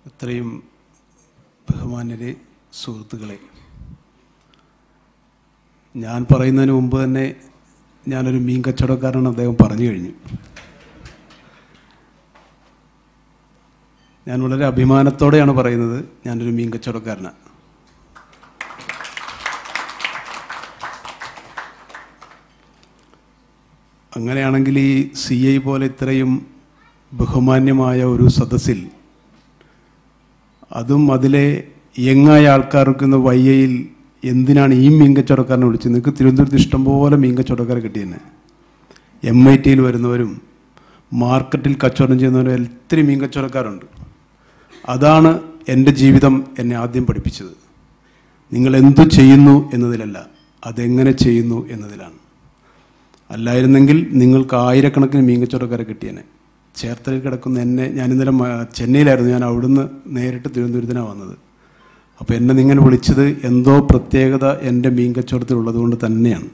ഇത്രയും ബഹുമാന്യരെ സുഹൃത്തുക്കളെ ഞാൻ പറയുന്നതിന് മുമ്പ് തന്നെ ഞാനൊരു മീൻ കച്ചവടക്കാരനാണ് അദ്ദേഹം പറഞ്ഞു കഴിഞ്ഞു ഞാൻ വളരെ അഭിമാനത്തോടെയാണ് പറയുന്നത് ഞാനൊരു മീൻ കച്ചവടക്കാരനാണ് അങ്ങനെയാണെങ്കിൽ ഈ സി ഐ പോലെ ഇത്രയും ബഹുമാന്യമായ ഒരു സദസ്സിൽ അതും അതിലെ യങ്ങായ ആൾക്കാർക്ക് ഇന്ന് വയ്യയിൽ എന്തിനാണ് ഈ മീൻ കച്ചവടക്കാരനെ വിളിച്ചത് നിങ്ങൾക്ക് തിരുവനന്തപുരത്ത് ഇഷ്ടംപോലെ മീൻ കച്ചവടക്കാരെ കിട്ടിയെന്നെ എം ഐ ടിയിൽ വരുന്നവരും മാർക്കറ്റിൽ കച്ചവടം ചെയ്യുന്നവരും ഒത്തിരി മീൻ കച്ചവടക്കാരുണ്ട് അതാണ് എൻ്റെ ജീവിതം എന്നെ ആദ്യം പഠിപ്പിച്ചത് നിങ്ങൾ എന്തു ചെയ്യുന്നു എന്നതിലല്ല അതെങ്ങനെ ചെയ്യുന്നു എന്നതിലാണ് അല്ലായിരുന്നെങ്കിൽ നിങ്ങൾക്ക് ആയിരക്കണക്കിന് മീൻ കച്ചവടക്കാരെ കിട്ടിയേനെ ചേർത്തലയിൽ കിടക്കുന്ന എന്നെ ഞാൻ ഇന്നലെ മ- ചെന്നൈയിലായിരുന്നു ഞാൻ അവിടുന്ന് നേരിട്ട് തിരുവനന്തപുരത്തിനാണ് വന്നത് അപ്പോൾ എന്നെ നിങ്ങനെ വിളിച്ചത് എന്തോ പ്രത്യേകത എൻ്റെ മീൻ കച്ചവടത്തിലുള്ളത് കൊണ്ട് തന്നെയാണ്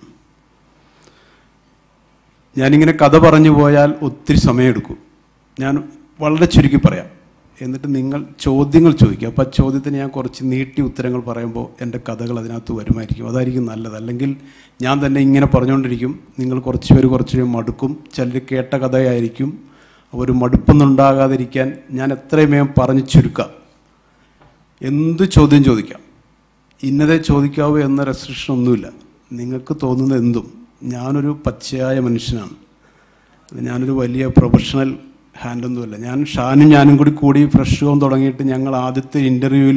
ഞാനിങ്ങനെ കഥ പറഞ്ഞു പോയാൽ ഒത്തിരി സമയമെടുക്കും ഞാൻ വളരെ ചുരുക്കി പറയാം എന്നിട്ട് നിങ്ങൾ ചോദ്യങ്ങൾ ചോദിക്കുക അപ്പോൾ ആ ചോദ്യത്തിന് ഞാൻ കുറച്ച് നീട്ടി ഉത്തരങ്ങൾ പറയുമ്പോൾ എൻ്റെ കഥകൾ അതിനകത്ത് വരുമായിരിക്കും അതായിരിക്കും നല്ലത് അല്ലെങ്കിൽ ഞാൻ തന്നെ ഇങ്ങനെ പറഞ്ഞുകൊണ്ടിരിക്കും നിങ്ങൾ കുറച്ച് പേര് കുറച്ച് പേര് മടുക്കും ചിലർ കേട്ട കഥയായിരിക്കും അപ്പോൾ ഒരു മടുപ്പൊന്നും ഉണ്ടാകാതിരിക്കാൻ ഞാൻ എത്രയും വേഗം പറഞ്ഞു ചുരുക്കാം എന്ത് ചോദ്യം ചോദിക്കാം ഇന്നതേ ചോദിക്കാവൂ എന്ന റെസ്ട്രിക്ഷൻ ഒന്നുമില്ല നിങ്ങൾക്ക് തോന്നുന്ന എന്തും ഞാനൊരു പച്ചയായ മനുഷ്യനാണ് ഞാനൊരു വലിയ പ്രൊഫഷണൽ ഹാൻഡൊന്നുമല്ല ഞാൻ ഷാനും ഞാനും കൂടി കൂടി ഫ്രഷ് ഹോം തുടങ്ങിയിട്ട് ഞങ്ങൾ ആദ്യത്തെ ഇൻ്റർവ്യൂവിൽ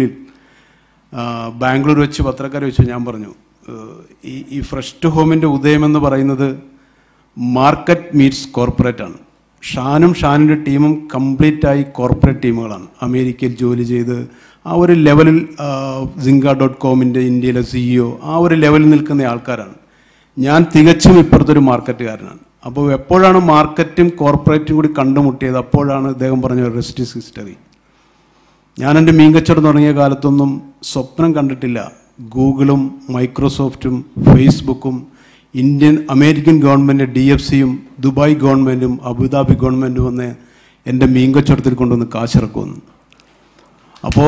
ബാംഗ്ലൂർ വെച്ച് പത്രക്കാരെ വെച്ച് ഞാൻ പറഞ്ഞു ഏഹ്, ഈ ഈ ഫ്രഷ് ടു ഹോമിൻ്റെ ഉദയം എന്ന് പറയുന്നത് മാർക്കറ്റ് മീറ്റ്സ് കോർപ്പറേറ്റ് ആണ് ഷാനും ഷാനിൻ്റെ ടീമും കംപ്ലീറ്റ് ആയി കോർപ്പറേറ്റ് ടീമുകളാണ് അമേരിക്കയിൽ ജോലി ചെയ്ത് ആ ഒരു ലെവലിൽ സിങ്ക ഡോട്ട് കോമിൻ്റെ ഇന്ത്യയിലെ സിഇഒ ആ ഒരു ലെവലിൽ നിൽക്കുന്ന ആൾക്കാരാണ് ഞാൻ തികച്ചും ഇപ്പുറത്തൊരു മാർക്കറ്റുകാരനാണ് അപ്പോൾ എപ്പോഴാണ് മാർക്കറ്റും കോർപ്പറേറ്റും കൂടി കണ്ടുമുട്ടിയത് അപ്പോഴാണ് ഇദ്ദേഹം പറഞ്ഞ റെസ്റ്റ് ഹിസ്റ്ററി ഞാൻ എൻ്റെ മീൻ കച്ചവടം തുടങ്ങിയ കാലത്തൊന്നും സ്വപ്നം കണ്ടിട്ടില്ല ഗൂഗിളും മൈക്രോസോഫ്റ്റും ഫേസ്ബുക്കും Indian American government D F സിയും ദുബായ് ഗവൺമെൻറ്റും അബുദാബി ഗവൺമെൻറ്റും വന്ന് എൻ്റെ മീൻ കച്ചവടത്തിൽ കൊണ്ടുവന്ന് കാശിറക്കുമെന്ന് അപ്പോൾ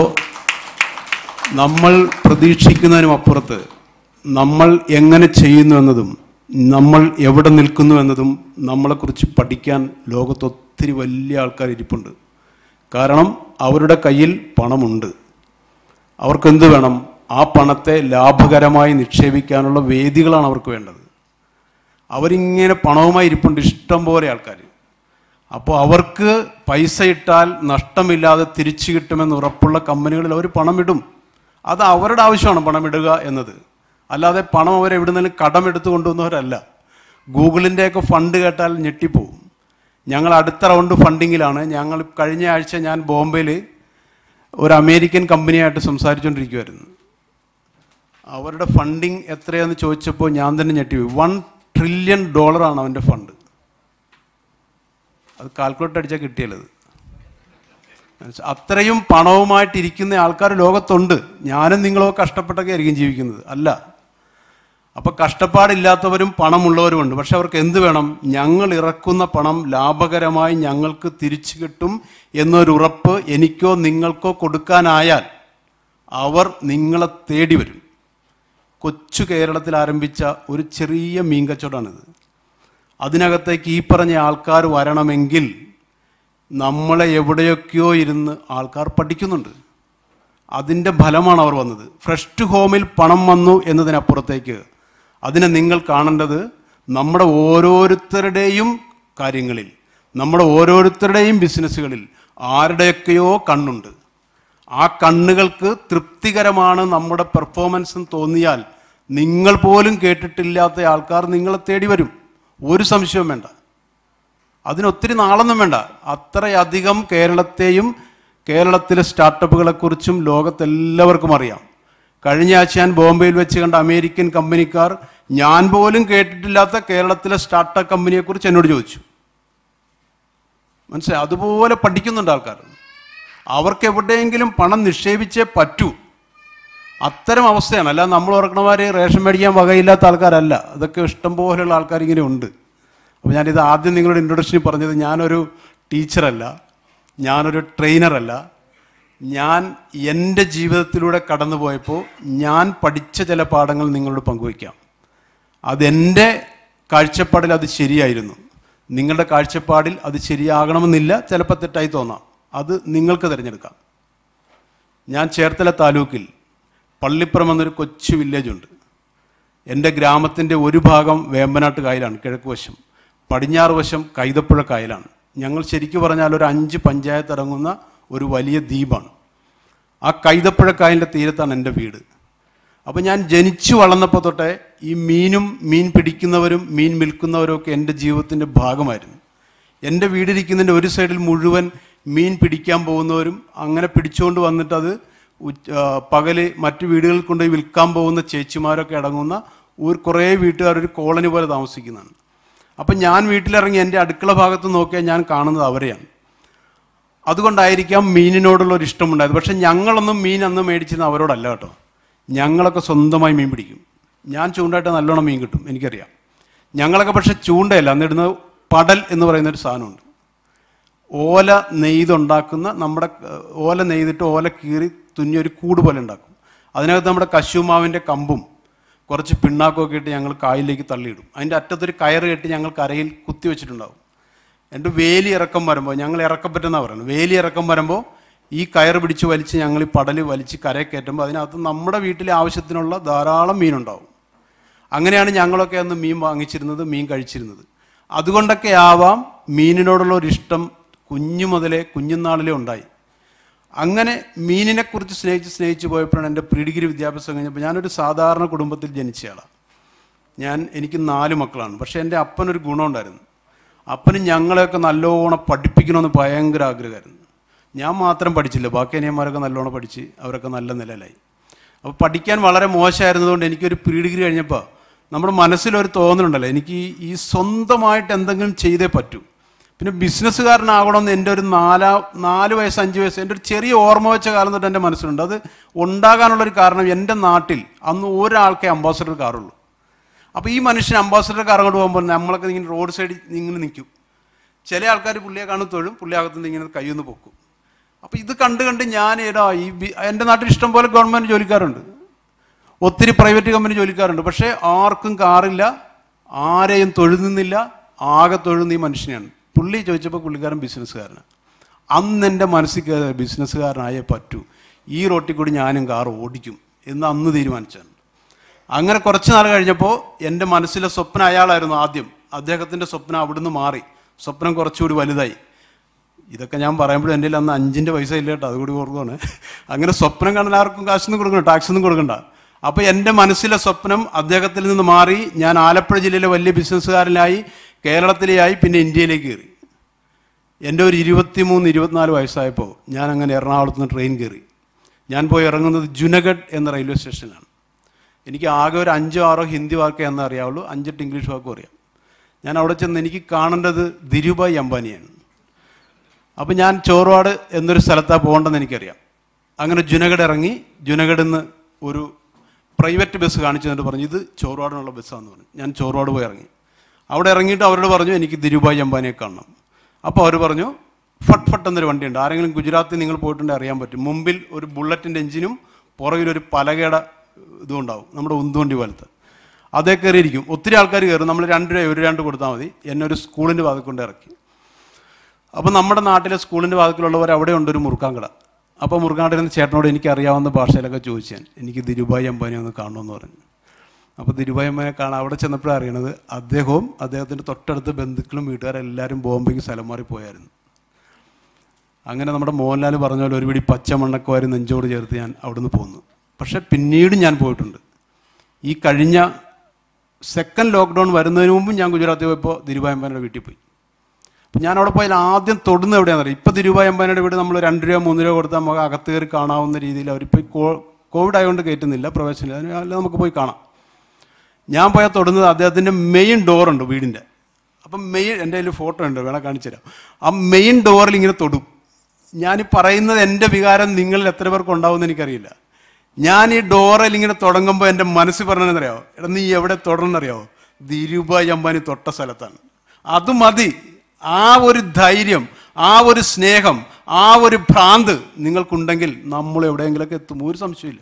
നമ്മൾ പ്രതീക്ഷിക്കുന്നതിനും അപ്പുറത്ത് നമ്മൾ എങ്ങനെ ചെയ്യുന്നു എന്നതും നമ്മൾ എവിടെ നിൽക്കുന്നു എന്നതും നമ്മളെക്കുറിച്ച് പഠിക്കാൻ ലോകത്ത് ഒത്തിരി വലിയ ആൾക്കാർ ഇരിപ്പുണ്ട് കാരണം അവരുടെ കയ്യിൽ പണമുണ്ട് അവർക്കെന്ത് വേണം ആ പണത്തെ ലാഭകരമായി നിക്ഷേപിക്കാനുള്ള വേദികളാണ് അവർക്ക് വേണ്ടത് അവരിങ്ങനെ പണവുമായി ഇരിപ്പുണ്ട് ഇഷ്ടം പോലെ ആൾക്കാർ അപ്പോൾ അവർക്ക് പൈസ ഇട്ടാൽ നഷ്ടമില്ലാതെ തിരിച്ചു കിട്ടുമെന്ന് ഉറപ്പുള്ള കമ്പനികളിൽ അവർ പണമിടും അത് അവരുടെ ആവശ്യമാണ് പണമിടുക എന്നത് അല്ലാതെ പണം അവർ എവിടെ നിന്നും കടമെടുത്ത് കൊണ്ടുവന്നവരല്ല ഗൂഗിളിൻ്റെയൊക്കെ ഫണ്ട് കേട്ടാൽ ഞെട്ടിപ്പോവും ഞങ്ങൾ അടുത്ത റൗണ്ട് ഫണ്ടിങ്ങിലാണ് ഞങ്ങൾ കഴിഞ്ഞ ആഴ്ച ഞാൻ ബോംബെയിൽ ഒരു അമേരിക്കൻ കമ്പനിയായിട്ട് സംസാരിച്ചുകൊണ്ടിരിക്കുമായിരുന്നു അവരുടെ ഫണ്ടിങ് എത്രയാന്ന് ചോദിച്ചപ്പോൾ ഞാൻ തന്നെ ഞെട്ടിപ്പോയി വൺ ട്രില്യൺ ഡോളറാണ് അവൻ്റെ ഫണ്ട് അത് കാൽക്കുലേറ്റ് അടിച്ചാൽ കിട്ടിയത് അത്രയും പണവുമായിട്ടിരിക്കുന്ന ആൾക്കാർ ലോകത്തുണ്ട് ഞാനും നിങ്ങളോ കഷ്ടപ്പെട്ടൊക്കെ ആയിരിക്കും ജീവിക്കുന്നത് അല്ല അപ്പൊ കഷ്ടപ്പാടില്ലാത്തവരും പണമുള്ളവരുമുണ്ട് പക്ഷെ അവർക്ക് എന്ത് വേണം ഞങ്ങൾ ഇറക്കുന്ന പണം ലാഭകരമായി ഞങ്ങൾക്ക് തിരിച്ചു കിട്ടും എന്നൊരു ഉറപ്പ് എനിക്കോ നിങ്ങൾക്കോ കൊടുക്കാനായാൽ അവർ നിങ്ങളെ തേടി വരും കൊച്ചു കേരളത്തിൽ ആരംഭിച്ച ഒരു ചെറിയ മീൻ കച്ചവടമാണിത് അതിനകത്തേക്ക് ഈ പറഞ്ഞ ആൾക്കാർ വരണമെങ്കിൽ നമ്മളെ എവിടെയൊക്കെയോ ഇരുന്ന് ആൾക്കാർ പഠിക്കുന്നുണ്ട് അതിൻ്റെ ഫലമാണ് അവർ വന്നത് ഫ്രഷ് ടു ഹോമിൽ പണം വന്നു എന്നതിനപ്പുറത്തേക്ക് അതിനെ നിങ്ങൾ കാണേണ്ടത് നമ്മുടെ ഓരോരുത്തരുടെയും കാര്യങ്ങളിൽ നമ്മുടെ ഓരോരുത്തരുടെയും ബിസിനസ്സുകളിൽ ആരുടെയൊക്കെയോ കണ്ണുണ്ട് ആ കണ്ണുകൾക്ക് തൃപ്തികരമാണ് നമ്മുടെ പെർഫോമൻസ് എന്ന് തോന്നിയാൽ നിങ്ങൾ പോലും കേട്ടിട്ടില്ലാത്ത ആൾക്കാർ നിങ്ങളെ തേടി വരും ഒരു സംശയവും വേണ്ട അതിനൊത്തിരി നാളൊന്നും വേണ്ട അത്രയധികം കേരളത്തെയും കേരളത്തിലെ സ്റ്റാർട്ടപ്പുകളെക്കുറിച്ചും ലോകത്തെല്ലാവർക്കും അറിയാം കഴിഞ്ഞ ആഴ്ച ഞാൻ ബോംബെയിൽ വെച്ച് കണ്ട അമേരിക്കൻ കമ്പനിക്കാർ ഞാൻ പോലും കേട്ടിട്ടില്ലാത്ത കേരളത്തിലെ സ്റ്റാർട്ടപ്പ് കമ്പനിയെക്കുറിച്ച് എന്നോട് ചോദിച്ചു മനസ്സിലായി അതുപോലെ പഠിക്കുന്നുണ്ട് ആൾക്കാർ അവർക്ക് എവിടെയെങ്കിലും പണം നിക്ഷേപിച്ചേ പറ്റൂ അത്തരം അവസ്ഥയാണ് അല്ലാതെ നമ്മൾ ഓർക്കണമാര് റേഷൻ മേടിക്കാൻ വകയില്ലാത്ത ആൾക്കാരല്ല അതൊക്കെ ഇഷ്ടം പോലെയുള്ള ആൾക്കാർ ഇങ്ങനെ ഉണ്ട് അപ്പോൾ ഞാനിത് ആദ്യം നിങ്ങളുടെ ഇൻട്രൊഡക്ഷനിൽ പറഞ്ഞത് ഞാനൊരു ടീച്ചറല്ല ഞാനൊരു ട്രെയിനറല്ല ഞാൻ എൻ്റെ ജീവിതത്തിലൂടെ കടന്നു പോയപ്പോൾ ഞാൻ പഠിച്ച ചില പാഠങ്ങൾ നിങ്ങളോട് പങ്കുവയ്ക്കാം അതെൻ്റെ കാഴ്ചപ്പാടിൽ അത് ശരിയായിരുന്നു നിങ്ങളുടെ കാഴ്ചപ്പാടിൽ അത് ശരിയാകണമെന്നില്ല ചിലപ്പോൾ തെറ്റായി തോന്നാം അത് നിങ്ങൾക്ക് തിരഞ്ഞെടുക്കാം ഞാൻ ചേർത്തല താലൂക്കിൽ പള്ളിപ്പുറം എന്നൊരു കൊച്ചു വില്ലേജ് ഉണ്ട് എൻ്റെ ഗ്രാമത്തിൻ്റെ ഒരു ഭാഗം വേമ്പനാട്ട് കായലാണ് കിഴക്ക് വശം പടിഞ്ഞാറ് വശം കൈതപ്പുഴ കായലാണ് ഞങ്ങൾ ശരിക്കു പറഞ്ഞാൽ ഒരു അഞ്ച് പഞ്ചായത്ത് ഇറങ്ങുന്ന ഒരു വലിയ ദ്വീപാണ് ആ കൈതപ്പുഴ കായലിൻ്റെ തീരത്താണ് എൻ്റെ വീട് അപ്പോൾ ഞാൻ ജനിച്ചു വളർന്നപ്പോൾ തൊട്ടേ ഈ മീനും മീൻ പിടിക്കുന്നവരും മീൻ വിൽക്കുന്നവരും ഒക്കെ എൻ്റെ ജീവിതത്തിൻ്റെ ഭാഗമായിരുന്നു എൻ്റെ വീടിരിക്കുന്നതിൻ്റെ ഒരു സൈഡിൽ മുഴുവൻ മീൻ പിടിക്കാൻ പോകുന്നവരും അങ്ങനെ പിടിച്ചുകൊണ്ട് വന്നിട്ട് അത് ഉച്ച- ആ, പകല് മറ്റു വീടുകളിൽ കൊണ്ടുപോയി വിൽക്കാൻ പോകുന്ന ചേച്ചിമാരൊക്കെ അടങ്ങുന്ന ഒരു കുറേ വീട്ടുകാർ ഒരു കോളനി പോലെ താമസിക്കുന്നതാണ് അപ്പം ഞാൻ വീട്ടിലിറങ്ങി എൻ്റെ അടുക്കള ഭാഗത്ത് നോക്കിയാൽ ഞാൻ കാണുന്നത് അവരെയാണ് അതുകൊണ്ടായിരിക്കാം മീനിനോടുള്ള ഒരു ഇഷ്ടമുണ്ടായത് പക്ഷെ ഞങ്ങളൊന്നും മീൻ അന്ന് മേടിച്ചിരുന്ന അവരോടല്ല കേട്ടോ ഞങ്ങളൊക്കെ സ്വന്തമായി മീൻ പിടിക്കും ഞാൻ ചൂണ്ടായിട്ട് നല്ലോണം മീൻ കിട്ടും എനിക്കറിയാം ഞങ്ങളൊക്കെ പക്ഷെ ചൂണ്ടയല്ല അന്നിടുന്നത് പടൽ എന്ന് പറയുന്ന ഒരു സാധനമുണ്ട് ഓല നെയ്തുണ്ടാക്കുന്ന നമ്മുടെ ഏഹ്, ഓല നെയ്തിട്ട് ഓല കീറി തുന്നിയ ഒരു കൂട് പോലെ ഉണ്ടാക്കും അതിനകത്ത് നമ്മുടെ കശുമാവിൻ്റെ കമ്പും കുറച്ച് പിണ്ണാക്കൊക്കെ ഇട്ട് ഞങ്ങൾ കായലിലേക്ക് തള്ളിയിടും അതിൻ്റെ അറ്റത്തൊരു കയറ് കെട്ടി ഞങ്ങൾ കരയിൽ കുത്തി വെച്ചിട്ടുണ്ടാവും എൻ്റെ വേലി ഇറക്കം വരുമ്പോൾ ഞങ്ങൾ ഇറക്കം പറ്റുന്ന പറയുന്നത് വേലി ഇറക്കം വരുമ്പോൾ ഈ കയറ് പിടിച്ച് വലിച്ച് ഞങ്ങൾ ഈ പടല് വലിച്ച് കരയിൽ കയറ്റുമ്പോൾ അതിനകത്ത് നമ്മുടെ വീട്ടിലെ ആവശ്യത്തിനുള്ള ധാരാളം മീനുണ്ടാവും അങ്ങനെയാണ് ഞങ്ങളൊക്കെ അന്ന് മീൻ വാങ്ങിച്ചിരുന്നത് മീൻ കഴിച്ചിരുന്നത് അതുകൊണ്ടൊക്കെ ആവാം മീനിനോടുള്ള ഒരു ഇഷ്ടം കുഞ്ഞു മുതലേ കുഞ്ഞുനാളിലേ ഉണ്ടായി അങ്ങനെ മീനിനെക്കുറിച്ച് സ്നേഹിച്ച് സ്നേഹിച്ച് പോയപ്പോഴാണ് എൻ്റെ പ്രീ ഡിഗ്രി വിദ്യാഭ്യാസം കഴിഞ്ഞപ്പോൾ ഞാനൊരു സാധാരണ കുടുംബത്തിൽ ജനിച്ചയാളാണ് ഞാൻ എനിക്ക് നാല് മക്കളാണ് പക്ഷേ എൻ്റെ അപ്പനൊരു ഗുണമുണ്ടായിരുന്നു അപ്പന് ഞങ്ങളെയൊക്കെ നല്ലോണം പഠിപ്പിക്കണമെന്ന് ഭയങ്കര ആഗ്രഹമായിരുന്നു ഞാൻ മാത്രം പഠിച്ചില്ല ബാക്കി അനിയന്മാരൊക്കെ നല്ലോണം പഠിച്ച് അവരൊക്കെ നല്ല നിലയിലായി അപ്പോൾ പഠിക്കാൻ വളരെ മോശമായിരുന്നതുകൊണ്ട് എനിക്കൊരു പ്രീ ഡിഗ്രി കഴിഞ്ഞപ്പോൾ നമ്മുടെ മനസ്സിലൊരു തോന്നലുണ്ടല്ലോ എനിക്ക് ഈ- ഈ സ്വന്തമായിട്ട് എന്തെങ്കിലും ചെയ്തേ പറ്റൂ പിന്നെ ബിസിനസ്സുകാരനാകണമെന്ന് എൻ്റെ ഒരു നാലാ നാല് വയസ്സ് അഞ്ച് വയസ്സ് എൻ്റെ ഒരു ചെറിയ ഓർമ്മ വെച്ച കാലം തൊട്ട് എൻ്റെ മനസ്സിലുണ്ട് അത് ഉണ്ടാകാനുള്ളൊരു കാരണം എൻ്റെ നാട്ടിൽ അന്ന് ഒരാൾക്കേ അംബാസഡർ കാറുള്ളൂ അപ്പോൾ ഈ മനുഷ്യൻ അംബാസഡർ കാർ അങ്ങോട്ട് പോകുമ്പോൾ നമ്മളൊക്കെ ഇങ്ങനെ റോഡ് സൈഡിൽ ഇങ്ങനെ നിൽക്കും ചില ആൾക്കാർ പുള്ളിയെ കാണും തൊഴും പുള്ളി അകത്തുനിന്ന് ഇങ്ങനെ കയ്യൊന്ന് പൊക്കും അപ്പോൾ ഇത് കണ്ട് കണ്ട് ഞാൻ ഏടാ ഈ ബി- എൻ്റെ നാട്ടിൽ ഇഷ്ടം പോലെ ഗവൺമെൻറ് ജോലിക്കാരുണ്ട് ഒത്തിരി പ്രൈവറ്റ് കമ്പനി ജോലിക്കാരുണ്ട് പക്ഷേ ആർക്കും കാറില്ല ആരെയും തൊഴുന്നില്ല ആകെ തൊഴുന്ന ഈ മനുഷ്യനെയാണ് പുള്ളി ചോദിച്ചപ്പോൾ പുള്ളിക്കാരൻ ബിസിനസ്സുകാരനാണ് അന്ന് എൻ്റെ മനസ്സിൽ കയറിയ ബിസിനസ്സുകാരനായേ പറ്റൂ ഈ റോട്ടിൽ കൂടി ഞാനും കാർ ഓടിക്കും എന്ന് അന്ന് തീരുമാനിച്ചാണ് അങ്ങനെ കുറച്ച് നാൾ കഴിഞ്ഞപ്പോൾ എൻ്റെ മനസ്സിലെ സ്വപ്നം അയാളായിരുന്നു ആദ്യം അദ്ദേഹത്തിൻ്റെ സ്വപ്നം അവിടുന്ന് മാറി സ്വപ്നം കുറച്ചുകൂടി വലുതായി ഇതൊക്കെ ഞാൻ പറയുമ്പോഴും എൻ്റെ കയ്യിൽ അന്ന് അഞ്ചിൻ്റെ പൈസ ഇല്ല കേട്ടോ അതുകൂടി ഓർക്കുവാണ് അങ്ങനെ സ്വപ്നം കാണാൻ ആർക്കും കാശൊന്നും കൊടുക്കണ്ട ടാക്സ് ഒന്നും കൊടുക്കണ്ട അപ്പോൾ എൻ്റെ മനസ്സിലെ സ്വപ്നം അദ്ദേഹത്തിൽ നിന്ന് മാറി ഞാൻ ആലപ്പുഴ ജില്ലയിലെ വലിയ ബിസിനസ്സുകാരനായി കേരളത്തിലെയായി പിന്നെ ഇന്ത്യയിലേക്ക് കയറി എൻ്റെ ഒരു ഇരുപത്തിമൂന്ന് ഇരുപത്തിനാല് വയസ്സായപ്പോൾ ഞാൻ അങ്ങനെ എറണാകുളത്ത് നിന്ന് ട്രെയിൻ കയറി ഞാൻ പോയി ഇറങ്ങുന്നത് ജുനഗഡ് എന്ന റെയിൽവേ സ്റ്റേഷനിലാണ് എനിക്ക് ആകെ ഒരു അഞ്ചോ ആറോ ഹിന്ദി വാക്കേ എന്ന് അറിയാവുള്ളൂ അഞ്ചെട്ട് ഇംഗ്ലീഷ് വാക്കും അറിയാം ഞാൻ അവിടെ ചെന്ന് എനിക്ക് കാണേണ്ടത് ധിരുഭായ് അംബാനിയാണ് അപ്പം ഞാൻ ചോർവാട് എന്നൊരു സ്ഥലത്താണ് പോകേണ്ടതെന്ന് എനിക്കറിയാം അങ്ങനെ ജുനഗഡ് ഇറങ്ങി ജുനഗഡിൽ നിന്ന് ഒരു പ്രൈവറ്റ് ബസ് കാണിച്ചു എന്നിട്ട് പറഞ്ഞു ഇത് ചോർവാടിനുള്ള ബസ്സാന്ന് പറഞ്ഞു ഞാൻ ചോർവാട് പോയി ഇറങ്ങി അവിടെ ഇറങ്ങിയിട്ട് അവരോട് പറഞ്ഞു എനിക്ക് ധിരുഭായ് അംബാനിയെ കാണണം അപ്പോൾ അവർ പറഞ്ഞു ഫട്ട് ഫട്ട് എന്നൊരു വണ്ടിയുണ്ട് ആരെങ്കിലും ഗുജറാത്തിൽ നിങ്ങൾ പോയിട്ടുണ്ടെങ്കിൽ അറിയാൻ പറ്റും മുമ്പിൽ ഒരു ബുള്ളറ്റിൻ്റെ എഞ്ചിനും പുറകിൽ ഒരു പലകയുടെ ഇതും ഉണ്ടാവും നമ്മുടെ ഉന്തുവണ്ടി പോലത്തെ അതേ കയറിയിരിക്കും ഒത്തിരി ആൾക്കാർ കയറും നമ്മൾ രണ്ട് രൂപ ഒരു രണ്ട് കൊടുത്താൽ മതി എന്നെ ഒരു സ്കൂളിൻ്റെ ഭാഗത്ത് കൊണ്ട് ഇറക്കി അപ്പോൾ നമ്മുടെ നാട്ടിലെ സ്കൂളിൻ്റെ ഭാഗത്തിലുള്ളവർ അവിടെ ഉണ്ട് ഒരു മുറുക്കാൻ കട അപ്പോൾ മുറുക്കാണ്ടിരുന്ന ചേട്ടനോട് എനിക്ക് അറിയാവുന്ന ഭാഷയിലൊക്കെ ചോദിച്ചാൽ എനിക്ക് ദിരുഭായ് അംബാനി ഒന്ന് കാണണമെന്ന് പറഞ്ഞു അപ്പോൾ ദിരുഭായ് അംബാനിയെ കാണാൻ അവിടെ ചെന്നപ്പോഴാണ് അറിയണത് അദ്ദേഹവും അദ്ദേഹത്തിൻ്റെ തൊട്ടടുത്ത ബന്ധുക്കളും വീട്ടുകാരെല്ലാവരും ബോംബെക്ക് സ്ഥലം മാറി പോയായിരുന്നു അങ്ങനെ നമ്മുടെ മോഹൻലാൽ പറഞ്ഞ പോലെ ഒരു പിടി പച്ചമണ്ണക്കുവാരി നെഞ്ചോട് ചേർത്ത് ഞാൻ അവിടുന്ന് പോന്നു പക്ഷെ പിന്നീട് ഞാൻ പോയിട്ടുണ്ട് ഈ കഴിഞ്ഞ സെക്കൻഡ് ലോക്ക്ഡൗൺ വരുന്നതിന് മുമ്പ് ഞാൻ ഗുജറാത്തിൽ പോയപ്പോൾ ദിരുഭായ് അംബാനിയുടെ വീട്ടിൽ പോയി അപ്പം ഞാൻ അവിടെ പോയാൽ ആദ്യം തൊടുന്ന എവിടെയാണെന്ന് അറിയാം ഇപ്പം തിരുവായി അമ്പാനയുടെ വീട് നമ്മൾ രണ്ട് രൂപ മൂന്ന് രൂപ കൊടുത്താൽ നമുക്ക് അകത്ത് കയറി കാണാവുന്ന രീതിയിൽ അവരിപ്പോൾ കോ കോവിഡ് ആയതുകൊണ്ട് കയറ്റുന്നില്ല പ്രവേശനം അതിന് അല്ല നമുക്ക് പോയി കാണാം ഞാൻ പോയാൽ തൊടുന്നത് അദ്ദേഹത്തിൻ്റെ മെയിൻ ഡോറുണ്ട് വീടിൻ്റെ അപ്പം മെയിൻ എൻ്റെ കയ്യിൽ ഫോട്ടോ ഉണ്ട് വേണം കാണിച്ചു തരാം ആ മെയിൻ ഡോറിൽ ഇങ്ങനെ തൊടും ഞാൻ ഈ പറയുന്നത് എൻ്റെ വികാരം നിങ്ങളിൽ എത്ര പേർക്ക് ഉണ്ടാവുമെന്ന് എനിക്കറിയില്ല ഞാൻ ഈ ഡോറിൽ ഇങ്ങനെ തുടങ്ങുമ്പോൾ എൻ്റെ മനസ്സിൽ പറഞ്ഞതെന്നറിയാവോ എടാ നീ എവിടെ തുടർന്നറിയാവോ ധീരുഭായ് അംബാനി തൊട്ട സ്ഥലത്താണ് അത് മതി ആ ഒരു ധൈര്യം ആ ഒരു സ്നേഹം ആ ഒരു ഭ്രാന്ത് നിങ്ങൾക്കുണ്ടെങ്കിൽ നമ്മൾ എവിടെയെങ്കിലൊക്കെ എത്തും ഒരു സംശയമില്ല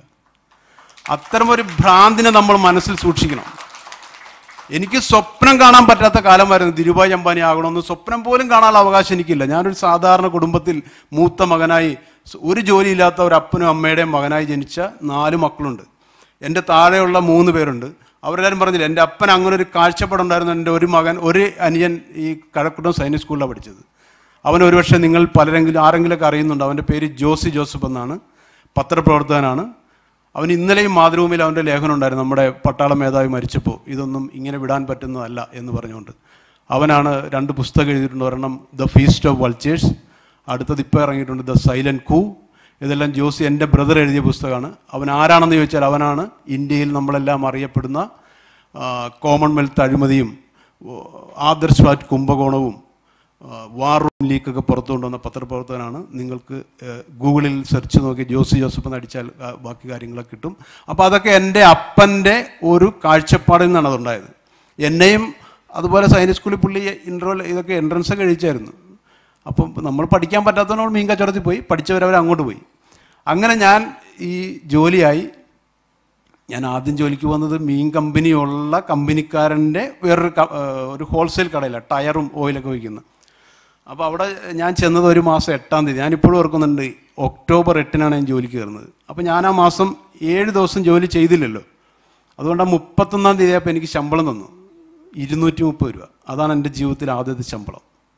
അത്തരം ഒരു ഭ്രാന്തിനെ നമ്മൾ മനസ്സിൽ സൂക്ഷിക്കണം എനിക്ക് സ്വപ്നം കാണാൻ പറ്റാത്ത കാലമായിരുന്നു ധിരുഭായ് അംബാനി ആകണമെന്ന് സ്വപ്നം പോലും കാണാനുള്ള അവകാശം എനിക്കില്ല ഞാനൊരു സാധാരണ കുടുംബത്തിൽ മൂത്ത മകനായി സ് ഒരു ജോലിയില്ലാത്ത ഒരു അപ്പനും അമ്മയുടെയും മകനായി ജനിച്ച നാല് മക്കളുണ്ട് എൻ്റെ താഴെയുള്ള മൂന്ന് പേരുണ്ട് അവരെല്ലാവരും പറഞ്ഞില്ല എൻ്റെ അപ്പൻ അങ്ങനെ ഒരു കാഴ്ചപ്പാടുണ്ടായിരുന്നു എൻ്റെ ഒരു മകൻ ഒരു അനിയൻ ഈ കഴക്കൂട്ടം സൈനിക് സ്കൂളിലാണ് പഠിച്ചത് അവൻ ഒരുപക്ഷെ നിങ്ങൾ പലരെങ്കിലും ആരെങ്കിലുമൊക്കെ അറിയുന്നുണ്ട് അവൻ്റെ പേര് ജോസി ജോസഫ് എന്നാണ് പത്രപ്രവർത്തകനാണ് അവൻ ഇന്നലെയും മാതൃഭൂമിയിൽ അവൻ്റെ ലേഖനം ഉണ്ടായിരുന്നു നമ്മുടെ പട്ടാള മേധാവി മരിച്ചപ്പോൾ ഇതൊന്നും ഇങ്ങനെ വിടാൻ പറ്റുന്നതല്ല എന്ന് പറഞ്ഞുകൊണ്ട് അവനാണ് രണ്ട് പുസ്തകം എഴുതിയിട്ടുണ്ട് ഒരെണ്ണം ദ ഫീസ്റ്റ് ഓഫ് വൾച്ചേഴ്സ് അടുത്തത് ഇപ്പോൾ ഇറങ്ങിയിട്ടുണ്ട് ദ സൈലൻറ്റ് കൂ ഇതെല്ലാം ജോസി എൻ്റെ ബ്രദർ എഴുതിയ പുസ്തകമാണ് അവൻ ആരാണെന്ന് ചോദിച്ചാൽ അവനാണ് ഇന്ത്യയിൽ നമ്മളെല്ലാം അറിയപ്പെടുന്ന ആ, കോമൺവെൽത്ത് അഴിമതിയും ഓ, ആദർശ് വാറ്റ് കുംഭകോണവും ആ, വാർ റൂം ലീക്കൊക്കെ പുറത്തു കൊണ്ടുവന്ന പത്രപ്രവർത്തകനാണ് നിങ്ങൾക്ക് ഏഹ്, ഗൂഗിളിൽ സെർച്ച് നോക്കി ജോസി ജോസഫ് എന്ന് അടിച്ചാൽ ആ, ബാക്കി കാര്യങ്ങളൊക്കെ കിട്ടും അപ്പോൾ അതൊക്കെ എൻ്റെ അപ്പൻ്റെ ഒരു കാഴ്ചപ്പാടിൽ നിന്നാണ് അതുണ്ടായത് എന്നെയും അതുപോലെ സൈനിക് സ്കൂളിൽ പുള്ളി ഇൻട്രോൽ ഇതൊക്കെ എൻട്രൻസ് ഒക്കെ കഴിച്ചായിരുന്നു അപ്പം നമ്മൾ പഠിക്കാൻ പറ്റാത്തതുകൊണ്ട് മീൻ കച്ചവടത്തിൽ പോയി പഠിച്ചവരവർ അങ്ങോട്ട് പോയി അങ്ങനെ ഞാൻ ഈ ജോലിയായി ഞാൻ ആദ്യം ജോലിക്ക് വന്നത് മീൻ കമ്പനിയുള്ള കമ്പനിക്കാരൻ്റെ വേറൊരു ക- ഏഹ് ഒരു ഹോൾസെയിൽ കടയിലാണ് ടയറും ഓയിലൊക്കെ വയ്ക്കുന്ന അപ്പോൾ അവിടെ ഞാൻ ചെന്നത് ഒരു മാസം എട്ടാം തീയതി ഞാനിപ്പോഴും ഓർക്കുന്നുണ്ട് ഒക്ടോബർ എട്ടിനാണ് ഞാൻ ജോലിക്ക് കയറുന്നത് അപ്പോൾ ഞാൻ ആ മാസം ഏഴ് ദിവസം ജോലി ചെയ്തില്ലല്ലോ അതുകൊണ്ട് ആ മുപ്പത്തൊന്നാം തീയതി ആയപ്പോൾ എനിക്ക് ശമ്പളം തന്നു ഇരുന്നൂറ്റി മുപ്പത് രൂപ അതാണ് എൻ്റെ ജീവിതത്തിലെ ആദ്യത്തെ ശമ്പളം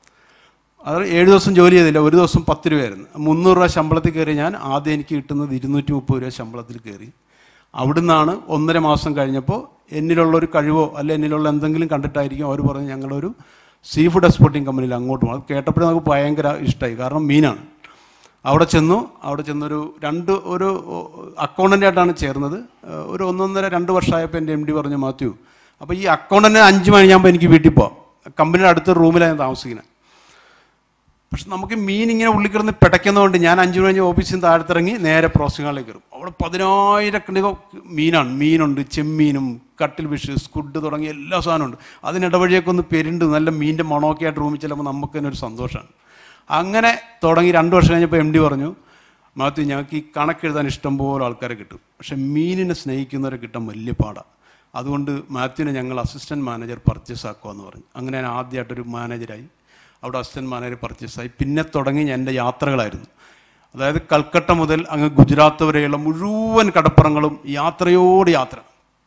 അത് ഏഴ് ദിവസം ജോലി ചെയ്തില്ല ഒരു ദിവസം പത്ത് രൂപയായിരുന്നു മുന്നൂറ് രൂപ ശമ്പളത്തിൽ കയറി ഞാൻ ആദ്യം എനിക്ക് കിട്ടുന്നത് ഇരുന്നൂറ്റി മുപ്പത് രൂപ ശമ്പളത്തിൽ കയറി അവിടുന്നാണ് ഒന്നര മാസം കഴിഞ്ഞപ്പോൾ എന്നിലുള്ള ഒരു കഴിവോ അല്ലെ എന്നിലുള്ള എന്തെങ്കിലും കണ്ടിട്ടായിരിക്കും അവർ പറഞ്ഞ് ഞങ്ങളൊരു സീ ഫുഡ് എക്സ്പോർട്ടിങ് കമ്പനിയിൽ അങ്ങോട്ട് പോകണം അത് കേട്ടപ്പോഴേ നമുക്ക് ഭയങ്കര ഇഷ്ടമായി കാരണം മീനാണ് അവിടെ ചെന്നു അവിടെ ചെന്നൊരു രണ്ട് ഒരു അക്കൗണ്ടൻ്റ് ആയിട്ടാണ് ചേർന്നത് ഏഹ് ഒരു ഒന്നൊന്നര രണ്ട് വർഷമായപ്പോൾ എൻ്റെ എം ഡി പറഞ്ഞു മാത്യു അപ്പോൾ ഈ അക്കൗണ്ടൻ്റ് അഞ്ച് മണിയാകുമ്പോൾ എനിക്ക് വീട്ടിൽ പോകാം കമ്പനിയുടെ അടുത്ത റൂമിലാണ് ഞാൻ താമസിക്കുന്നത് പക്ഷെ നമുക്ക് മീൻ ഇങ്ങനെ ഉള്ളിൽ കിടന്ന് പിടയ്ക്കുന്നതുകൊണ്ട് ഞാൻ അഞ്ചു മണി കഴിഞ്ഞ് ഓഫീസിൽ നിന്ന് താഴത്തിറങ്ങി നേരെ പ്രോസസ്സിംഗിലേക്ക് കയറും അവിടെ പതിനായിരക്കണക്കിന് മീനാണ് മീനുണ്ട് ചെമ്മീനും കട്ടിൽ ഫിഷ് സ്കുഡ് തുടങ്ങിയ എല്ലാ സാധനമുണ്ട് അതിനിടവഴിയൊക്കെ ഒന്ന് പെരുണ്ട് നല്ല മീനിൻ്റെ മണമൊക്കെ ആയിട്ട് റൂമിൽ ചെല്ലുമ്പോൾ നമുക്ക് തന്നെ ഒരു സന്തോഷമാണ് അങ്ങനെ തുടങ്ങി രണ്ട് വർഷം കഴിഞ്ഞപ്പോൾ എം ഡി പറഞ്ഞു മാത്യു ഞങ്ങൾക്ക് ഈ കണക്കെഴുതാൻ ഇഷ്ടംപോലെ ആൾക്കാരെ കിട്ടും പക്ഷെ മീനിനെ സ്നേഹിക്കുന്നവരെ കിട്ടാൻ വലിയ പാടാണ് അതുകൊണ്ട് മാത്യുവിനെ ഞങ്ങൾ അസിസ്റ്റൻറ്റ് മാനേജർ പർച്ചേസ് ആക്കുമെന്ന് പറഞ്ഞു അങ്ങനെ ഞാൻ ആദ്യമായിട്ടൊരു മാനേജരായി അവിടെ അസിസ്റ്റൻറ്റ് മാനേജർ പർച്ചേസായി പിന്നെ തുടങ്ങി ഞാൻ എൻ്റെ യാത്രകളായിരുന്നു അതായത് കൽക്കട്ട മുതൽ അങ്ങ് ഗുജറാത്ത് വരെയുള്ള മുഴുവൻ കടപ്പുറങ്ങളും യാത്രയോട് യാത്ര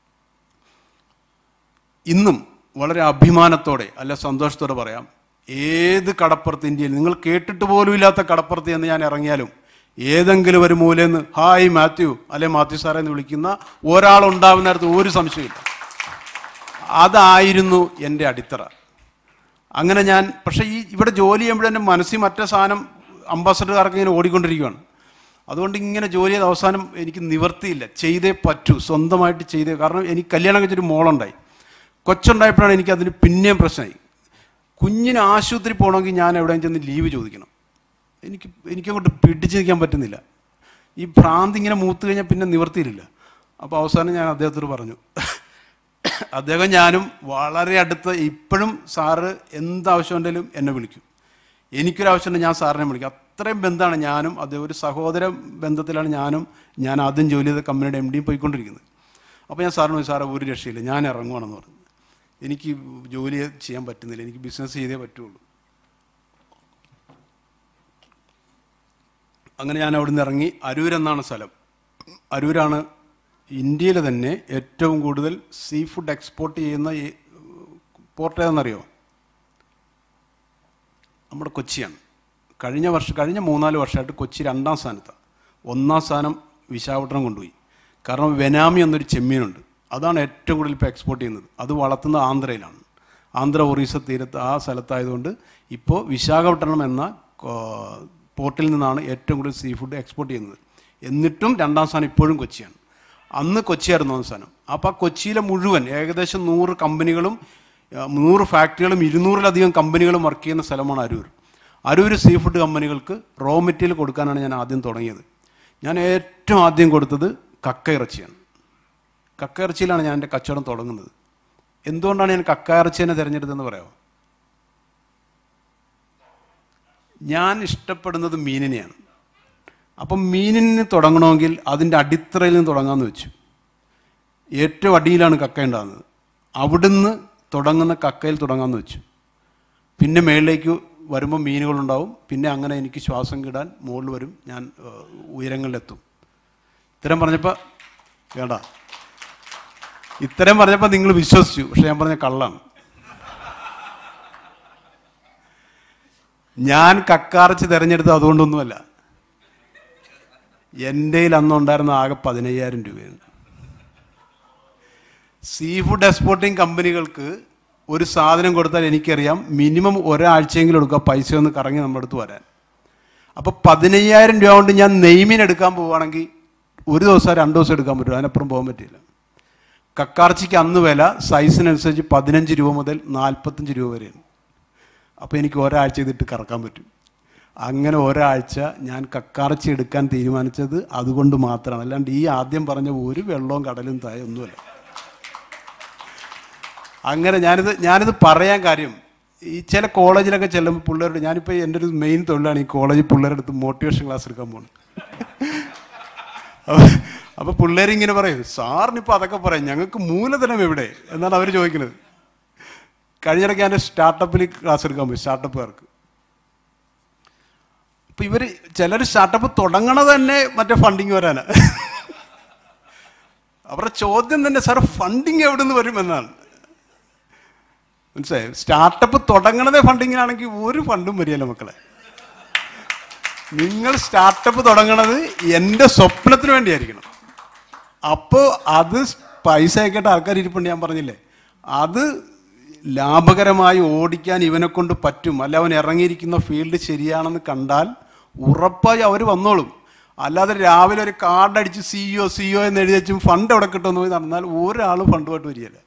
ഇന്നും വളരെ അഭിമാനത്തോടെ അല്ല സന്തോഷത്തോടെ പറയാം ഏത് കടപ്പുറത്ത് ഇന്ത്യയിൽ നിങ്ങൾ കേട്ടിട്ട് പോലും ഇല്ലാത്ത കടപ്പുറത്ത് എന്ന് ഞാൻ ഇറങ്ങിയാലും ഏതെങ്കിലും ഒരു മൂലയെന്ന് ഹായ് മാത്യു അല്ലെ മാത്യു സാറേ എന്ന് വിളിക്കുന്ന ഒരാളുണ്ടാവുന്ന നേരത്ത് ഒരു സംശയമില്ല അതായിരുന്നു എൻ്റെ അടിത്തറ അങ്ങനെ ഞാൻ പക്ഷേ ഈ ഇവിടെ ജോലി ചെയ്യുമ്പോൾ എൻ്റെ മനസ്സിൽ മറ്റേ സാധനം അംബാസഡർകാർക്ക് ഇങ്ങനെ ഓടിക്കൊണ്ടിരിക്കുകയാണ് അതുകൊണ്ട് ഇങ്ങനെ ജോലി ചെയ്ത അവസാനം എനിക്ക് നിവർത്തിയില്ല ചെയ്തേ പറ്റൂ സ്വന്തമായിട്ട് ചെയ്തേ കാരണം എനിക്ക് കല്യാണം കഴിച്ചൊരു മോളുണ്ടായി കൊച്ചുണ്ടായപ്പോഴാണ് എനിക്ക് അതിന് പിന്നെയും പ്രശ്നമായി കുഞ്ഞിന് ആശുപത്രി പോകണമെങ്കിൽ ഞാൻ എവിടെയും ചെന്ന് ലീവ് ചോദിക്കണം എനിക്ക് എനിക്കങ്ങോട്ട് പിടിച്ച് നിൽക്കാൻ പറ്റുന്നില്ല ഈ ഭ്രാന്തി ഇങ്ങനെ മൂത്ത് കഴിഞ്ഞാൽ പിന്നെ നിവർത്തിയില്ല അപ്പോൾ അവസാനം ഞാൻ അദ്ദേഹത്തോട് പറഞ്ഞു അദ്ദേഹം ഞാനും വളരെ അടുത്ത് ഇപ്പോഴും സാറ് എന്താവശ്യമുണ്ടെങ്കിലും എന്നെ വിളിക്കും എനിക്കൊരാവശ്യമുണ്ടെങ്കിൽ ഞാൻ സാറിനെ വിളിക്കും അത്രയും ബന്ധമാണ് ഞാനും അദ്ദേഹം ഒരു സഹോദര ബന്ധത്തിലാണ് ഞാനും ഞാൻ ആദ്യം ജോലി ചെയ്ത കമ്പനിയുടെ എം ഡിയും പോയിക്കൊണ്ടിരിക്കുന്നത് അപ്പോൾ ഞാൻ സാറിന് സാറേ ഒരു രക്ഷയില്ല ഞാൻ ഇറങ്ങുവാണെന്ന് പറഞ്ഞു എനിക്ക് ജോലി ചെയ്യാൻ പറ്റുന്നില്ല എനിക്ക് ബിസിനസ് ചെയ്തേ പറ്റുള്ളൂ അങ്ങനെ ഞാൻ അവിടെ നിന്ന് ഇറങ്ങി അരൂർ എന്നാണ് സ്ഥലം അരൂരാണ് ഇന്ത്യയിൽ തന്നെ ഏറ്റവും കൂടുതൽ സീ ഫുഡ് എക്സ്പോർട്ട് ചെയ്യുന്ന ഈ പോർട്ട് ഏതെന്നറിയോ നമ്മുടെ കൊച്ചിയാണ് കഴിഞ്ഞ വർഷം കഴിഞ്ഞ മൂന്നാല് വർഷമായിട്ട് കൊച്ചി രണ്ടാം സ്ഥാനത്താണ് ഒന്നാം സ്ഥാനം വിശാഖപട്ടണം കൊണ്ടുപോയി കാരണം വെനാമി എന്നൊരു ചെമ്മീനുണ്ട് അതാണ് ഏറ്റവും കൂടുതൽ ഇപ്പോൾ എക്സ്പോർട്ട് ചെയ്യുന്നത് അത് വളർത്തുന്നത് ആന്ധ്രയിലാണ് ആന്ധ്ര ഒറീസ തീരത്ത് ആ സ്ഥലത്തായതുകൊണ്ട് ഇപ്പോൾ വിശാഖപട്ടണം എന്ന കോ- പോർട്ടിൽ നിന്നാണ് ഏറ്റവും കൂടുതൽ സീ ഫുഡ് എക്സ്പോർട്ട് ചെയ്യുന്നത് എന്നിട്ടും രണ്ടാം സ്ഥാനം ഇപ്പോഴും കൊച്ചിയാണ് അന്ന് കൊച്ചിയായിരുന്നു ഒന്നാം സ്ഥാനം അപ്പോൾ ആ കൊച്ചിയിലെ മുഴുവൻ ഏകദേശം നൂറ് കമ്പനികളും ആ, നൂറ് ഫാക്ടറികളും ഇരുന്നൂറിലധികം കമ്പനികളും വർക്ക് ചെയ്യുന്ന സ്ഥലമാണ് അരൂർ അരൂർ സീ ഫുഡ് കമ്പനികൾക്ക് റോ മെറ്റീരിയൽ കൊടുക്കാനാണ് ഞാൻ ആദ്യം തുടങ്ങിയത് ഞാൻ ഏറ്റവും ആദ്യം കൊടുത്തത് കക്ക ഇറച്ചിയാണ് കക്ക ഇറച്ചിയിലാണ് ഞാൻ എൻ്റെ കച്ചവടം തുടങ്ങുന്നത് എന്തുകൊണ്ടാണ് ഞാൻ കക്ക ഇറച്ചിനെ തിരഞ്ഞെടുത്തതെന്ന് പറയാമോ ഞാൻ ഇഷ്ടപ്പെടുന്നത് മീനിനെയാണ് അപ്പം മീനിന് തുടങ്ങണമെങ്കിൽ അതിൻ്റെ അടിത്തറയിൽ നിന്ന് തുടങ്ങാമെന്ന് വെച്ചു ഏറ്റവും അടിയിലാണ് കക്ക ഉണ്ടാകുന്നത് അവിടുന്ന് തുടങ്ങുന്ന കക്കയിൽ തുടങ്ങാമെന്ന് വെച്ചു പിന്നെ മേളിലേക്ക് വരുമ്പോൾ മീനുകളുണ്ടാവും പിന്നെ അങ്ങനെ എനിക്ക് ശ്വാസം കിടാൻ മുകളിൽ വരും ഞാൻ ഏഹ്, ഉയരങ്ങളിലെത്തും ഇത്തരം പറഞ്ഞപ്പോൾ വേണ്ട ഇത്തരം പറഞ്ഞപ്പോൾ നിങ്ങൾ വിശ്വസിച്ചു പക്ഷെ ഞാൻ പറഞ്ഞ കള്ളാണ് ഞാൻ കക്കാറച്ച് തിരഞ്ഞെടുത്തത് അതുകൊണ്ടൊന്നുമല്ല എൻ്റെ കയ്യിൽ അന്ന് ഉണ്ടായിരുന്ന ആകെ പതിനയ്യായിരം രൂപയാണ് സീ ഫുഡ് എക്സ്പോർട്ടിംഗ് കമ്പനികൾക്ക് ഒരു സാധനം കൊടുത്താൽ എനിക്കറിയാം മിനിമം ഒരാഴ്ചയെങ്കിലും എടുക്കുക പൈസ ഒന്ന് കറങ്ങി നമ്മുടെ അടുത്ത് വരാൻ അപ്പോൾ പതിനയ്യായിരം രൂപ കൊണ്ട് ഞാൻ നെയ്മീൻ എടുക്കാൻ പോവുകയാണെങ്കിൽ ഒരു ദിവസം രണ്ട് ദിവസം എടുക്കാൻ പറ്റും അതിനപ്പുറം പോകാൻ പറ്റില്ല കക്കാർച്ചിക്ക് അന്ന് വില സൈസിനനുസരിച്ച് പതിനഞ്ച് രൂപ മുതൽ നാൽപ്പത്തഞ്ച് രൂപ വരെയാണ് അപ്പോൾ എനിക്ക് ഒരാഴ്ച ഇതിട്ട് കറക്കാൻ പറ്റും അങ്ങനെ ഒരാഴ്ച ഞാൻ കക്കാർച്ചി എടുക്കാൻ തീരുമാനിച്ചത് അതുകൊണ്ട് മാത്രമാണ് അല്ലാണ്ട് ഈ ആദ്യം പറഞ്ഞ ഒരു വെള്ളവും കടലും തായ ഒന്നുമല്ല അങ്ങനെ ഞാനിത് ഞാനിത് പറയാൻ കാര്യം ഈ ചില കോളേജിലൊക്കെ ചെല്ലുമ്പോൾ പിള്ളേരോട് ഞാനിപ്പോൾ എൻ്റെ ഒരു മെയിൻ തൊഴിലാണ് ഈ കോളേജിൽ പിള്ളേരുടെ അടുത്ത് മോട്ടിവേഷൻ ക്ലാസ് എടുക്കാൻ പോകുന്നത് അപ്പോൾ പിള്ളേരിങ്ങനെ പറയും സാറിനിപ്പോൾ അതൊക്കെ പറയും ഞങ്ങൾക്ക് മൂലധനം എവിടെ എന്നാണ് അവർ ചോദിക്കുന്നത് കഴിഞ്ഞിടയ്ക്ക് ഞാൻ സ്റ്റാർട്ടപ്പിൽ ക്ലാസ് എടുക്കാൻ പോയി സ്റ്റാർട്ടപ്പുകാർക്ക് അപ്പോൾ ഇവർ ചിലർ സ്റ്റാർട്ടപ്പ് തുടങ്ങണത് തന്നെ മറ്റേ ഫണ്ടിങ് വരാനാണ് അവരുടെ ചോദ്യം തന്നെ സാർ ഫണ്ടിങ് എവിടെ നിന്ന് വരും എന്നാണ് മനസ്സിലായി സ്റ്റാർട്ടപ്പ് തുടങ്ങണതേ ഫണ്ടിങ്ങിനാണെങ്കിൽ ഒരു ഫണ്ടും വരികയല്ല മക്കളെ നിങ്ങൾ സ്റ്റാർട്ടപ്പ് തുടങ്ങണത് എൻ്റെ സ്വപ്നത്തിന് വേണ്ടിയായിരിക്കണം അപ്പോൾ അത് പൈസ ആക്കിയിട്ട് ആൾക്കാർ ഇരിപ്പുണ്ട് ഞാൻ പറഞ്ഞില്ലേ അത് ലാഭകരമായി ഓടിക്കാൻ ഇവനെ കൊണ്ട് പറ്റും അല്ല അവൻ ഇറങ്ങിയിരിക്കുന്ന ഫീൽഡ് ശരിയാണെന്ന് കണ്ടാൽ ഉറപ്പായി അവർ വന്നോളും അല്ലാതെ രാവിലെ ഒരു കാർഡ് അടിച്ച് സിഇഒ സിഇഒ എന്ന് എഴുതി വെച്ചും ഫണ്ട് എവിടെ കിട്ടുമെന്ന് പോയി നടന്നാൽ ഒരാളും ഫണ്ടുമായിട്ട് വരികയില്ല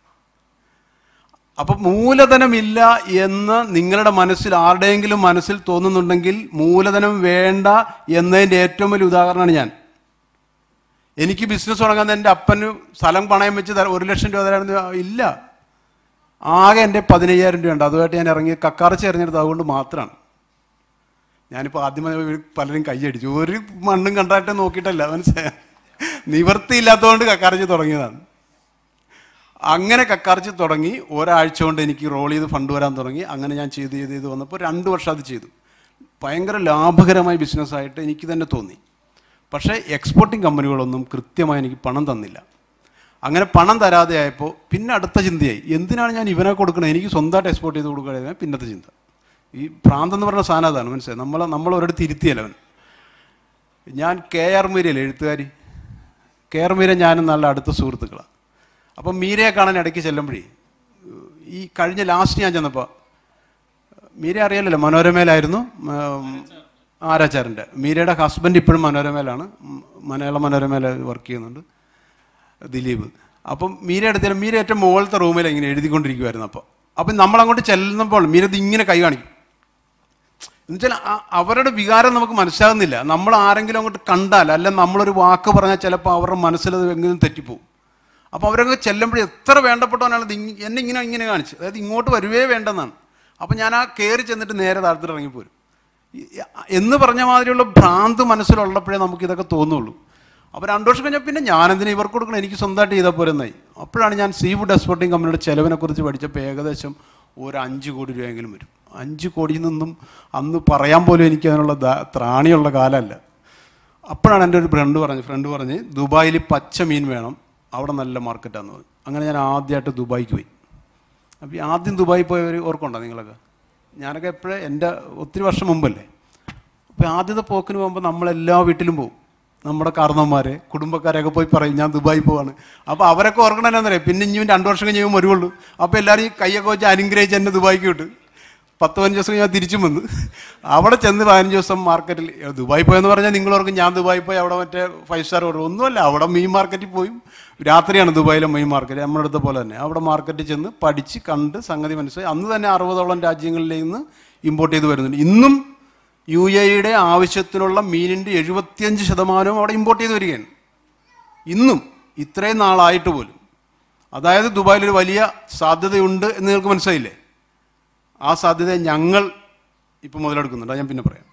അപ്പം മൂലധനമില്ല എന്ന് നിങ്ങളുടെ മനസ്സിൽ ആരുടെയെങ്കിലും മനസ്സിൽ തോന്നുന്നുണ്ടെങ്കിൽ മൂലധനം വേണ്ട എന്നതിൻ്റെ ഏറ്റവും വലിയ ഉദാഹരണമാണ് ഞാൻ എനിക്ക് ബിസിനസ് തുടങ്ങാൻ എൻ്റെ അപ്പന് സ്ഥലം പണയം വെച്ച് തരാം ഒരു ലക്ഷം രൂപ തരാമെന്ന് ഇല്ല ആകെ എൻ്റെ പതിനയ്യായിരം രൂപ ഉണ്ട് അതുമായിട്ട് ഞാൻ ഇറങ്ങി കക്കാറച്ച് എറിഞ്ഞെടുത്ത് അതുകൊണ്ട് മാത്രമാണ് ഞാനിപ്പോൾ ആദ്യമായി പലരും കൈയടിച്ചു ഒരു മണ്ണും കണ്ടായിട്ട് നോക്കിയിട്ടല്ല മനസ്സിലായ നിവർത്തിയില്ലാത്തതുകൊണ്ട് കക്കാറച്ച് തുടങ്ങിയതാണ് അങ്ങനെ കക്കാർച്ചി തുടങ്ങി ഒരാഴ്ച കൊണ്ട് എനിക്ക് റോൾ ചെയ്ത് ഫണ്ട് വരാൻ തുടങ്ങി അങ്ങനെ ഞാൻ ചെയ്ത് ചെയ്ത് ചെയ്ത് വന്നപ്പോൾ രണ്ട് വർഷം അത് ചെയ്തു ഭയങ്കര ലാഭകരമായ ബിസിനസ്സായിട്ട് എനിക്ക് തന്നെ തോന്നി പക്ഷേ എക്സ്പോർട്ടിംഗ് കമ്പനികളൊന്നും കൃത്യമായി എനിക്ക് പണം തന്നില്ല അങ്ങനെ പണം തരാതെ ആയപ്പോൾ പിന്നെ അടുത്ത ചിന്തയായി എന്തിനാണ് ഞാൻ ഇവനെ കൊടുക്കണത് എനിക്ക് സ്വന്തമായിട്ട് എക്സ്പോർട്ട് ചെയ്ത് കൊടുക്കണത് പിന്നത്തെ ചിന്ത ഈ ഭ്രാന്തെന്ന് പറഞ്ഞ സാധനം അതാണ് മനസ്സിലായി നമ്മൾ നമ്മൾ ഒരിടത്ത് ഇരുത്തിയല്ല അവൻ ഞാൻ കെ ആർ മീരയല്ലേ എഴുത്തുകാരി കെ ആർ മീര ഞാനും നല്ല അടുത്ത സുഹൃത്തുക്കളാണ് അപ്പം മീരയെ കാണാൻ ഇടയ്ക്ക് ചെല്ലുമ്പോഴേ ഈ കഴിഞ്ഞ ലാസ്റ്റ് ഞാൻ ചെന്നപ്പോൾ മീര അറിയാലല്ലോ മനോരമയിലായിരുന്നു ഉം, ആരാച്ചാരൻ്റെ മീരയുടെ ഹസ്ബൻഡ് ഇപ്പോഴും മനോരമയിലാണ് ഉം, മലയാള മനോരമയിൽ വർക്ക് ചെയ്യുന്നുണ്ട് ദിലീപ് അപ്പം മീര എടുത്താലും മീര ഏറ്റവും മുകളിലത്തെ റൂമിൽ ഇങ്ങനെ എഴുതിക്കൊണ്ടിരിക്കുമായിരുന്നു അപ്പോൾ അപ്പം നമ്മളങ്ങോട്ട് ചെല്ലുമ്പോൾ മീര ഇത് ഇങ്ങനെ കൈ കാണിക്കും എന്നുവെച്ചാൽ ആ- അവരുടെ വികാരം നമുക്ക് മനസ്സിലാകുന്നില്ല നമ്മൾ ആരെങ്കിലും അങ്ങോട്ട് കണ്ടാൽ അല്ല നമ്മളൊരു വാക്ക് പറഞ്ഞാൽ ചിലപ്പോൾ അവരുടെ മനസ്സിലത് എങ്കിലും തെറ്റിപ്പോവും അപ്പോൾ അവരൊക്കെ ചെല്ലുമ്പോഴേ എത്ര വേണ്ടപ്പെട്ടവനാണ് ഇത് ഇങ്ങ- എന്നെ ഇങ്ങനെ ഇങ്ങനെ കാണിച്ച് അതായത് ഇങ്ങോട്ട് വരുവേ വേണ്ടെന്നാണ് അപ്പം ഞാൻ ആ കയറി ചെന്നിട്ട് നേരെ താഴത്തിൽ ഇറങ്ങിപ്പോരും ഈ- എന്ന് പറഞ്ഞ മാതിരിയുള്ള ഭ്രാന്ത് മനസ്സിലുള്ളപ്പോഴേ നമുക്ക് ഇതൊക്കെ തോന്നുള്ളൂ അപ്പോൾ രണ്ടു വർഷം കഴിഞ്ഞാൽ പിന്നെ ഞാനെന്തിനാ ഇവർക്ക് കൊടുക്കണം എനിക്ക് സ്വന്തമായിട്ട് ചെയ്താൽ പോരെന്നായി അപ്പോഴാണ് ഞാൻ സീ ഫുഡ് എക്സ്പോർട്ടിംഗ് കമ്പനിയുടെ ചെലവിനെ കുറിച്ച് പഠിച്ചപ്പോൾ ഏകദേശം ഒരു അഞ്ച് കോടി രൂപയെങ്കിലും വരും അഞ്ച് കോടിയിൽ നിന്നും അന്ന് പറയാൻ പോലും എനിക്ക് അതിനുള്ള ദാ- ത്രാണിയുള്ള കാലമല്ല അപ്പോഴാണ് എൻ്റെ ഒരു ഫ്രണ്ട് പറഞ്ഞ് ഫ്രണ്ട് പറഞ്ഞ് ദുബായിൽ പച്ച മീൻ വേണം അവിടെ നല്ല മാർക്കറ്റാന്ന് പറഞ്ഞു അങ്ങനെ ഞാൻ ആദ്യമായിട്ട് ദുബായിക്ക് പോയി അപ്പോൾ ഈ ആദ്യം ദുബായി പോയവർ ഓർക്കുണ്ടോ നിങ്ങളൊക്കെ ഞാനൊക്കെ എപ്പോഴേ എൻ്റെ ഒത്തിരി വർഷം മുമ്പല്ലേ അപ്പോൾ ആദ്യത്തെ പോക്കിന് പോകുമ്പോൾ നമ്മളെല്ലാ വീട്ടിലും പോകും നമ്മുടെ കാരണവന്മാരെ കുടുംബക്കാരെയൊക്കെ പോയി പറയും ഞാൻ ദുബായി പോവാണ് അപ്പോൾ അവരൊക്കെ ഓർക്കണം എന്നാന്നറിയാം പിന്നെ ഇനിയും രണ്ട് വർഷം കഴിഞ്ഞ് കഴിയുമ്പോൾ വരുവുള്ളൂ അപ്പോൾ എല്ലാവരും ഈ കൈയൊക്കെ വെച്ച് അനുഗ്രഹിച്ച് എന്നെ ദുബായിക്ക് വിട്ട് പത്ത് പതിനഞ്ച് ദിവസം ഞാൻ തിരിച്ചും വന്ന് അവിടെ ചെന്ന് പതിനഞ്ച് ദിവസം മാർക്കറ്റിൽ ദുബായി പോയെന്ന് പറഞ്ഞാൽ നിങ്ങൾ ഓർക്കും ഞാൻ ദുബായി പോയി അവിടെ മറ്റേ ഫൈവ് സ്റ്റാർ ഓർഡർ ഒന്നുമല്ല അവിടെ മീൻ മാർക്കറ്റിൽ പോയി രാത്രിയാണ് ദുബായിലെ മീൻ മാർക്കറ്റ് നമ്മുടെ അടുത്ത പോലെ തന്നെ അവിടെ മാർക്കറ്റിൽ ചെന്ന് പഠിച്ച് കണ്ട് സംഗതി മനസ്സിലായി അന്ന് തന്നെ അറുപതോളം രാജ്യങ്ങളിൽ നിന്ന് ഇമ്പോർട്ട് ചെയ്ത് വരുന്നുണ്ട് ഇന്നും യു എയുടെ ആവശ്യത്തിനുള്ള മീനിൻ്റെ എഴുപത്തിയഞ്ച് ശതമാനവും അവിടെ ഇമ്പോർട്ട് ചെയ്ത് വരികയാണ് ഇന്നും ഇത്രയും നാളായിട്ട് പോലും അതായത് ദുബായിലൊരു വലിയ സാധ്യതയുണ്ട് എന്ന് നിങ്ങൾക്ക് മനസ്സിലായില്ലേ ആ സാധ്യത ഞങ്ങൾ ഇപ്പോൾ മുതലെടുക്കുന്നുണ്ട് അത് ഞാൻ പിന്നെ പറയാം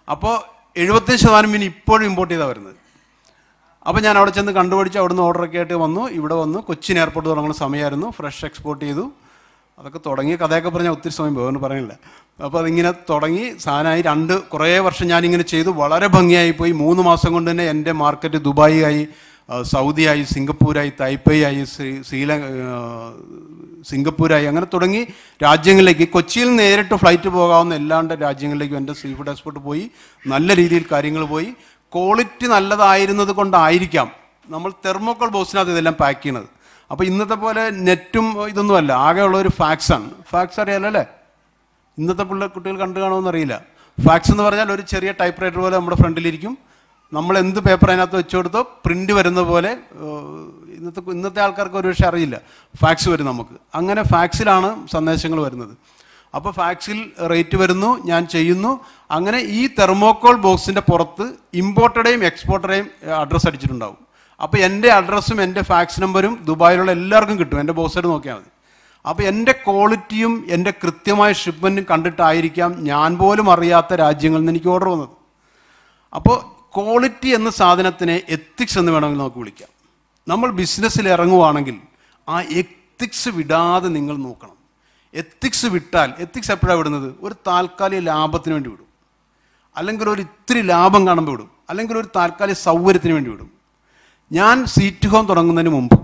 അപ്പോൾ എഴുപത്തഞ്ച് ശതമാനം മീൻ ഇപ്പോഴും ഇമ്പോർട്ട് ചെയ്താണ് വരുന്നത് അപ്പോൾ ഞാൻ അവിടെ ചെന്ന് കണ്ടുപിടിച്ച് അവിടുന്ന് ഓർഡറൊക്കെ ആയിട്ട് വന്നു ഇവിടെ വന്നു കൊച്ചിൻ എയർപോർട്ട് തുടങ്ങുന്ന സമയമായിരുന്നു ഫ്രഷ് എക്സ്പോർട്ട് ചെയ്തു അതൊക്കെ തുടങ്ങിയ കഥയൊക്കെ പറഞ്ഞാൽ ഒത്തിരി സമയം പോകുമെന്ന് പറയുന്നില്ല അപ്പോൾ അതിങ്ങനെ തുടങ്ങി സാധനമായി രണ്ട് കുറേ വർഷം ഞാനിങ്ങനെ ചെയ്തു വളരെ ഭംഗിയായി പോയി മൂന്ന് മാസം കൊണ്ട് തന്നെ എൻ്റെ മാർക്കറ്റ് ദുബായി ആയി ആ, സൗദിയായി സിംഗപ്പൂരായി തായ്പേയി ആയി ശ്രീ ശ്രീലങ്ക ആ, സിംഗപ്പൂരായി അങ്ങനെ തുടങ്ങി രാജ്യങ്ങളിലേക്ക് കൊച്ചിയിൽ നിന്ന് നേരിട്ട് ഫ്ലൈറ്റ് പോകാവുന്ന എല്ലാണ്ട് രാജ്യങ്ങളിലേക്കും എൻ്റെ സീ ഫുഡ് എക്സ്പോർട്ട് പോയി നല്ല രീതിയിൽ കാര്യങ്ങൾ പോയി ക്വാളിറ്റി നല്ലതായിരുന്നത് കൊണ്ടായിരിക്കാം നമ്മൾ തെർമോക്കോൾ ബോക്സിനകത്ത് ഇതെല്ലാം പാക്ക് ചെയ്യണത് അപ്പോൾ ഇന്നത്തെ പോലെ നെറ്റും ഇതൊന്നുമല്ല ആകെയുള്ള ഒരു ഫാക്സാണ് ഫാക്സ് അറിയാലോ അല്ലേ ഇന്നത്തെ പിള്ളേർ കുട്ടികൾ കണ്ടു കാണുമെന്ന് അറിയില്ല ഫാക്സ് എന്ന് പറഞ്ഞാൽ ഒരു ചെറിയ ടൈപ്പ് റൈറ്റർ പോലെ നമ്മുടെ ഫ്രണ്ടിലിരിക്കും നമ്മൾ എന്ത് പേപ്പർ അതിനകത്ത് വെച്ച് കൊടുത്തോ പ്രിന്റ് വരുന്ന പോലെ ഏഹ്, ഇന്നത്തെ ഇന്നത്തെ ആൾക്കാർക്ക് ഒരു പക്ഷേ അറിയില്ല ഫാക്സ് വരും നമുക്ക് അങ്ങനെ ഫാക്സിലാണ് സന്ദേശങ്ങൾ വരുന്നത് അപ്പോൾ ഫാക്സിൽ റേറ്റ് വരുന്നു ഞാൻ ചെയ്യുന്നു അങ്ങനെ ഈ തെർമോക്കോൾ ബോക്സിൻ്റെ പുറത്ത് ഇമ്പോർട്ടഡേയും എക്സ്പോർട്ടറേയും അഡ്രസ്സ് അടിച്ചിട്ടുണ്ടാവും അപ്പോൾ എൻ്റെ അഡ്രസ്സും എൻ്റെ ഫാക്സ് നമ്പറും ദുബായിലുള്ള എല്ലാവർക്കും കിട്ടും എൻ്റെ ബോക്സായിട്ട് നോക്കിയാൽ മതി അപ്പോൾ എൻ്റെ ക്വാളിറ്റിയും എൻ്റെ കൃത്യമായ ഷിപ്മെൻറ്റും കണ്ടിട്ടായിരിക്കാം ഞാൻ പോലും അറിയാത്ത രാജ്യങ്ങളിൽ നിന്ന് എനിക്ക് ഓർഡർ വന്നത് അപ്പോൾ ക്വാളിറ്റി എന്ന സാധനത്തിനെ എത്തിക്സ് എന്ന് വേണമെങ്കിൽ നമുക്ക് വിളിക്കാം നമ്മൾ ബിസിനസ്സിൽ ഇറങ്ങുവാണെങ്കിൽ ആ എത്തിക്സ് വിടാതെ നിങ്ങൾ നോക്കണം എത്തിക്സ് വിട്ടാൽ എത്തിക്സ് എപ്പോഴാണ് വിടുന്നത് ഒരു താൽക്കാലിക ലാഭത്തിന് വേണ്ടി വിടും അല്ലെങ്കിൽ ഒരു ഇത്തിരി ലാഭം കാണുമ്പോൾ വിടും അല്ലെങ്കിൽ ഒരു താൽക്കാലിക സൗകര്യത്തിന് വേണ്ടി വിടും ഞാൻ സീറ്റ് ഹോം തുടങ്ങുന്നതിന് മുമ്പ്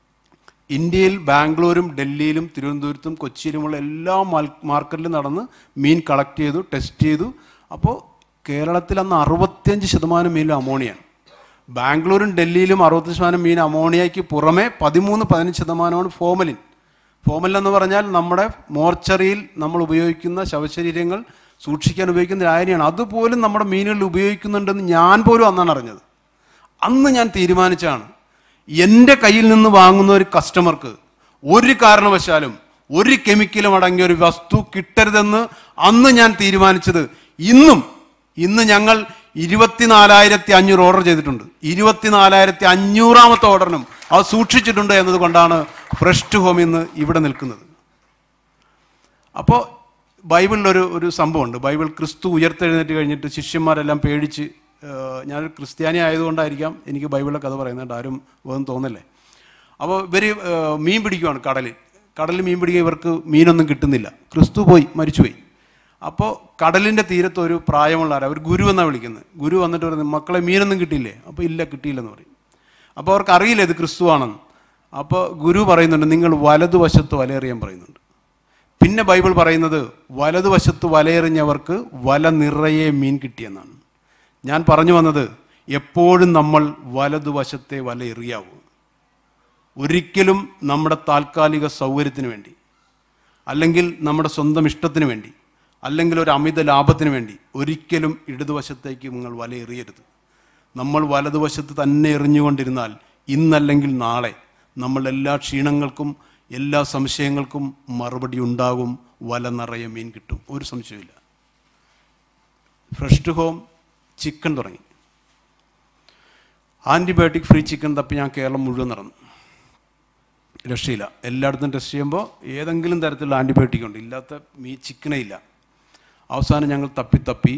ഇന്ത്യയിൽ ബാംഗ്ലൂരും ഡൽഹിയിലും തിരുവനന്തപുരത്തും കൊച്ചിയിലുമുള്ള എല്ലാ മാൽ- മാർക്കറ്റിലും നടന്ന് മീൻ കളക്ട് ചെയ്തു ടെസ്റ്റ് ചെയ്തു അപ്പോൾ കേരളത്തിൽ അന്ന് അറുപത്തിയഞ്ച് ശതമാനം മീനും അമോണിയാണ് ബാംഗ്ലൂരും ഡൽഹിയിലും അറുപത്തി ശതമാനം മീൻ അമോണിയയ്ക്ക് പുറമെ പതിമൂന്ന് പതിനഞ്ച് ശതമാനമാണ് ഫോമലിൻ ഫോമലിൻ എന്ന് പറഞ്ഞാൽ നമ്മുടെ മോർച്ചറിയിൽ നമ്മൾ ഉപയോഗിക്കുന്ന ശവശരീരങ്ങൾ സൂക്ഷിക്കാൻ ഉപയോഗിക്കുന്ന ലായനിയാണ് അതുപോലും നമ്മുടെ മീനുകളിൽ ഉപയോഗിക്കുന്നുണ്ടെന്ന് ഞാൻ പോലും അന്നാണ് അറിഞ്ഞത് അന്ന് ഞാൻ തീരുമാനിച്ചാണ് എൻ്റെ കയ്യിൽ നിന്ന് വാങ്ങുന്ന ഒരു കസ്റ്റമർക്ക് ഒരു കാരണവശാലും ഒരു കെമിക്കലും അടങ്ങിയ ഒരു വസ്തു കിട്ടരുതെന്ന് അന്ന് ഞാൻ തീരുമാനിച്ചത് ഇന്നും ഇന്ന് ഞങ്ങൾ ഇരുപത്തിനാലായിരത്തി അഞ്ഞൂറ് ഓർഡർ ചെയ്തിട്ടുണ്ട് ഇരുപത്തിനാലായിരത്തി അഞ്ഞൂറാമത്തെ ഓർഡറിനും അത് സൂക്ഷിച്ചിട്ടുണ്ട് എന്നതുകൊണ്ടാണ് ഫ്രഷ് ടു ഹോം ഇന്ന് ഇവിടെ നിൽക്കുന്നത് അപ്പോൾ ബൈബിളിലൊരു ഒരു സംഭവമുണ്ട് ബൈബിൾ ക്രിസ്തു ഉയർത്തെഴുന്നേറ്റ് കഴിഞ്ഞിട്ട് ശിഷ്യന്മാരെല്ലാം പേടിച്ച് ഏഹ്, ഞാനൊരു ക്രിസ്ത്യാനി ആയതുകൊണ്ടായിരിക്കാം എനിക്ക് ബൈബിളിലെ കഥ പറയുന്നത് ആരും വേറെ തോന്നല്ലേ അപ്പോൾ ഇവർ മീൻ പിടിക്കുവാണ് കടലിൽ കടലിൽ മീൻ പിടിക്കുക ഇവർക്ക് മീനൊന്നും കിട്ടുന്നില്ല ക്രിസ്തു പോയി മരിച്ചുപോയി അപ്പോൾ കടലിൻ്റെ തീരത്ത് ഒരു പ്രായമുള്ള ആരാ ഒരു ഗുരു എന്നാണ് വിളിക്കുന്നത് ഗുരു വന്നിട്ട് പറയുന്നത് മക്കളെ മീനൊന്നും കിട്ടിയില്ലേ അപ്പോൾ ഇല്ല കിട്ടിയില്ലെന്ന് പറയും അപ്പോൾ അവർക്ക് അറിയില്ല ഇത് ക്രിസ്തു ആണെന്ന് അപ്പോൾ ഗുരു പറയുന്നുണ്ട് നിങ്ങൾ വലതുവശത്ത് വലയെറിയാൻ പറയുന്നുണ്ട് പിന്നെ ബൈബിൾ പറയുന്നത് വലതുവശത്ത് വലയെറിഞ്ഞവർക്ക് വല നിറയെ മീൻ കിട്ടിയെന്നാണ് ഞാൻ പറഞ്ഞു വന്നത് എപ്പോഴും നമ്മൾ വലതുവശത്തെ വല എറിയാവൂ ഒരിക്കലും നമ്മുടെ താൽക്കാലിക സൗകര്യത്തിന് വേണ്ടി അല്ലെങ്കിൽ നമ്മുടെ സ്വന്തം ഇഷ്ടത്തിന് വേണ്ടി അല്ലെങ്കിൽ ഒരു അമിത ലാഭത്തിന് വേണ്ടി ഒരിക്കലും ഇടതുവശത്തേക്ക് നിങ്ങൾ വല എറിയരുത് നമ്മൾ വലതുവശത്ത് തന്നെ എറിഞ്ഞുകൊണ്ടിരുന്നാൽ ഇന്നല്ലെങ്കിൽ നാളെ നമ്മളുടെ എല്ലാ ക്ഷീണങ്ങൾക്കും എല്ലാ സംശയങ്ങൾക്കും മറുപടി ഉണ്ടാകും വല നിറയെ മീൻ കിട്ടും ഒരു സംശയമില്ല ഫ്രഷ് ടു ഹോം ചിക്കൻ തുടങ്ങി ആൻറ്റിബയോട്ടിക് ഫ്രീ ചിക്കൻ തപ്പി ഞാൻ കേരളം മുഴുവൻ നടന്നു രക്ഷയില്ല എല്ലായിടത്തും ടെസ്റ്റ് ചെയ്യുമ്പോൾ ഏതെങ്കിലും തരത്തിലുള്ള ആൻറ്റിബയോട്ടിക് ഉണ്ട് ഇല്ലാത്ത മീ ചിക്കനേ ഇല്ല അവസാനം ഞങ്ങൾ തപ്പി തപ്പി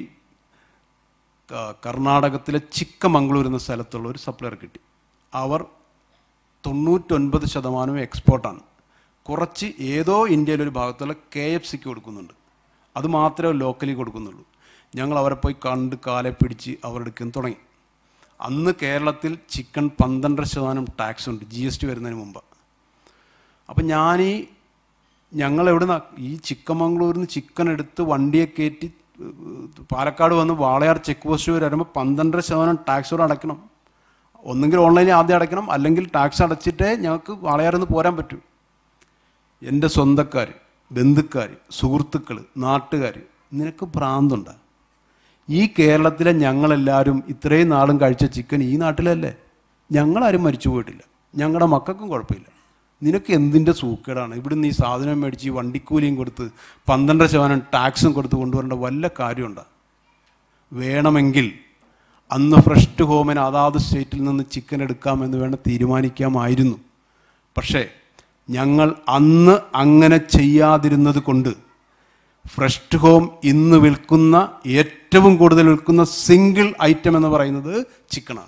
ക- കർണാടകത്തിലെ ചിക്കമംഗളൂർ എന്ന സ്ഥലത്തുള്ള ഒരു സപ്ലയർ കിട്ടി അവർ തൊണ്ണൂറ്റൊൻപത് ശതമാനവും എക്സ്പോർട്ടാണ് കുറച്ച് ഏതോ ഇന്ത്യയിലെ ഒരു ഭാഗത്തുള്ള കെ എഫ് സിക്ക് കൊടുക്കുന്നുണ്ട് അത് മാത്രമേ ലോക്കലി കൊടുക്കുന്നുള്ളൂ ഞങ്ങൾ അവരെ പോയി കണ്ട് കാലെ പിടിച്ച് അവരുടെ അടുക്കൽ നിന്ന് തുടങ്ങി അന്ന് കേരളത്തിൽ ചിക്കൻ പന്ത്രണ്ടര ശതമാനം ടാക്സ് ഉണ്ട് ജി എസ് ടി വരുന്നതിന് മുമ്പ് അപ്പം ഞാൻ ഈ ഞങ്ങൾ എവിടുന്ന ഈ ചിക്കമംഗളൂരിൽ നിന്ന് ചിക്കൻ എടുത്ത് വണ്ടിയെ കയറ്റി ഏഹ്, പാലക്കാട് വന്ന് വാളയാർ ചെക്ക് പോസ്റ്റ് വരെ വരുമ്പോൾ പന്ത്രണ്ടര ശതമാനം ടാക്സ് കൂടെ അടയ്ക്കണം ഒന്നെങ്കിൽ ഓൺലൈനിൽ ആദ്യം അടയ്ക്കണം അല്ലെങ്കിൽ ടാക്സ് അടച്ചിട്ടേ ഞങ്ങൾക്ക് വാളയാറിൽ നിന്ന് പോരാൻ പറ്റൂ എൻ്റെ സ്വന്തക്കാർ ബന്ധുക്കാർ സുഹൃത്തുക്കൾ നാട്ടുകാർ നിനക്ക് ഭ്രാന്തുണ്ടാ ഈ കേരളത്തിലെ ഞങ്ങളെല്ലാവരും ഇത്രയും നാളും കഴിച്ച ചിക്കൻ ഈ നാട്ടിലല്ലേ ഞങ്ങളാരും മരിച്ചു പോയിട്ടില്ല ഞങ്ങളുടെ മക്കൾക്കും കുഴപ്പമില്ല നിനക്ക് എന്തിൻ്റെ സൂക്കേടാണ് ഇവിടുന്ന് ഈ സാധനം മേടിച്ച് ഈ വണ്ടിക്കൂലിയും കൊടുത്ത് പന്ത്രണ്ട് ശതമാനം ടാക്സും കൊടുത്ത് കൊണ്ടുവരേണ്ട വല്ല കാര്യമുണ്ടോ വേണമെങ്കിൽ അന്ന് ഫ്രഷ് ടു ഹോമിന് അതാത് സ്റ്റേറ്റിൽ നിന്ന് ചിക്കൻ എടുക്കാമെന്ന് വേണം തീരുമാനിക്കാമായിരുന്നു പക്ഷേ ഞങ്ങൾ അന്ന് അങ്ങനെ ചെയ്യാതിരുന്നത് കൊണ്ട് ഫ്രഷ് ഹോം ഇന്ന് വിൽക്കുന്ന ഏറ്റവും കൂടുതൽ വിൽക്കുന്ന സിംഗിൾ ഐറ്റം എന്ന് പറയുന്നത് ചിക്കനാണ്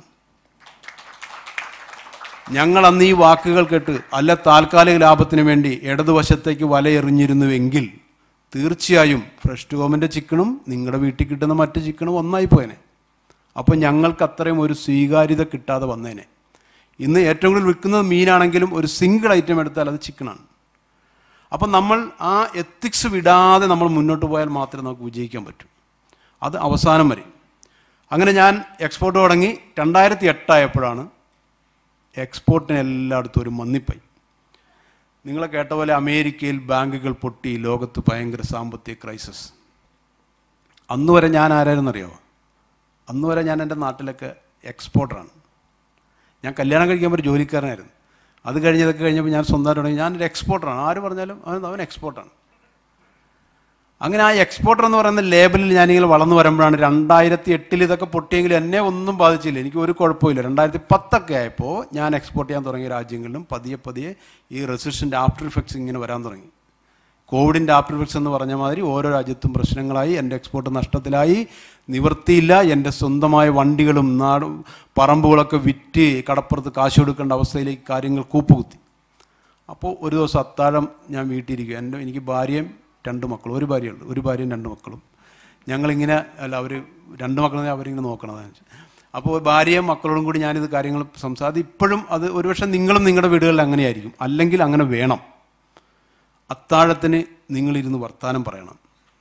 ഞങ്ങൾ അന്ന് ഈ വാക്കുകൾ കേട്ട് അല്ല താൽക്കാലിക ലാഭത്തിന് വേണ്ടി ഇടതുവശത്തേക്ക് വലയെറിഞ്ഞിരുന്നുവെങ്കിൽ തീർച്ചയായും ഫ്രഷ് ഹോമിൻ്റെ ചിക്കനും നിങ്ങളുടെ വീട്ടിൽ കിട്ടുന്ന മറ്റ് ചിക്കനും ഒന്നായി പോയേനെ അപ്പോൾ ഞങ്ങൾക്ക് അത്രയും ഒരു സ്വീകാര്യത കിട്ടാതെ വന്നേനെ ഇന്ന് ഏറ്റവും കൂടുതൽ വിൽക്കുന്നത് മീനാണെങ്കിലും ഒരു സിംഗിൾ ഐറ്റം എടുത്താൽ അത് ചിക്കനാണ് അപ്പം നമ്മൾ ആ എത്തിക്സ് വിടാതെ നമ്മൾ മുന്നോട്ട് പോയാൽ മാത്രമേ നമുക്ക് വിജയിക്കാൻ പറ്റൂ അത് അവസാനം വരെ അങ്ങനെ ഞാൻ എക്സ്പോർട്ട് തുടങ്ങി രണ്ടായിരത്തി എട്ടായപ്പോഴാണ് എക്സ്പോർട്ടിന് എല്ലായിടത്തും ഒരു മന്നിപ്പായി നിങ്ങളെ കേട്ട പോലെ അമേരിക്കയിൽ ബാങ്കുകൾ പൊട്ടി ലോകത്ത് ഭയങ്കര സാമ്പത്തിക ക്രൈസിസ് അന്ന് വരെ ഞാൻ ആരായിരുന്നറിയോ അന്ന് വരെ ഞാൻ എൻ്റെ നാട്ടിലൊക്കെ എക്സ്പോർട്ടറാണ് ഞാൻ കല്യാണം കഴിക്കാൻ ഒരു ജോലിക്കാരനായിരുന്നു അത് കഴിഞ്ഞതൊക്കെ കഴിഞ്ഞപ്പോൾ ഞാൻ സ്വന്തമായിട്ട് തുടങ്ങി ഞാനൊരു എക്സ്പോർട്ടറാണ് ആര് പറഞ്ഞാലും അവൻ അവൻ എക്സ്പോർട്ടാണ് അങ്ങനെ ആ എക്സ്പോർട്ടർ എന്ന് പറയുന്ന ലേബലിൽ ഞാനിങ്ങനെ വളർന്നു വരുമ്പോഴാണ് രണ്ടായിരത്തി എട്ടിൽ ഇതൊക്കെ പൊട്ടിയെങ്കിലും എന്നെ ഒന്നും ബാധിച്ചില്ല എനിക്ക് ഒരു കുഴപ്പമില്ല രണ്ടായിരത്തി പത്തൊക്കെ ആയപ്പോൾ ഞാൻ എക്സ്പോർട്ട് ചെയ്യാൻ തുടങ്ങിയ രാജ്യങ്ങളിലും പതിയെ പതിയെ ഈ റെസിസ്റ്റൻ്റ് ആഫ്റ്റർ ഇഫക്ട്സ് ഇങ്ങനെ വരാൻ തുടങ്ങി കോവിഡിൻ്റെ ആഫ്റ്റർ ഇഫക്ട്സ് എന്ന് പറഞ്ഞ മാതിരി ഓരോ രാജ്യത്തും പ്രശ്നങ്ങളായി എൻ്റെ എക്സ്പോർട്ട് നഷ്ടത്തിലായി നിവൃത്തിയില്ല എൻ്റെ സ്വന്തമായ വണ്ടികളും നാടും പറമ്പുകളൊക്കെ വിറ്റ് കടപ്പുറത്ത് കാശ് കൊടുക്കേണ്ട അവസ്ഥയിലേക്ക് കാര്യങ്ങൾ കൂപ്പുകുത്തി അപ്പോൾ ഒരു ദിവസം അത്താഴം ഞാൻ വീട്ടിലിരിക്കുക എൻ്റെ എനിക്ക് ഭാര്യയും രണ്ട് മക്കളും ഒരു ഭാര്യയുള്ളൂ ഒരു ഭാര്യയും രണ്ട് മക്കളും ഞങ്ങളിങ്ങനെ അല്ല അവർ രണ്ട് മക്കളെ അവരിങ്ങനെ നോക്കണതാണ് അപ്പോൾ ഭാര്യയും മക്കളോടും കൂടി ഞാനിത് കാര്യങ്ങൾ സംസാരിച്ച് ഇപ്പോഴും അത് ഒരുപക്ഷെ നിങ്ങളും നിങ്ങളുടെ വീടുകളിൽ അങ്ങനെയായിരിക്കും അല്ലെങ്കിൽ അങ്ങനെ വേണം അത്താഴത്തിന് നിങ്ങളിരുന്ന് വർത്താനം പറയണം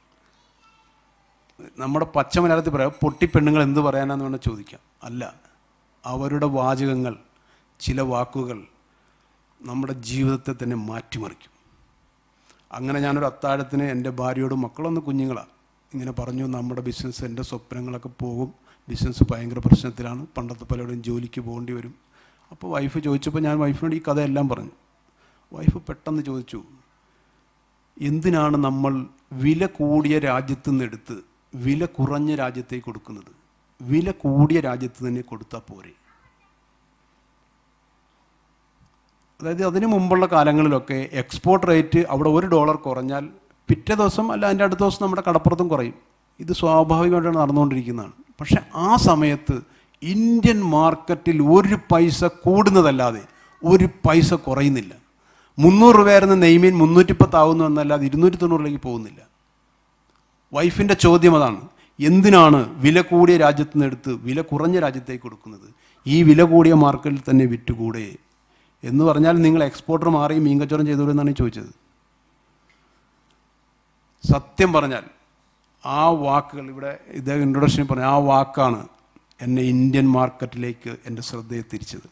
നമ്മുടെ പച്ച മലയാളത്തിൽ പറയാം പൊട്ടിപ്പെണ്ണുങ്ങൾ എന്ത് പറയാനാന്ന് വേണം ചോദിക്കാം അല്ല അവരുടെ വാചകങ്ങൾ ചില വാക്കുകൾ നമ്മുടെ ജീവിതത്തെ തന്നെ മാറ്റിമറിക്കും അങ്ങനെ ഞാനൊരു അത്താഴത്തിന് എൻ്റെ ഭാര്യയോടും മക്കളൊന്ന് കുഞ്ഞുങ്ങളാണ് ഇങ്ങനെ പറഞ്ഞു നമ്മുടെ ബിസിനസ് എൻ്റെ സ്വപ്നങ്ങളൊക്കെ പോകും ബിസിനസ് ഭയങ്കര പ്രശ്നത്തിലാണ് പണ്ടത്തെ പലരുടെയും ജോലിക്ക് പോകേണ്ടി വരും അപ്പോൾ വൈഫ് ചോദിച്ചപ്പോൾ ഞാൻ വൈഫിനോട് ഈ കഥയെല്ലാം പറഞ്ഞു വൈഫ് പെട്ടെന്ന് ചോദിച്ചു എന്തിനാണ് നമ്മൾ വില കൂടിയ രാജ്യത്തു നിന്ന് എടുത്ത് വില കുറഞ്ഞ രാജ്യത്തേക്ക് കൊടുക്കുന്നത് വില കൂടിയ രാജ്യത്ത് തന്നെ കൊടുത്താൽ പോരെ അതായത് അതിന് മുമ്പുള്ള കാലങ്ങളിലൊക്കെ എക്സ്പോർട്ട് റേറ്റ് അവിടെ ഒരു ഡോളർ കുറഞ്ഞാൽ പിറ്റേ ദിവസം അല്ല അതിൻ്റെ അടുത്ത ദിവസം നമ്മുടെ കടപ്പുറത്തും കുറയും ഇത് സ്വാഭാവികമായിട്ടാണ് നടന്നുകൊണ്ടിരിക്കുന്നതാണ് പക്ഷെ ആ സമയത്ത് ഇന്ത്യൻ മാർക്കറ്റിൽ ഒരു പൈസ കൂടുന്നതല്ലാതെ ഒരു പൈസ കുറയുന്നില്ല മുന്നൂറ് രൂപയായിരുന്ന നെയ്മീൻ മുന്നൂറ്റിപ്പത്താവുന്നു എന്നല്ലാതെ ഇരുന്നൂറ്റി തൊണ്ണൂറിലേക്ക് പോകുന്നില്ല വൈഫിൻ്റെ ചോദ്യം അതാണ് എന്തിനാണ് വില കൂടിയ രാജ്യത്ത് നിന്ന് എടുത്ത് വില കുറഞ്ഞ രാജ്യത്തേക്ക് കൊടുക്കുന്നത് ഈ വില കൂടിയ മാർക്കറ്റിൽ തന്നെ വിറ്റുകൂടെ എന്ന് പറഞ്ഞാൽ നിങ്ങൾ എക്സ്പോർട്ടർ മാറി മീൻ കച്ചവടം ചെയ്തോളൂ എന്നാണ് ചോദിച്ചത് സത്യം പറഞ്ഞാൽ ആ വാക്കുകൾ ഇവിടെ ഇദ്ദേഹം ഇൻട്രൊഡക്ഷനിൽ പറഞ്ഞ ആ വാക്കാണ് എന്നെ ഇന്ത്യൻ മാർക്കറ്റിലേക്ക് എൻ്റെ ശ്രദ്ധയെ തിരിച്ചത്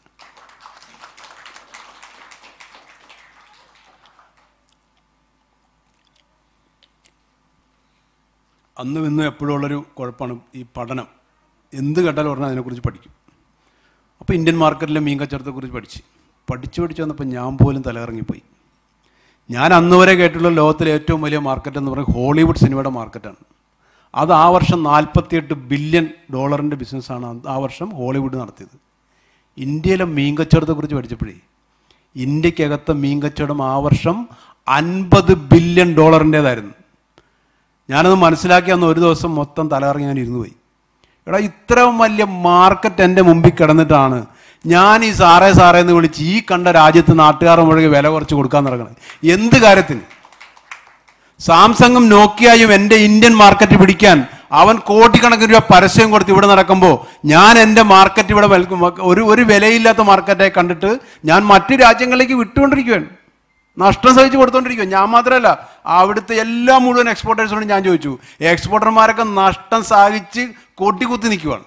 അന്നും ഇന്നും എപ്പോഴും ഉള്ളൊരു കുഴപ്പമാണ് ഈ പഠനം എന്ത് കേട്ടാലും പറഞ്ഞാൽ അതിനെക്കുറിച്ച് പഠിക്കും അപ്പോൾ ഇന്ത്യൻ മാർക്കറ്റിലെ മീൻ കച്ചവടത്തെക്കുറിച്ച് പഠിച്ച് പഠിച്ചു പഠിച്ചു വന്നപ്പോൾ ഞാൻ പോലും തലയിറങ്ങിപ്പോയി ഞാൻ അന്ന് വരെ കേട്ടുള്ള ലോകത്തിലെ ഏറ്റവും വലിയ മാർക്കറ്റ് എന്ന് പറയുന്നത് ഹോളിവുഡ് സിനിമയുടെ മാർക്കറ്റാണ് അത് ആ വർഷം നാൽപ്പത്തിയെട്ട് ബില്യൺ ഡോളറിൻ്റെ ബിസിനസ്സാണ് ആ വർഷം ഹോളിവുഡ് നടത്തിയത് ഇന്ത്യയിലെ മീൻ കച്ചവടത്തെക്കുറിച്ച് പഠിച്ചപ്പോഴേ ഇന്ത്യക്കകത്തെ മീൻ കച്ചവടം ആ വർഷം അൻപത് ബില്യൺ ഡോളറിൻ്റേതായിരുന്നു ഞാനത് മനസ്സിലാക്കി അന്ന് ഒരു ദിവസം മൊത്തം തലകറങ്ങി ഞാൻ ഇരുന്നു പോയി എടാ ഇത്രയും വലിയ മാർക്കറ്റ് എൻ്റെ മുമ്പിൽ കിടന്നിട്ടാണ് ഞാൻ ഈ സാറേ സാറേ എന്ന് വിളിച്ച് ഈ കണ്ട രാജ്യത്ത് നാട്ടുകാർ മുഴുകെ വില കുറച്ച് കൊടുക്കാൻ നടക്കണത് എന്ത് കാര്യത്തിന് സാംസങ്ങും നോക്കിയായും എൻ്റെ ഇന്ത്യൻ മാർക്കറ്റ് പിടിക്കാൻ അവൻ കോടിക്കണക്കിന് രൂപ പരസ്യം കൊടുത്ത് ഇവിടെ നടക്കുമ്പോൾ ഞാൻ എൻ്റെ മാർക്കറ്റ് ഇവിടെ വിൽക്കും ഒരു ഒരു വിലയില്ലാത്ത മാർക്കറ്റായി കണ്ടിട്ട് ഞാൻ മറ്റു രാജ്യങ്ങളിലേക്ക് വിട്ടുകൊണ്ടിരിക്കുകയാണ് നഷ്ടം സഹിച്ച് കൊടുത്തോണ്ടിരിക്കുക ഞാൻ മാത്രമല്ല അവിടുത്തെ എല്ലാ മുഴുവൻ എക്സ്പോർട്ടേഴ്സിനോടും ഞാൻ ചോദിച്ചു എക്സ്പോർട്ടർമാരൊക്കെ നഷ്ടം സഹിച്ച് കൊട്ടിക്കുത്തി നിൽക്കുവാണ്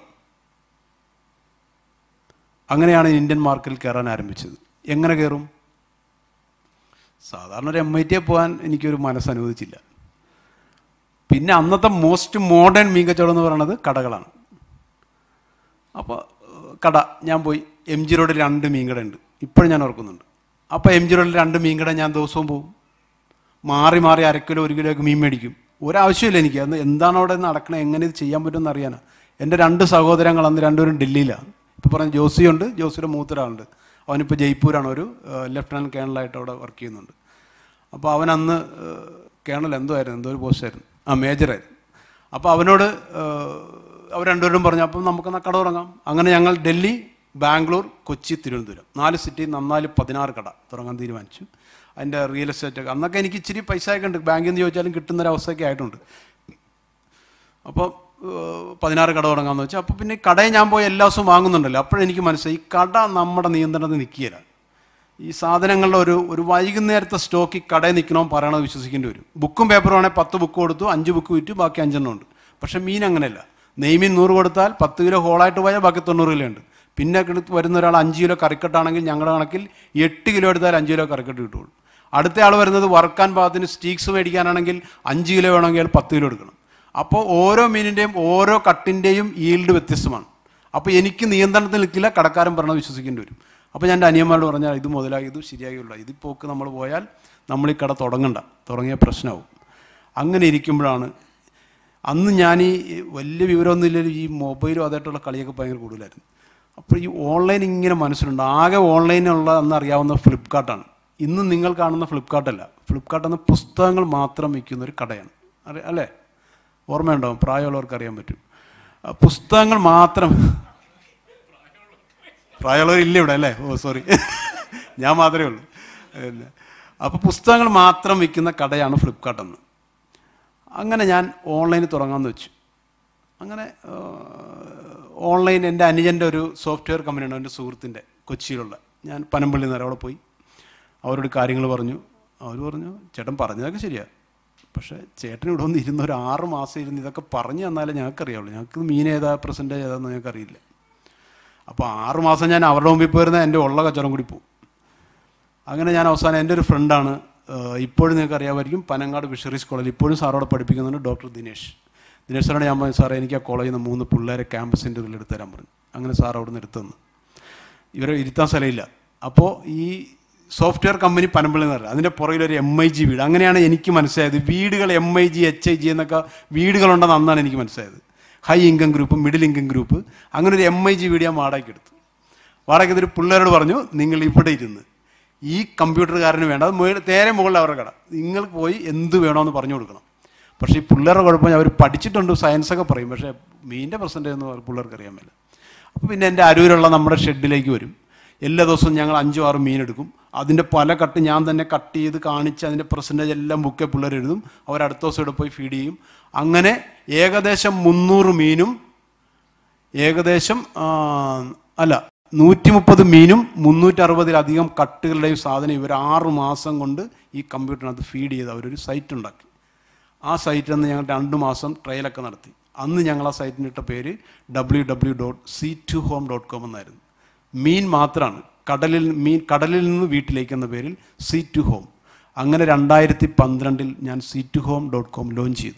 അങ്ങനെയാണ് ഇന്ത്യൻ മാർക്കറ്റിൽ കയറാൻ ആരംഭിച്ചത് എങ്ങനെ കയറും സാധാരണ ഒരു എം ഐ ടിയെ പോകാൻ എനിക്കൊരു മനസ്സ് അനുവദിച്ചില്ല പിന്നെ അന്നത്തെ മോസ്റ്റ് മോഡേൺ മീൻ കച്ചവടം എന്ന് പറയുന്നത് കടകളാണ് അപ്പോൾ കട ഞാൻ പോയി എം ജി റോഡിൽ രണ്ട് മീൻകട ഉണ്ട് ഇപ്പോഴും ഞാൻ ഓർക്കുന്നുണ്ട് അപ്പോൾ എം ജി റോഡിൽ രണ്ട് മീൻകട ഞാൻ ദിവസവും പോകും മാറി മാറി അര കിലോ ഒരു കിലോ ഒക്കെ മീൻ മേടിക്കും ഒരാവശ്യമില്ല എനിക്ക് അന്ന് എന്താണ് അവിടെ നടക്കണത് എങ്ങനെ ഇത് ചെയ്യാൻ പറ്റുമെന്ന് അറിയാനാണ് എൻ്റെ രണ്ട് സഹോദരങ്ങൾ അന്ന് രണ്ടുപേരും ഡൽഹിയിലാണ് ഇപ്പോൾ പറഞ്ഞ ജോസിയുണ്ട് ജോസിയുടെ മൂത്തൊരാളുണ്ട് അവനിപ്പോൾ ജയ്പൂരാണ് ഒരു ലെഫ്റ്റനൻറ്റ് കേണലായിട്ട് അവിടെ വർക്ക് ചെയ്യുന്നുണ്ട് അപ്പോൾ അവൻ അന്ന് കേണൽ എന്തോ ആയിരുന്നു എന്തോ ഒരു പോസ്റ്റായിരുന്നു ആ മേജറായിരുന്നു അപ്പോൾ അവനോട് അവർ രണ്ടുപേരും പറഞ്ഞു അപ്പം നമുക്കെന്നാൽ കട തുടങ്ങാം അങ്ങനെ ഞങ്ങൾ ഡൽഹി ബാംഗ്ലൂർ കൊച്ചി തിരുവനന്തപുരം നാല് സിറ്റി നന്നാല് പതിനാറ് കട തുടങ്ങാൻ തീരുമാനിച്ചു അതിൻ്റെ റിയൽ എസ്റ്റേറ്റ് ഒക്കെ അന്നൊക്കെ എനിക്ക് ഇച്ചിരി പൈസ ഒക്കെ ഉണ്ട് ബാങ്കിൽ നിന്ന് ചോദിച്ചാലും കിട്ടുന്നൊരവസ്ഥയൊക്കെ ആയിട്ടുണ്ട് അപ്പോൾ പതിനാറ് കട തുടങ്ങാമെന്ന് വെച്ചാൽ അപ്പോൾ പിന്നെ ഈ കടയിൽ ഞാൻ പോയി എല്ലാ ദിവസവും വാങ്ങുന്നുണ്ടല്ലോ അപ്പോഴെനിക്ക് മനസ്സിലായി ഈ കട നമ്മുടെ നിയന്ത്രണത്തിൽ നിൽക്കുകയില്ല ഈ സാധനങ്ങളുടെ ഒരു ഒരു വൈകുന്നേരത്തെ സ്റ്റോക്ക് ഈ കടയിൽ നിൽക്കണോ പറയണത് വിശ്വസിക്കേണ്ടി വരും ബുക്കും പേപ്പറും ആണെങ്കിൽ പത്ത് ബുക്ക് കൊടുത്തു അഞ്ച് ബുക്ക് വിറ്റു ബാക്കി അഞ്ചെണ്ണം ഉണ്ട് പക്ഷേ മീൻ അങ്ങനെയല്ല നെയ്മീൻ നൂറ് കൊടുത്താൽ പത്ത് കിലോ ഹോളായിട്ട് പോയാൽ ബാക്കി തൊണ്ണൂറ് കിലോ ഉണ്ട് പിന്നെ എടുത്ത് വരുന്ന ഒരാൾ അഞ്ച് കിലോ കറിക്കട്ടാണെങ്കിൽ ഞങ്ങളുടെ കണക്കിൽ എട്ട് കിലോ എടുത്താൽ അഞ്ച് കിലോ കറിക്കട്ട് കിട്ടുള്ളൂ അടുത്ത ആൾ വരുന്നത് വറുക്കാൻ പാകത്തിന് സ്റ്റീക്സ് മേടിക്കാനാണെങ്കിൽ അഞ്ച് കിലോ വേണമെങ്കിൽ അയാൾ പത്ത് കിലോ എടുക്കണം അപ്പോൾ ഓരോ മീനിൻ്റെയും ഓരോ കട്ടിൻ്റെയും ഈൽഡ് വ്യത്യസ്തമാണ് അപ്പോൾ എനിക്ക് നിയന്ത്രണത്തിൽ നിൽക്കില്ല കടക്കാരൻ പറഞ്ഞത് വിശ്വസിക്കേണ്ടി വരും അപ്പോൾ ഞാൻ എൻ്റെ അനിയന്മാരോട് പറഞ്ഞാൽ ഇത് മുതലായി ഇത് ശരിയാകില്ല ഇത് പോക്ക് നമ്മൾ പോയാൽ നമ്മൾ ഈ കട തുടങ്ങണ്ട തുടങ്ങിയ പ്രശ്നമാവും അങ്ങനെ ഇരിക്കുമ്പോഴാണ് അന്ന് ഞാൻ ഈ വലിയ വിവരമൊന്നുമില്ല ഈ മൊബൈലും അതായിട്ടുള്ള കളിയൊക്കെ ഭയങ്കര കൂടുതലായിരുന്നു അപ്പോൾ ഈ ഓൺലൈൻ ഇങ്ങനെ മനസ്സിലുണ്ട് ആകെ ഓൺലൈനുള്ള അന്ന് അറിയാവുന്ന ഫ്ലിപ്കാർട്ടാണ് ഇന്ന് നിങ്ങൾ കാണുന്ന ഫ്ലിപ്കാർട്ടല്ല ഫ്ലിപ്കാർട്ട് എന്ന പുസ്തകങ്ങൾ മാത്രം വിൽക്കുന്ന ഒരു കടയാണ് അറി അല്ലേ ഓർമ്മയുണ്ടാവും പ്രായമുള്ളവർക്ക് അറിയാൻ പറ്റും ആ പുസ്തകങ്ങൾ മാത്രം പ്രായമുള്ളവർ ഇല്ല ഇവിടെ അല്ലേ ഓ സോറി ഞാൻ മാത്രമേ ഉള്ളൂ പിന്നെ അപ്പോൾ പുസ്തകങ്ങൾ മാത്രം വിൽക്കുന്ന കടയാണ് ഫ്ലിപ്കാർട്ട് എന്ന് അങ്ങനെ ഞാൻ ഓൺലൈനിൽ തുടങ്ങാമെന്ന് വെച്ചു അങ്ങനെ ഓൺലൈൻ എൻ്റെ അനുജൻ്റെ ഒരു സോഫ്റ്റ്വെയർ കമ്പനിയാണ് എൻ്റെ സുഹൃത്തിൻ്റെ കൊച്ചിയിലുള്ള ഞാൻ പനമ്പള്ളി നേരം അവിടെ പോയി അവരോട് കാര്യങ്ങൾ പറഞ്ഞു അവർ പറഞ്ഞു ചേട്ടൻ പറഞ്ഞതൊക്കെ ശരിയാണ് പക്ഷേ ചേട്ടൻ ഇവിടെ ഒന്ന് ഇരുന്ന് ഒരു ആറ് മാസം ഇരുന്ന് ഇതൊക്കെ പറഞ്ഞു തന്നാലേ ഞങ്ങൾക്കറിയാവുള്ളൂ ഞങ്ങൾക്ക് മീൻ ഏതാ പെർസെൻറ്റേജ് ഏതാന്ന് ഞങ്ങൾക്കറിയില്ല അപ്പോൾ ആറ് മാസം ഞാൻ അവരുടെ മുമ്പിൽ പോയിരുന്ന എൻ്റെ ഉള്ള കച്ചവടം കൂടി പോകും അങ്ങനെ ഞാൻ അവസാനം എൻ്റെ ഒരു ഫ്രണ്ടാണ് ഇപ്പോഴും നിങ്ങൾക്ക് അറിയാമായിരിക്കും പനങ്ങാട് ഫിഷറീസ് കോളേജിൽ ഇപ്പോഴും സാറോടെ പഠിപ്പിക്കുന്നുണ്ട് ഡോക്ടർ ദിനേഷ് ദിനേഷ് സാറോട് ഞാൻ പറഞ്ഞു സാറേ എനിക്ക് ആ കോളേജിൽ നിന്ന് മൂന്ന് പിള്ളേരെ ക്യാമ്പസിൻ്റെ ഇതിൽ എടുത്തു തരാൻ പറഞ്ഞു അങ്ങനെ സാർ അവിടെ നിന്ന് എടുത്തു തന്നു ഇവരെ ഇരുത്താൻ സ്ഥലമില്ല അപ്പോൾ ഈ സോഫ്റ്റ്വെയർ കമ്പനി പനമ്പള്ളി എന്ന് പറയുന്നത് അതിൻ്റെ പുറകിൽ ഒരു എം ഐ ജി വീട് അങ്ങനെയാണ് എനിക്ക് മനസ്സിലായത് വീടുകൾ M I G H I G എന്നൊക്കെ വീടുകളുണ്ടെന്ന് അന്നാണ് എനിക്ക് മനസ്സിലായത് high income group middle income group അങ്ങനെ ഒരു എം ഐ ജി വീട് ഞാൻ വാടകയ്ക്ക് എടുത്തു വാടകയ്ക്ക് എടുത്തിട്ട് പിള്ളേരോട് പറഞ്ഞു നിങ്ങൾ ഇവിടെ ഇരുന്ന് ഈ കമ്പ്യൂട്ടറുകാരന് വേണ്ട അത് മുകളിൽ നേരെ മുകളിൽ അവരുടെ കട നിങ്ങൾ പോയി എന്ത് വേണമെന്ന് പറഞ്ഞു കൊടുക്കണം പക്ഷേ ഈ പിള്ളേരുടെ കുഴപ്പം അവർ പഠിച്ചിട്ടുണ്ട് സയൻസൊക്കെ പറയും പക്ഷേ മീനിൻ്റെ പെർസെൻറ്റേജ് എന്ന് പിള്ളേർക്ക് അറിയാൻ മേല അപ്പോൾ പിന്നെ എൻ്റെ അരൂരുള്ള നമ്മുടെ ഷെഡിലേക്ക് വരും എല്ലാ ദിവസവും ഞങ്ങൾ അഞ്ചും ആറും മീൻ എടുക്കും അതിൻ്റെ പല കട്ട് ഞാൻ തന്നെ കട്ട് ചെയ്ത് കാണിച്ച് അതിൻ്റെ പെർസെൻറ്റേജ് എല്ലാം ബുക്കെ പിള്ളേർ എഴുതും അവർ അടുത്ത ദിവസം ഇവിടെ പോയി ഫീഡ് ചെയ്യും അങ്ങനെ ഏകദേശം മുന്നൂറ് മീനും ഏകദേശം ആ, അല്ല നൂറ്റി മുപ്പത് മീനും മുന്നൂറ്ററുപതിലധികം കട്ടുകളുടെയും സാധനം ഇവർ ആറ് മാസം കൊണ്ട് ഈ കമ്പ്യൂട്ടറിനകത്ത് ഫീഡ് ചെയ്ത് അവരൊരു സൈറ്റ് ഉണ്ടാക്കി ആ സൈറ്റിൽ നിന്ന് ഞങ്ങൾ രണ്ട് മാസം ട്രയലൊക്കെ നടത്തി അന്ന് ഞങ്ങൾ ആ സൈറ്റിന് ഇട്ട പേര് W W dot C to home dot com എന്നായിരുന്നു മീൻ മാത്രമാണ് കടലിൽ മീൻ കടലിൽ നിന്ന് വീട്ടിലേക്ക് എന്ന പേരിൽ സി ടു ഹോം അങ്ങനെ രണ്ടായിരത്തി പന്ത്രണ്ടിൽ ഞാൻ sea to home dot com launch ചെയ്തു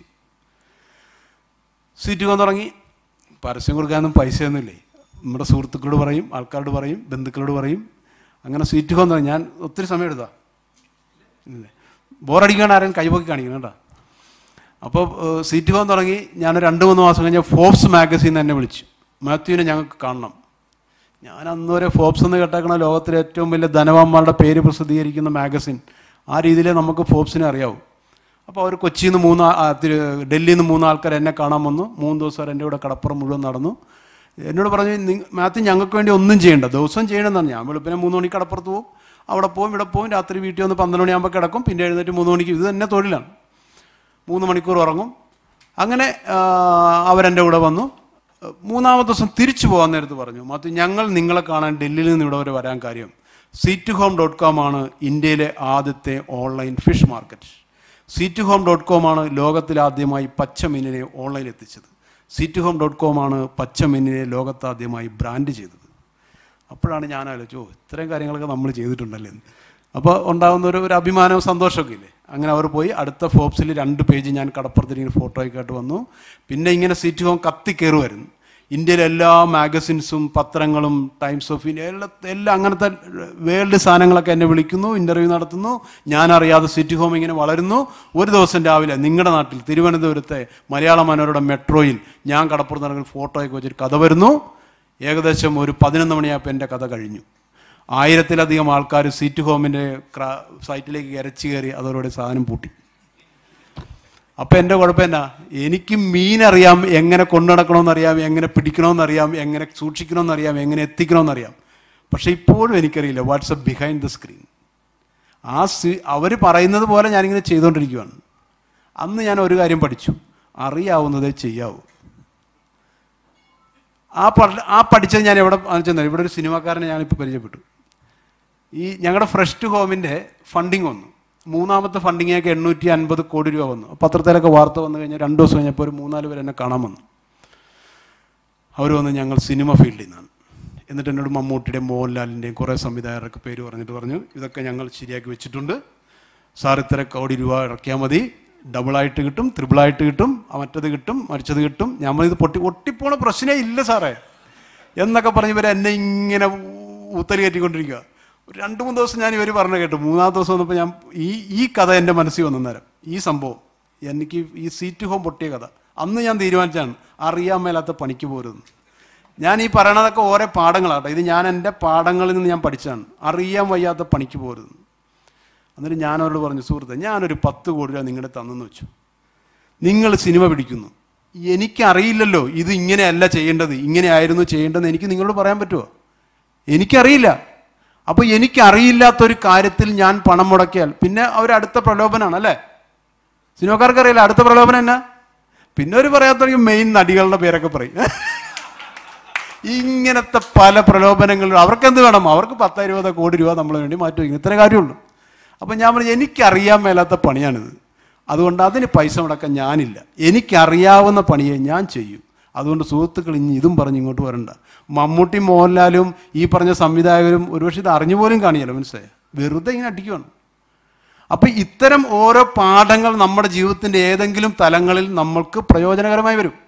സി ടു ഹോം തുടങ്ങി പരസ്യം കൊടുക്കാനൊന്നും പൈസയൊന്നുമില്ലേ നമ്മുടെ സുഹൃത്തുക്കളോട് പറയും ആൾക്കാരോട് പറയും ബന്ധുക്കളോട് പറയും അങ്ങനെ സി ടു ഹോം തുടങ്ങി ഞാൻ ഒത്തിരി സമയം എടുത്താ ഇല്ലേ ബോറടിക്കാൻ ആരും കൈപോക്കി കാണിക്കണം കേട്ടോ അപ്പോൾ സീറ്റ് പോകാൻ തുടങ്ങി ഞാൻ രണ്ട് മൂന്ന് മാസം കഴിഞ്ഞ് ഫോബ്സ് മാഗസീൻ എന്നെ വിളിച്ചു മാത്യുവിനെ ഞങ്ങൾക്ക് കാണണം ഞാൻ അന്ന് വരെ ഫോബ്സ് എന്ന് കേട്ടേക്കണ ലോകത്തിലെ ഏറ്റവും വലിയ ധനവാന്മാരുടെ പേര് പ്രസിദ്ധീകരിക്കുന്ന മാഗസിൻ ആ രീതിയിലേ നമുക്ക് ഫോബ്സിനെ അറിയാവൂ അപ്പോൾ അവർ കൊച്ചിയിൽ നിന്ന് മൂന്ന് ആ- ആ, തിരു- ഡൽഹിയിൽ നിന്ന് മൂന്ന് ആൾക്കാർ എന്നെ കാണാൻ വന്നു മൂന്ന് ദിവസം അവർ എൻ്റെ കൂടെ കടപ്പുറം മുഴുവൻ നടന്നു എന്നോട് പറഞ്ഞു "നിങ്ങ- മാത്യു ഞങ്ങൾക്ക് വേണ്ടി ഒന്നും ചെയ്യണ്ട ദിവസം ചെയ്യണമെന്നാണ് ഞാൻ വെളുപ്പിനെ മൂന്ന് മണിക്ക് കടപ്പുറത്ത് പോകും അവിടെ പോകും ഇവിടെ പോകും രാത്രി വീട്ടിൽ വന്ന് പന്ത്രണ്ട് മണിയാകുമ്പോൾ കിടക്കും പിന്നെ എഴുന്നേറ്റ് മൂന്ന് മണിക്ക് ഇത് തന്നെ തൊഴിലാണ് മൂന്ന് മണിക്കൂർ ഉറങ്ങും അങ്ങനെ ആ, അവരെൻ്റെ കൂടെ വന്നു മൂന്നാമത്തെ ദിവസം തിരിച്ചു പോകാൻ നേരത്ത് പറഞ്ഞു മാത്യു ഞങ്ങൾ നിങ്ങളെ കാണാൻ ഡൽഹിയിൽ നിന്ന് ഇവിടെ വരെ വരാൻ കാര്യം സീറ്റ് ഹോം ഡോട്ട് കോം ആണ് ഇന്ത്യയിലെ ആദ്യത്തെ online fish market sea to home dot com ആണ് ലോകത്തിലാദ്യമായി പച്ചമീനിനെ ഓൺലൈനിൽ എത്തിച്ചത് സീറ്റ് ഹോം ഡോട്ട് കോം ആണ് പച്ചമീനിനെ ലോകത്താദ്യമായി ബ്രാൻഡ് ചെയ്തത് അപ്പോഴാണ് ഞാൻ ആലോചിച്ചു "ഓ, ഇത്രയും കാര്യങ്ങളൊക്കെ നമ്മൾ ചെയ്തിട്ടുണ്ടല്ലേ എന്ന് അപ്പോൾ ഉണ്ടാകുന്ന ഒരു ഒരു അഭിമാനവും സന്തോഷമൊക്കെ ഇല്ലേ അങ്ങനെ അവർ പോയി അടുത്ത ഫോബ്സിൽ രണ്ട് പേജ് ഞാൻ കടപ്പുറത്തിരിക്കുന്ന ഫോട്ടോയൊക്കെ ആയിട്ട് വന്നു പിന്നെ ഇങ്ങനെ സീറ്റ് ഹോം കത്തിക്കയറുമായിരുന്നു ഇന്ത്യയിലെ എല്ലാ മാഗസിൻസും പത്രങ്ങളും ടൈംസ് ഓഫ് ഇന്ത്യ എല്ലാ എല്ലാം അങ്ങനത്തെ വേൾഡ് സാധനങ്ങളൊക്കെ എന്നെ വിളിക്കുന്നു ഇൻ്റർവ്യൂ നടത്തുന്നു ഞാൻ അറിയാതെ സിറ്റി ഹോം ഇങ്ങനെ വളരുന്നു ഒരു ദിവസം രാവിലെ നിങ്ങളുടെ നാട്ടിൽ തിരുവനന്തപുരത്തെ മലയാള മനോരയുടെ മെട്രോയിൽ ഞാൻ കടപ്പുറത്ത് നടക്കുന്ന ഫോട്ടോയൊക്കെ വെച്ചിട്ട് കഥ വരുന്നു ഏകദേശം ഒരു പതിനൊന്ന് മണിയായപ്പോൾ എൻ്റെ കഥ കഴിഞ്ഞു ആയിരത്തിലധികം ആൾക്കാർ സീറ്റ് ഹോമിൻ്റെ സൈറ്റിലേക്ക് ഇരച്ചു കയറി അതോടെ സാധനം പൂട്ടി അപ്പം എൻ്റെ കുഴപ്പം എന്നാ എനിക്ക് മീൻ അറിയാം എങ്ങനെ കൊണ്ടു നടക്കണമെന്നറിയാം എങ്ങനെ പിടിക്കണമെന്നറിയാം എങ്ങനെ സൂക്ഷിക്കണമെന്നറിയാം എങ്ങനെ എത്തിക്കണമെന്നറിയാം പക്ഷേ ഇപ്പോഴും എനിക്കറിയില്ല വാട്സപ്പ് ബിഹൈൻഡ് ദ സ്ക്രീൻ ആ സി അവർ പറയുന്നത് പോലെ ഞാനിങ്ങനെ ചെയ്തുകൊണ്ടിരിക്കുകയാണ് അന്ന് ഞാൻ ഒരു കാര്യം പഠിച്ചു അറിയാവുന്നതേ ചെയ്യാവൂ ആ പഠ ആ പഠിച്ചത് ഞാൻ എവിടെ ചെന്നു ഇവിടെ ഒരു സിനിമാക്കാരനെ ഞാനിപ്പോൾ പരിചയപ്പെട്ടു ഈ ഞങ്ങളുടെ ഫ്രഷ് ടു ഹോമിൻ്റെ ഫണ്ടിങ് വന്നു മൂന്നാമത്തെ ഫണ്ടിങ്ങൊക്കെ എണ്ണൂറ്റി അൻപത് കോടി രൂപ വന്നു പത്രത്തിലൊക്കെ വാർത്ത വന്നു കഴിഞ്ഞാൽ രണ്ട് ദിവസം കഴിഞ്ഞപ്പോൾ ഒരു മൂന്നാല് പേര് എന്നെ കാണാൻ വന്നു അവർ വന്ന് ഞങ്ങൾ സിനിമ ഫീൽഡിൽ നിന്നാണ് എന്നിട്ട് എന്നോട് മമ്മൂട്ടിയുടെയും മോഹൻലാലിൻ്റെയും കുറേ സംവിധായകരൊക്കെ പേര് പറഞ്ഞിട്ട് പറഞ്ഞു ഇതൊക്കെ ഞങ്ങൾ ശരിയാക്കി വെച്ചിട്ടുണ്ട് സാർ ഇത്ര കോടി രൂപ ഇറക്കിയാൽ മതി ഡബിളായിട്ട് കിട്ടും ത്രിബിളായിട്ട് കിട്ടും ആ മറ്റത് കിട്ടും മരിച്ചത് കിട്ടും ഞാൻ ഇത് പൊട്ടി ഒട്ടിപ്പോണ പ്രശ്നമേ ഇല്ല സാറേ എന്നൊക്കെ പറഞ്ഞ് ഇവർ എന്നെ ഇങ്ങനെ ഊത്തൽ കയറ്റിക്കൊണ്ടിരിക്കുക ഒരു രണ്ട് മൂന്ന് ദിവസം ഞാൻ ഇവർ പറഞ്ഞു കേട്ടു മൂന്നാമത്തെ ദിവസം വന്നപ്പോൾ ഞാൻ ഈ ഈ കഥ എൻ്റെ മനസ്സിൽ വന്നു നേരം ഈ സംഭവം എനിക്ക് ഈ സീറ്റ് ഹോം പൊട്ടിയ കഥ അന്ന് ഞാൻ തീരുമാനിച്ചാണ് അറിയാൻ മേലാത്ത പണിക്ക് പോരുന്നു ഞാൻ ഈ പറയണതൊക്കെ ഓരോ പാഠങ്ങളാട്ടോ ഇത് ഞാൻ എൻ്റെ പാഠങ്ങളിൽ നിന്ന് ഞാൻ പഠിച്ചതാണ് അറിയാൻ വയ്യാത്ത പണിക്ക് പോരുന്നു എന്നിട്ട് ഞാൻ അവരോട് പറഞ്ഞു സുഹൃത്തെ ഞാനൊരു പത്ത് കോടി രൂപ നിങ്ങളുടെ തന്നെന്ന് വെച്ചു നിങ്ങൾ സിനിമ പിടിക്കുന്നു എനിക്കറിയില്ലല്ലോ ഇത് ഇങ്ങനെയല്ല ചെയ്യേണ്ടത് ഇങ്ങനെയായിരുന്നു ചെയ്യേണ്ടതെന്ന് എനിക്ക് നിങ്ങളോട് പറയാൻ പറ്റുമോ എനിക്കറിയില്ല അപ്പോൾ എനിക്കറിയില്ലാത്തൊരു കാര്യത്തിൽ ഞാൻ പണം മുടക്കിയാൽ പിന്നെ അവർ അടുത്ത പ്രലോഭനമാണ് അല്ലേ സിനിമക്കാർക്ക് അറിയില്ല അടുത്ത പ്രലോഭനം എന്നാ പിന്നെ ഒരു പറയാത്ത മെയിൻ നടികളുടെ പേരൊക്കെ പറയും ഇങ്ങനത്തെ പല പ്രലോഭനങ്ങളും അവർക്ക് എന്ത് വേണം അവർക്ക് പത്ത് ഇരുപത് കോടി രൂപ നമ്മളെ വേണ്ടി മാറ്റി വയ്ക്കും ഇത്രേ കാര്യമുള്ളൂ അപ്പം ഞാൻ പറഞ്ഞു എനിക്കറിയാൻ മേലാത്ത പണിയാണിത് അതുകൊണ്ട് അതിന് പൈസ മുടക്കാൻ ഞാനില്ല എനിക്കറിയാവുന്ന പണിയെ ഞാൻ ചെയ്യും അതുകൊണ്ട് സുഹൃത്തുക്കൾ ഇനി ഇതും പറഞ്ഞ് ഇങ്ങോട്ട് വരണ്ട മമ്മൂട്ടി മോഹൻലാലും ഈ പറഞ്ഞ സംവിധായകരും ഒരുപക്ഷെ ഇത് അറിഞ്ഞു പോലും കാണിയല്ലോ മനസ്സിലായി വെറുതെ ഇങ്ങനെ അടിക്കുവാണ് അപ്പം ഇത്തരം ഓരോ പാഠങ്ങൾ നമ്മുടെ ജീവിതത്തിൻ്റെ ഏതെങ്കിലും തലങ്ങളിൽ നമ്മൾക്ക് പ്രയോജനകരമായി വരും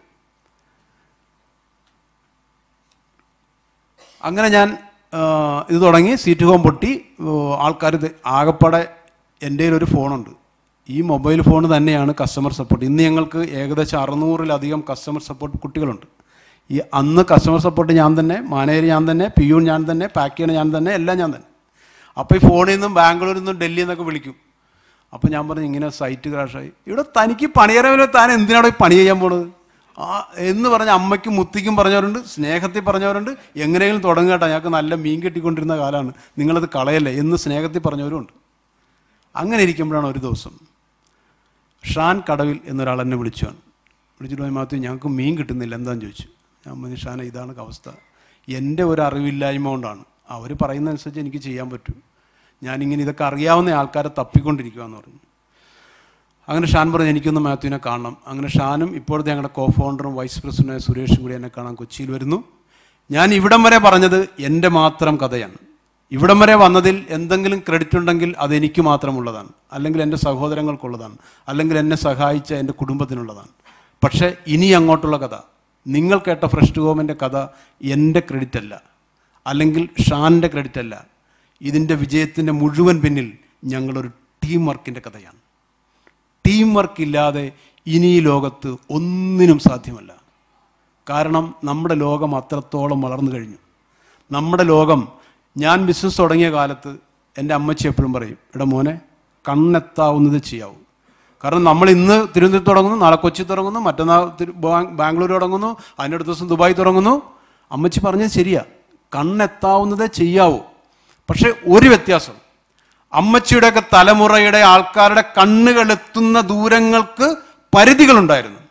അങ്ങനെ ഞാൻ ആ, ഇത് തുടങ്ങി സീറ്റ് ഹോം പൊട്ടി ആൾക്കാർ ആകപ്പാടെ എൻ്റെ ഒരു ഫോണുണ്ട് ഈ മൊബൈൽ ഫോൺ തന്നെയാണ് കസ്റ്റമർ സപ്പോർട്ട് ഇന്ന് ഞങ്ങൾക്ക് ഏകദേശം അറുന്നൂറിലധികം കസ്റ്റമർ സപ്പോർട്ട് കുട്ടികളുണ്ട് ഈ അന്ന് കസ്റ്റമർ സപ്പോർട്ട് ഞാൻ തന്നെ മാനേജർ ഞാൻ തന്നെ പിയൂൺ ഞാൻ തന്നെ പാക്ക് ചെയ്യണ ഞാൻ തന്നെ എല്ലാം ഞാൻ തന്നെ അപ്പോൾ ഈ ഫോണിൽ നിന്നും ബാംഗ്ലൂരിൽ നിന്നും ഡൽഹിയിൽ നിന്നൊക്കെ വിളിക്കും അപ്പോൾ ഞാൻ പറഞ്ഞു ഇങ്ങനെ സൈറ്റ് ക്രാഷായി ഇവിടെ തനിക്ക് പണിയറവില്ല താൻ എന്തിനാണ് ഈ പണി ചെയ്യാൻ പോണത് ആ എന്ന് പറഞ്ഞ അമ്മയ്ക്കും മുത്തിക്കും പറഞ്ഞവരുണ്ട് സ്നേഹത്തിൽ പറഞ്ഞവരുണ്ട് എങ്ങനെയെങ്കിലും തുടങ്ങുക കേട്ടോ ഞങ്ങൾക്ക് നല്ല മീൻ കെട്ടിക്കൊണ്ടിരുന്ന കാലമാണ് നിങ്ങളത് കളയല്ലേ എന്ന് സ്നേഹത്തിൽ പറഞ്ഞവരുമുണ്ട് അങ്ങനെ ഇരിക്കുമ്പോഴാണ് ഒരു ദിവസം ഷാൻ കടവിൽ എന്നൊരാൾ എന്നെ വിളിച്ചാണ് വിളിച്ചിട്ട് പോയി മാത്യു ഞങ്ങൾക്ക് മീൻ കിട്ടുന്നില്ല എന്താന്ന് ചോദിച്ചു ഞാൻ പറഞ്ഞു ഷാന ഇതാണ് അവസ്ഥ എൻ്റെ ഒരു അറിവില്ലായ്മ കൊണ്ടാണ് അവർ പറയുന്നതനുസരിച്ച് എനിക്ക് ചെയ്യാൻ പറ്റൂ ഞാനിങ്ങനെ ഇതൊക്കെ അറിയാവുന്ന ആൾക്കാരെ തപ്പിക്കൊണ്ടിരിക്കുകയെന്ന് പറഞ്ഞു അങ്ങനെ ഷാൻ പറഞ്ഞു എനിക്കൊന്ന് മാത്യുവിനെ കാണണം അങ്ങനെ ഷാനും ഇപ്പോഴത്തെ ഞങ്ങളുടെ കോ ഫൗണ്ടറും വൈസ് പ്രസിഡന്റായ സുരേഷും കൂടി എന്നെ കാണാൻ കൊച്ചിയിൽ വരുന്നു ഞാൻ ഇവിടം വരെ പറഞ്ഞത് എൻ്റെ മാത്രം കഥയാണ് ഇവിടം വരെ വന്നതിൽ എന്തെങ്കിലും ക്രെഡിറ്റ് ഉണ്ടെങ്കിൽ അത് എനിക്ക് മാത്രമുള്ളതാണ് അല്ലെങ്കിൽ എൻ്റെ സഹോദരങ്ങൾക്കുള്ളതാണ് അല്ലെങ്കിൽ എന്നെ സഹായിച്ച എൻ്റെ കുടുംബത്തിനുള്ളതാണ് പക്ഷേ ഇനി അങ്ങോട്ടുള്ള കഥ നിങ്ങൾ കേട്ട ഫ്രഷ് ടു ഹോമിൻ്റെ കഥ എൻ്റെ ക്രെഡിറ്റ് അല്ല അല്ലെങ്കിൽ ഷാനിൻ്റെ ക്രെഡിറ്റ് അല്ല ഇതിൻ്റെ വിജയത്തിൻ്റെ മുഴുവൻ പിന്നിൽ ഞങ്ങളൊരു ടീം വർക്കിൻ്റെ കഥയാണ് ടീം വർക്ക് ഇല്ലാതെ ഇനി ഈ ലോകത്ത് ഒന്നിനും സാധ്യമല്ല കാരണം നമ്മുടെ ലോകം അത്രത്തോളം വളർന്നു കഴിഞ്ഞു നമ്മുടെ ലോകം ഞാൻ ബിസിനസ് തുടങ്ങിയ കാലത്ത് എൻ്റെ അമ്മച്ചി എപ്പോഴും പറയും എടാ മോനെ കണ്ണെത്താവുന്നത് ചെയ്യാവൂ കാരണം നമ്മൾ ഇന്ന് തിരുവനന്തപുരത്ത് തുടങ്ങുന്നു നാളെ കൊച്ചി തുടങ്ങുന്നു മറ്റന്നാൾ തിരു- ബാ- ബാംഗ്ലൂർ തുടങ്ങുന്നു അതിനടുത്ത ദിവസം ദുബായ് തുടങ്ങുന്നു അമ്മച്ചി പറഞ്ഞത് ശരിയാ കണ്ണെത്താവുന്നതേ ചെയ്യാവൂ പക്ഷേ ഒരു വ്യത്യാസം അമ്മച്ചിയുടെയൊക്കെ തലമുറയുടെ ആൾക്കാരുടെ കണ്ണുകളെത്തുന്ന ദൂരങ്ങൾക്ക് പരിധികളുണ്ടായിരുന്നു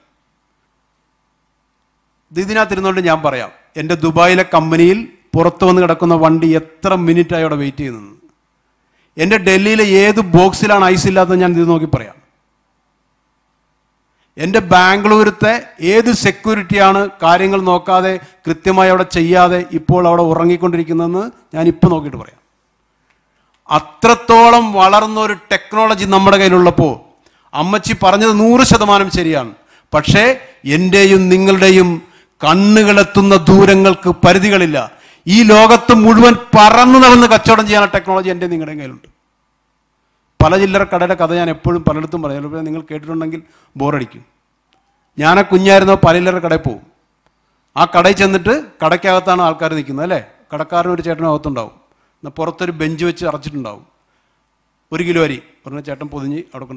ഇത് ഇതിനകത്തിരുന്നുകൊണ്ട് ഞാൻ പറയാം എൻ്റെ ദുബായിലെ കമ്പനിയിൽ പുറത്തു വന്ന് കിടക്കുന്ന വണ്ടി എത്ര മിനിറ്റായി അവിടെ വെയിറ്റ് ചെയ്യുന്നത് എൻ്റെ ഡൽഹിയിലെ ഏത് ബോക്സിലാണ് ഐസ് ഇല്ലാത്തത് ഞാൻ ഇത് നോക്കി പറയാം എൻ്റെ ബാംഗ്ലൂരത്തെ ഏത് സെക്യൂരിറ്റിയാണ് കാര്യങ്ങൾ നോക്കാതെ കൃത്യമായി അവിടെ ചെയ്യാതെ ഇപ്പോൾ അവിടെ ഉറങ്ങിക്കൊണ്ടിരിക്കുന്നതെന്ന് ഞാൻ ഇപ്പോൾ നോക്കിയിട്ട് പറയാം അത്രത്തോളം വളർന്ന ഒരു ടെക്നോളജി നമ്മുടെ കയ്യിലുള്ളപ്പോൾ അമ്മച്ചി പറഞ്ഞത് നൂറ് ശതമാനം ശരിയാണ് പക്ഷേ എൻ്റെയും നിങ്ങളുടെയും കണ്ണുകളെത്തുന്ന ദൂരങ്ങൾക്ക് പരിധികളില്ല ഈ ലോകത്ത് മുഴുവൻ പറന്നു നടന്ന് കച്ചവടം ചെയ്യാനുള്ള ടെക്നോളജി എൻ്റെ നിങ്ങളുടെ കയ്യിലുണ്ട് പല ചില്ലറ കടയുടെ കഥ ഞാൻ എപ്പോഴും പലയിടത്തും പറയാം ചിലപ്പോൾ നിങ്ങൾ കേട്ടിട്ടുണ്ടെങ്കിൽ ബോറടിക്കും ഞാൻ ആ കുഞ്ഞായിരുന്നോ പല ചില്ലറ കടയിൽ പോകും ആ കടയിൽ ചെന്നിട്ട് കടയ്ക്കകത്താണ് ആൾക്കാർ നിൽക്കുന്നത് അല്ലേ കടക്കാരനും ഒരു ചേട്ടനും അകത്തുണ്ടാവും എന്നാൽ പുറത്തൊരു ബെഞ്ച് വെച്ച് അടച്ചിട്ടുണ്ടാവും ഒരു കിലോ അരി പറഞ്ഞ ചേട്ടൻ പൊതിഞ്ഞ് അവിടെ കൊണ്ട് വയ്ക്കും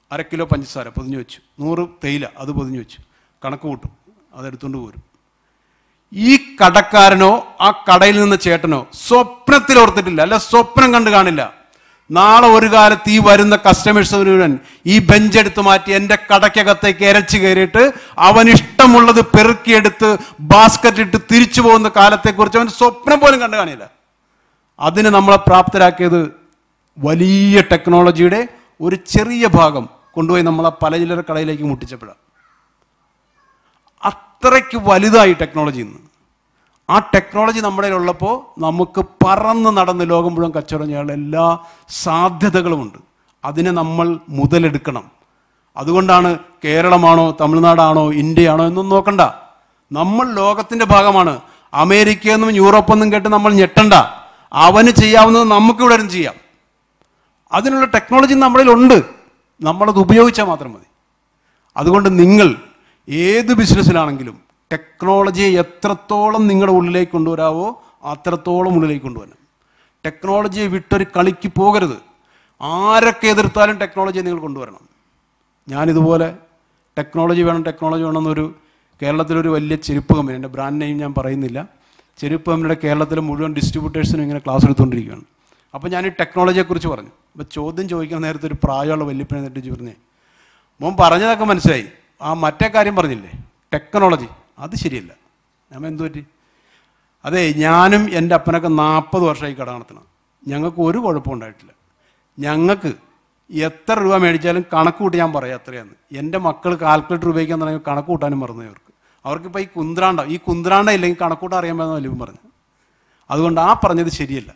അര കിലോ പഞ്ചസാര പൊതിഞ്ഞു വെച്ചു നൂറ് തേയില അത് പൊതിഞ്ഞു വെച്ചു കണക്ക് കൂട്ടും അതെടുത്തുകൊണ്ട് പോരും ഈ കടക്കാരനോ ആ കടയിൽ നിന്ന് ചേട്ടനോ സ്വപ്നത്തിൽ ഓർത്തിട്ടില്ല അല്ല സ്വപ്നം കണ്ടു കാണില്ല നാളെ ഒരു കാലത്ത് ഈ വരുന്ന കസ്റ്റമേഴ്സ് മുഴുവൻ ഈ ബെഞ്ച് എടുത്ത് മാറ്റി എൻ്റെ കടയ്ക്കകത്തേക്ക് എരച്ച് കയറിയിട്ട് അവൻ ഇഷ്ടമുള്ളത് പെറുക്കിയെടുത്ത് ബാസ്ക്കറ്റ് ഇട്ട് തിരിച്ചു പോകുന്ന കാലത്തെക്കുറിച്ച് അവൻ സ്വപ്നം പോലും കണ്ടു കാണില്ല അതിന് നമ്മളെ പ്രാപ്തരാക്കിയത് വലിയ ടെക്നോളജിയുടെ ഒരു ചെറിയ ഭാഗം കൊണ്ടുപോയി നമ്മളെ പലചില്ലറ കടയിലേക്ക് മുട്ടിച്ചപ്പോഴാണ് അത്രയ്ക്ക് വലുതായി ടെക്നോളജി ഇന്ന് ആ ടെക്നോളജി നമ്മുടെ ഉള്ളപ്പോൾ നമുക്ക് പറന്ന് നടന്ന് ലോകം മുഴുവൻ കച്ചവടം ചെയ്യാനുള്ള എല്ലാ സാധ്യതകളുമുണ്ട് അതിനെ നമ്മൾ മുതലെടുക്കണം അതുകൊണ്ടാണ് കേരളമാണോ തമിഴ്നാടാണോ ഇന്ത്യയാണോ എന്നൊന്നും നോക്കണ്ട നമ്മൾ ലോകത്തിൻ്റെ ഭാഗമാണ് അമേരിക്കയെന്നും യൂറോപ്പൊന്നും കേട്ട് നമ്മൾ ഞെട്ടണ്ട അവന് ചെയ്യാവുന്നത് നമുക്കിവിടെ ഇരുന്ന് ചെയ്യാം അതിനുള്ള ടെക്നോളജി നമ്മളിൽ ഉണ്ട് നമ്മളത് ഉപയോഗിച്ചാൽ മാത്രം മതി അതുകൊണ്ട് നിങ്ങൾ ഏത് ബിസിനസ്സിലാണെങ്കിലും ടെക്നോളജിയെ എത്രത്തോളം നിങ്ങളുടെ ഉള്ളിലേക്ക് കൊണ്ടുവരാവോ അത്രത്തോളം ഉള്ളിലേക്ക് കൊണ്ടുവരണം ടെക്നോളജിയെ വിട്ടൊരു കളിക്ക് പോകരുത് ആരൊക്കെ എതിർത്താലും ടെക്നോളജിയെ നിങ്ങൾ കൊണ്ടുവരണം ഞാനിതുപോലെ ടെക്നോളജി വേണം ടെക്നോളജി വേണം എന്നൊരു കേരളത്തിലൊരു വലിയ ചെരുപ്പ് കമ്പനി എൻ്റെ ബ്രാൻഡ് നെയിം ഞാൻ പറയുന്നില്ല ചെരുപ്പ് കമ്പനിയുടെ കേരളത്തിലെ മുഴുവൻ ഡിസ്ട്രിബ്യൂട്ടേഴ്സിനും ഇങ്ങനെ ക്ലാസ് എടുത്തുകൊണ്ടിരിക്കുകയാണ് അപ്പോൾ ഞാൻ ഈ ടെക്നോളജിയെക്കുറിച്ച് പറഞ്ഞു അപ്പോൾ ചോദ്യം ചോദിക്കാൻ നേരത്തെ ഒരു പ്രായമുള്ള വല്യപ്പനെ നെട്ടിച്ച് പറഞ്ഞേ മോൻ പറഞ്ഞതൊക്കെ മനസ്സിലായി ആ മറ്റേ കാര്യം പറഞ്ഞില്ലേ ടെക്നോളജി അത് ശരിയല്ല ഞാൻ എന്തു പറ്റി അതെ ഞാനും എൻ്റെ അപ്പനൊക്കെ നാൽപ്പത് വർഷമായി കട നടത്തണം ഞങ്ങൾക്ക് ഒരു കുഴപ്പം ഉണ്ടായിട്ടില്ല ഞങ്ങൾക്ക് എത്ര രൂപ മേടിച്ചാലും കണക്ക് കൂട്ടി ഞാൻ പറയാം എത്രയാന്ന് എൻ്റെ മക്കൾ കാൽക്കുലേറ്റർ ഉപയോഗിക്കാൻ തുടങ്ങി കണക്ക് കൂട്ടാനും മറന്നു അവർക്ക് അവർക്കിപ്പോൾ ഈ കുന്ത്രാണ്ട ഈ കുന്ത്രാണ്ട ഇല്ലെങ്കിൽ കണക്കൂട്ടം അറിയാൻ പറ്റുന്ന വലിയ പറഞ്ഞു അതുകൊണ്ട് ആ പറഞ്ഞത് ശരിയല്ല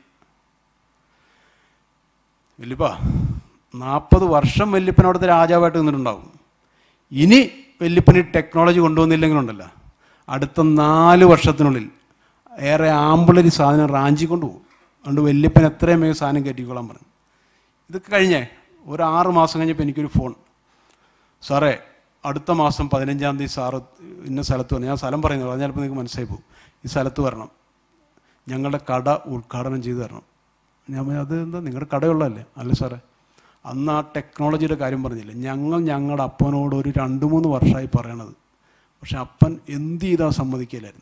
വല്യപ്പാ നാൽപ്പത് വർഷം വല്യപ്പൻ അവിടുത്തെ രാജാവായിട്ട് നിന്നിട്ടുണ്ടാവും ഇനി വല്യപ്പൻ ഈ ടെക്നോളജി കൊണ്ടുവന്നില്ലെങ്കിലുണ്ടല്ലോ അടുത്ത നാല് വർഷത്തിനുള്ളിൽ ഏറെ ആമ്പിളരി സാധനം റാഞ്ചി കൊണ്ടുപോകും അതുകൊണ്ട് വല്യപ്പൻ എത്രയും വേഗം സാധനം കയറ്റിക്കോളാൻ പറഞ്ഞു ഇതൊക്കെ കഴിഞ്ഞേ ഒരു ആറ് മാസം കഴിഞ്ഞപ്പോൾ എനിക്കൊരു ഫോൺ സാറേ അടുത്ത മാസം പതിനഞ്ചാം തീയതി സാറ് ഇന്ന സ്ഥലത്ത് വരണം ഞാൻ സ്ഥലം പറയുന്നത് അത് ചിലപ്പോൾ നിങ്ങൾക്ക് മനസ്സിലായി പോകും ഈ സ്ഥലത്ത് വരണം ഞങ്ങളുടെ കട ഉദ്ഘാടനം ചെയ്തു തരണം ഞാൻ പറഞ്ഞു അത് എന്താ നിങ്ങളുടെ കടയുള്ളതല്ലേ അല്ല സാറേ അന്ന് ആ ടെക്നോളജിയുടെ കാര്യം പറഞ്ഞില്ല ഞങ്ങൾ ഞങ്ങളുടെ അപ്പനോട് ഒരു രണ്ട് മൂന്ന് വർഷമായി പറയണത് പക്ഷെ അപ്പൻ എന്ത് ചെയ്താൽ സമ്മതിക്കില്ലായിരുന്നു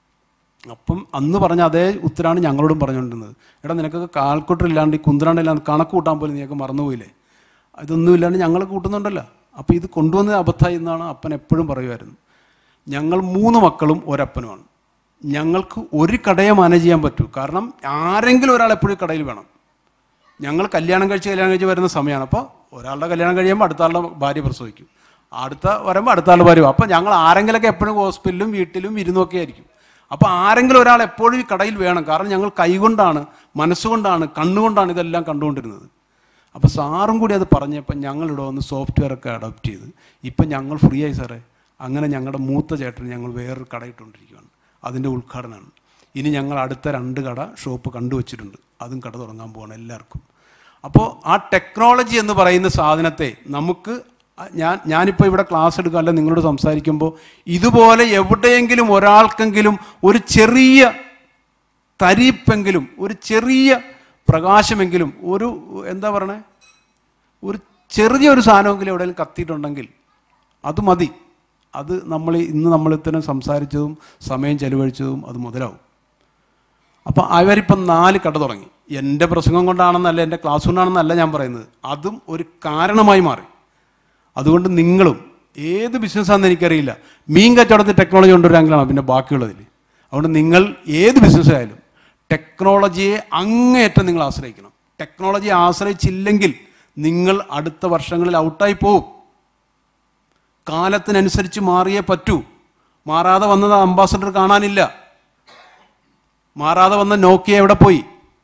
അപ്പം അന്ന് പറഞ്ഞ അതേ ഉത്തരാണ് ഞങ്ങളോടും പറഞ്ഞുകൊണ്ടിരുന്നത് എടാ നിനക്കൊക്കെ കാൽക്കുട്ടർ ഇല്ലാണ്ട് ഈ കുന്തറാണ്ട് ഇല്ലാണ്ട് കണക്ക് കൂട്ടാൻ പോലും നീയൊക്കെ മറന്നുപോയില്ലേ ഇതൊന്നും ഇല്ലാണ്ട് ഞങ്ങൾ കൂട്ടുന്നുണ്ടല്ലോ അപ്പോൾ ഇത് കൊണ്ടുവന്നത് അബദ്ധമായി എന്നാണ് അപ്പൻ എപ്പോഴും പറയുമായിരുന്നു ഞങ്ങൾ മൂന്ന് മക്കളും ഒരപ്പനുമാണ് ഞങ്ങൾക്ക് ഒരു കടയെ മാനേജ് ചെയ്യാൻ പറ്റൂ കാരണം ആരെങ്കിലും ഒരാൾ എപ്പോഴും കടയിൽ വേണം ഞങ്ങൾ കല്യാണം കഴിച്ച് കല്യാണം കഴിച്ച് വരുന്ന സമയമാണ് അപ്പോൾ ഒരാളുടെ കല്യാണം കഴിയുമ്പോൾ അടുത്ത ആളുടെ ഭാര്യ പ്രസവിക്കും അടുത്ത വരുമ്പോൾ അടുത്ത ആളുടെ ഭാര്യ അപ്പോൾ ഞങ്ങൾ ആരെങ്കിലൊക്കെ എപ്പോഴും ഹോസ്പിറ്റലിലും വീട്ടിലും ഇരുന്നൊക്കെ ആയിരിക്കും അപ്പോൾ ആരെങ്കിലും ഒരാൾ എപ്പോഴും ഈ കടയിൽ വേണം കാരണം ഞങ്ങൾ കൈകൊണ്ടാണ് മനസ്സുകൊണ്ടാണ് കണ്ണുകൊണ്ടാണ് ഇതെല്ലാം കണ്ടുകൊണ്ടിരുന്നത് അപ്പോൾ സാറും കൂടി അത് പറഞ്ഞപ്പോൾ ഞങ്ങളിവിടെ വന്ന് സോഫ്റ്റ്വെയർ ഒക്കെ അഡോപ്റ്റ് ചെയ്ത് ഇപ്പം ഞങ്ങൾ ഫ്രീ ആയി സാറേ അങ്ങനെ ഞങ്ങളുടെ മൂത്ത ചേട്ടന് ഞങ്ങൾ വേറൊരു കട ഇട്ടുകൊണ്ടിരിക്കുകയാണ് അതിൻ്റെ ഉദ്ഘാടനമാണ് ഇനി ഞങ്ങൾ അടുത്ത രണ്ട് കട ഷോപ്പ് കണ്ടുവച്ചിട്ടുണ്ട് അതും കട തുടങ്ങാൻ പോവാണ് എല്ലാവർക്കും അപ്പോൾ ആ ടെക്നോളജി എന്ന് പറയുന്ന സാധനത്തെ നമുക്ക് ഞാൻ ഞാനിപ്പോൾ ഇവിടെ ക്ലാസ് എടുക്കുക അല്ല നിങ്ങളോട് സംസാരിക്കുമ്പോൾ ഇതുപോലെ എവിടെയെങ്കിലും ഒരാൾക്കെങ്കിലും ഒരു ചെറിയ തരിപ്പെങ്കിലും ഒരു ചെറിയ പ്രകാശമെങ്കിലും ഒരു എന്താ പറയണേ ഒരു ചെറിയൊരു സാധനമെങ്കിലും എവിടെയെങ്കിലും കത്തിയിട്ടുണ്ടെങ്കിൽ അത് മതി അത് നമ്മൾ ഇന്ന് നമ്മൾ ഇത്തരം സംസാരിച്ചതും സമയം ചെലവഴിച്ചതും അത് മുതലാവും അപ്പോൾ അവരിപ്പം നാല് കട തുടങ്ങി എൻ്റെ പ്രസംഗം കൊണ്ടാണെന്നല്ല എൻ്റെ ക്ലാസ് കൊണ്ടാണെന്നല്ല ഞാൻ പറയുന്നത് അതും ഒരു കാരണമായി മാറി അതുകൊണ്ട് നിങ്ങളും ഏത് ബിസിനസ്സാണെന്ന് എനിക്കറിയില്ല മീൻ കച്ചവടത്തിൽ ടെക്നോളജി കൊണ്ടുവരാങ്കിലാണ് പിന്നെ ബാക്കിയുള്ളതിൽ അതുകൊണ്ട് നിങ്ങൾ ഏത് ബിസിനസ് ആയാലും ടെക്നോളജിയെ അങ്ങേയറ്റം നിങ്ങൾ ആശ്രയിക്കണം ടെക്നോളജിയെ ആശ്രയിച്ചില്ലെങ്കിൽ നിങ്ങൾ അടുത്ത വർഷങ്ങളിൽ ഔട്ടായി പോകും കാലത്തിനനുസരിച്ച് മാറിയേ പറ്റൂ മാറാതെ വന്നത് അംബാസഡർ കാണാനില്ല മാറാതെ വന്ന നോക്കിയ എവിടെ പോയി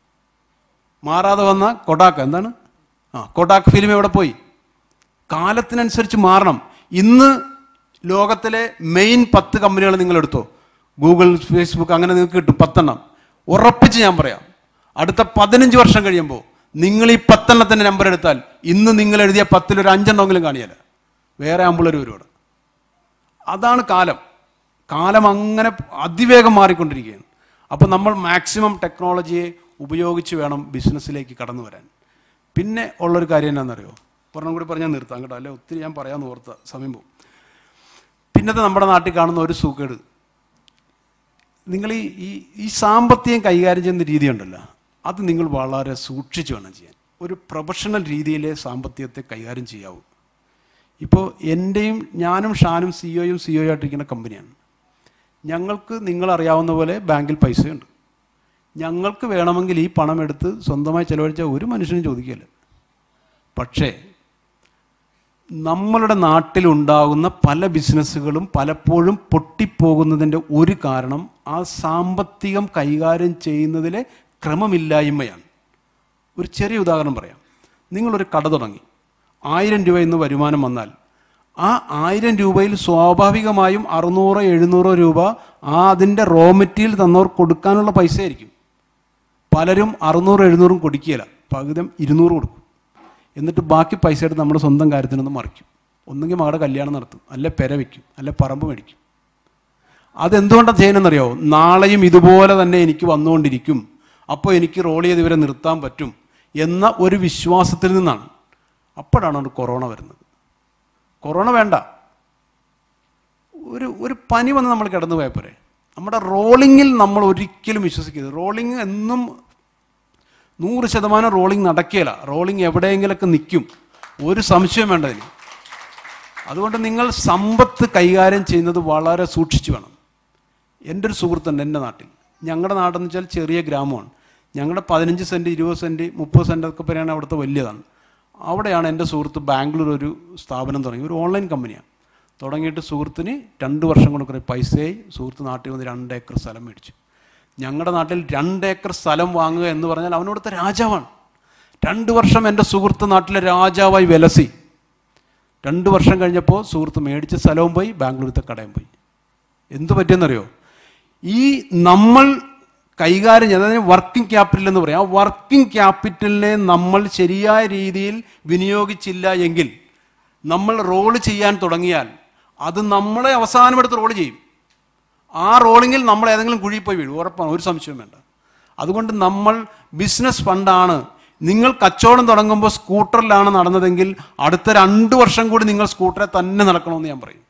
മാറാതെ വന്ന കൊടാക്ക് എന്താണ് ആ കൊടാക്ക് ഫിലിം എവിടെ പോയി കാലത്തിനനുസരിച്ച് മാറണം ഇന്ന് ലോകത്തിലെ മെയിൻ പത്ത് കമ്പനികൾ നിങ്ങൾ എടുത്തോ ഗൂഗിൾ ഫേസ്ബുക്ക് അങ്ങനെ നിങ്ങൾക്ക് കിട്ടും പത്തെണ്ണം ഉറപ്പിച്ച് ഞാൻ പറയാം അടുത്ത പതിനഞ്ച് വർഷം കഴിയുമ്പോൾ നിങ്ങൾ ഈ പത്തെണ്ണത്തിൻ്റെ നമ്പർ എടുത്താൽ ഇന്ന് നിങ്ങൾ എഴുതിയ പത്തിലൊരു അഞ്ചെണ്ണമെങ്കിലും കാണിയല്ല വേറെ ആമ്പിളർ ഒരുപാട് അതാണ് കാലം കാലം അങ്ങനെ അതിവേഗം മാറിക്കൊണ്ടിരിക്കുകയാണ് അപ്പോൾ നമ്മൾ മാക്സിമം ടെക്നോളജിയെ ഉപയോഗിച്ച് വേണം ബിസിനസ്സിലേക്ക് കടന്നു വരാൻ പിന്നെ ഉള്ളൊരു കാര്യം എന്താണെന്നറിയോ ഒരെണ്ണം കൂടി പറഞ്ഞാൽ നിർത്താം കേട്ടോ അല്ലെ ഒത്തിരി ഞാൻ പറയാമെന്ന് ഓർത്ത സമയം പോകും പിന്നത്തെ നമ്മുടെ നാട്ടിൽ കാണുന്ന ഒരു സൂക്കേട് നിങ്ങൾ ഈ ഈ ഈ സാമ്പത്തികം കൈകാര്യം ചെയ്യുന്ന രീതിയുണ്ടല്ലോ അത് നിങ്ങൾ വളരെ സൂക്ഷിച്ച് വേണം ചെയ്യാൻ ഒരു പ്രൊഫഷണൽ രീതിയിലെ സാമ്പത്തികത്തെ കൈകാര്യം ചെയ്യാവൂ ഇപ്പോൾ എൻ്റെയും ഞാനും ഷാനും സിഒയും സിഒ ആയിട്ടിരിക്കുന്ന കമ്പനിയാണ് ഞങ്ങൾക്ക് നിങ്ങളറിയാവുന്ന പോലെ ബാങ്കിൽ പൈസയുണ്ട് ഞങ്ങൾക്ക് വേണമെങ്കിൽ ഈ പണം എടുത്ത് സ്വന്തമായി ചിലവഴിച്ചാൽ ഒരു മനുഷ്യനും ചോദിക്കില്ല പക്ഷേ നമ്മളുടെ നാട്ടിലുണ്ടാകുന്ന പല ബിസിനസ്സുകളും പലപ്പോഴും പൊട്ടിപ്പോകുന്നതിൻ്റെ ഒരു കാരണം ആ സാമ്പത്തികം കൈകാര്യം ചെയ്യുന്നതിലെ ക്രമമില്ലായ്മയാണ് ഒരു ചെറിയ ഉദാഹരണം പറയാം നിങ്ങളൊരു കട തുടങ്ങി ആയിരം രൂപ ഇന്ന് വരുമാനം വന്നാൽ ആ ആയിരം രൂപയിൽ സ്വാഭാവികമായും അറുന്നൂറോ എഴുന്നൂറോ രൂപ ആ അതിൻ്റെ റോ മെറ്റീരിയൽ തന്നവർ കൊടുക്കാനുള്ള പൈസ ആയിരിക്കും പലരും അറുന്നൂറ് എഴുന്നൂറും കൊടുക്കുകയില്ല പകുതം ഇരുന്നൂറ് കൊടുക്കും എന്നിട്ട് ബാക്കി പൈസ എടുത്ത് നമ്മുടെ സ്വന്തം കാര്യത്തിനൊന്ന് മറിക്കും ഒന്നുകിൽ മകളുടെ കല്യാണം നടത്തും അല്ലെ പെര വയ്ക്കും അല്ലെ പറമ്പ് മേടിക്കും അതെന്തുകൊണ്ടാണ് ചെയ്യുന്നതെന്നറിയോ നാളെയും ഇതുപോലെ തന്നെ എനിക്ക് വന്നുകൊണ്ടിരിക്കും അപ്പോൾ എനിക്ക് റോൾ ചെയ്ത് ഇവരെ നിർത്താൻ പറ്റും എന്ന ഒരു വിശ്വാസത്തിൽ നിന്നാണ് അപ്പോഴാണ് അവിടെ കൊറോണ വരുന്നത് കൊറോണ വേണ്ട ഒരു ഒരു പനി വന്ന് നമ്മൾ കിടന്നു പോയാൽ പോരെ നമ്മുടെ റോളിങ്ങിൽ നമ്മൾ ഒരിക്കലും വിശ്വസിക്കരുത് റോളിങ് എന്നും നൂറ് ശതമാനം റോളിംഗ് നടക്കുകയില്ല റോളിംഗ് എവിടെയെങ്കിലൊക്കെ നിൽക്കും ഒരു സംശയം വേണ്ട അതിന് അതുകൊണ്ട് നിങ്ങൾ സമ്പത്ത് കൈകാര്യം ചെയ്യുന്നത് വളരെ സൂക്ഷിച്ചു വേണം എൻ്റെ ഒരു സുഹൃത്തുണ്ട് എൻ്റെ നാട്ടിൽ ഞങ്ങളുടെ നാടെന്ന് വെച്ചാൽ ചെറിയ ഗ്രാമമാണ് ഞങ്ങളുടെ പതിനഞ്ച് സെൻറ്റ് ഇരുപത് സെൻറ്റ് മുപ്പത് സെൻറ്റ് ഒക്കെ വരെയാണ് അവിടുത്തെ വലിയതാണ് അവിടെയാണ് എൻ്റെ സുഹൃത്ത് ബാംഗ്ലൂർ ഒരു സ്ഥാപനം തുടങ്ങി ഒരു ഓൺലൈൻ കമ്പനിയാണ് തുടങ്ങിയിട്ട് സുഹൃത്തിന് രണ്ട് വർഷം കൊണ്ട് കുറേ പൈസയായി സുഹൃത്ത് നാട്ടിൽ വന്ന് രണ്ട് ഏക്കർ സ്ഥലം മേടിച്ചു ഞങ്ങളുടെ നാട്ടിൽ രണ്ട് ഏക്കർ സ്ഥലം വാങ്ങുക എന്ന് പറഞ്ഞാൽ അവനോടുത്തെ രാജാവാണ് രണ്ട് വർഷം എൻ്റെ സുഹൃത്ത് നാട്ടിലെ രാജാവായി വിലസി രണ്ട് വർഷം കഴിഞ്ഞപ്പോൾ സുഹൃത്ത് മേടിച്ച സ്ഥലവും പോയി ബാംഗ്ലൂരത്തെ കടയും പോയി എന്ത് പറ്റിയെന്നറിയോ ഈ നമ്മൾ കൈകാര്യം ചെയ്യുന്നത് അതായത് വർക്കിംഗ് ക്യാപിറ്റൽ എന്ന് പറയാം ആ വർക്കിംഗ് ക്യാപിറ്റലിനെ നമ്മൾ ശരിയായ രീതിയിൽ വിനിയോഗിച്ചില്ല എങ്കിൽ നമ്മൾ റോള് ചെയ്യാൻ തുടങ്ങിയാൽ അത് നമ്മളെ അവസാനമെടുത്ത് റോള് ചെയ്യും ആ റോളിങ്ങിൽ നമ്മൾ ഏതെങ്കിലും കുഴി പോയി വീഴും ഉറപ്പാണ് ഒരു സംശയവും വേണ്ട അതുകൊണ്ട് നമ്മൾ ബിസിനസ് ഫണ്ടാണ് നിങ്ങൾ കച്ചവടം തുടങ്ങുമ്പോൾ സ്കൂട്ടറിലാണ് നടന്നതെങ്കിൽ അടുത്ത രണ്ട് വർഷം കൂടി നിങ്ങൾ സ്കൂട്ടറെ തന്നെ നടക്കണമെന്ന് ഞാൻ പറയും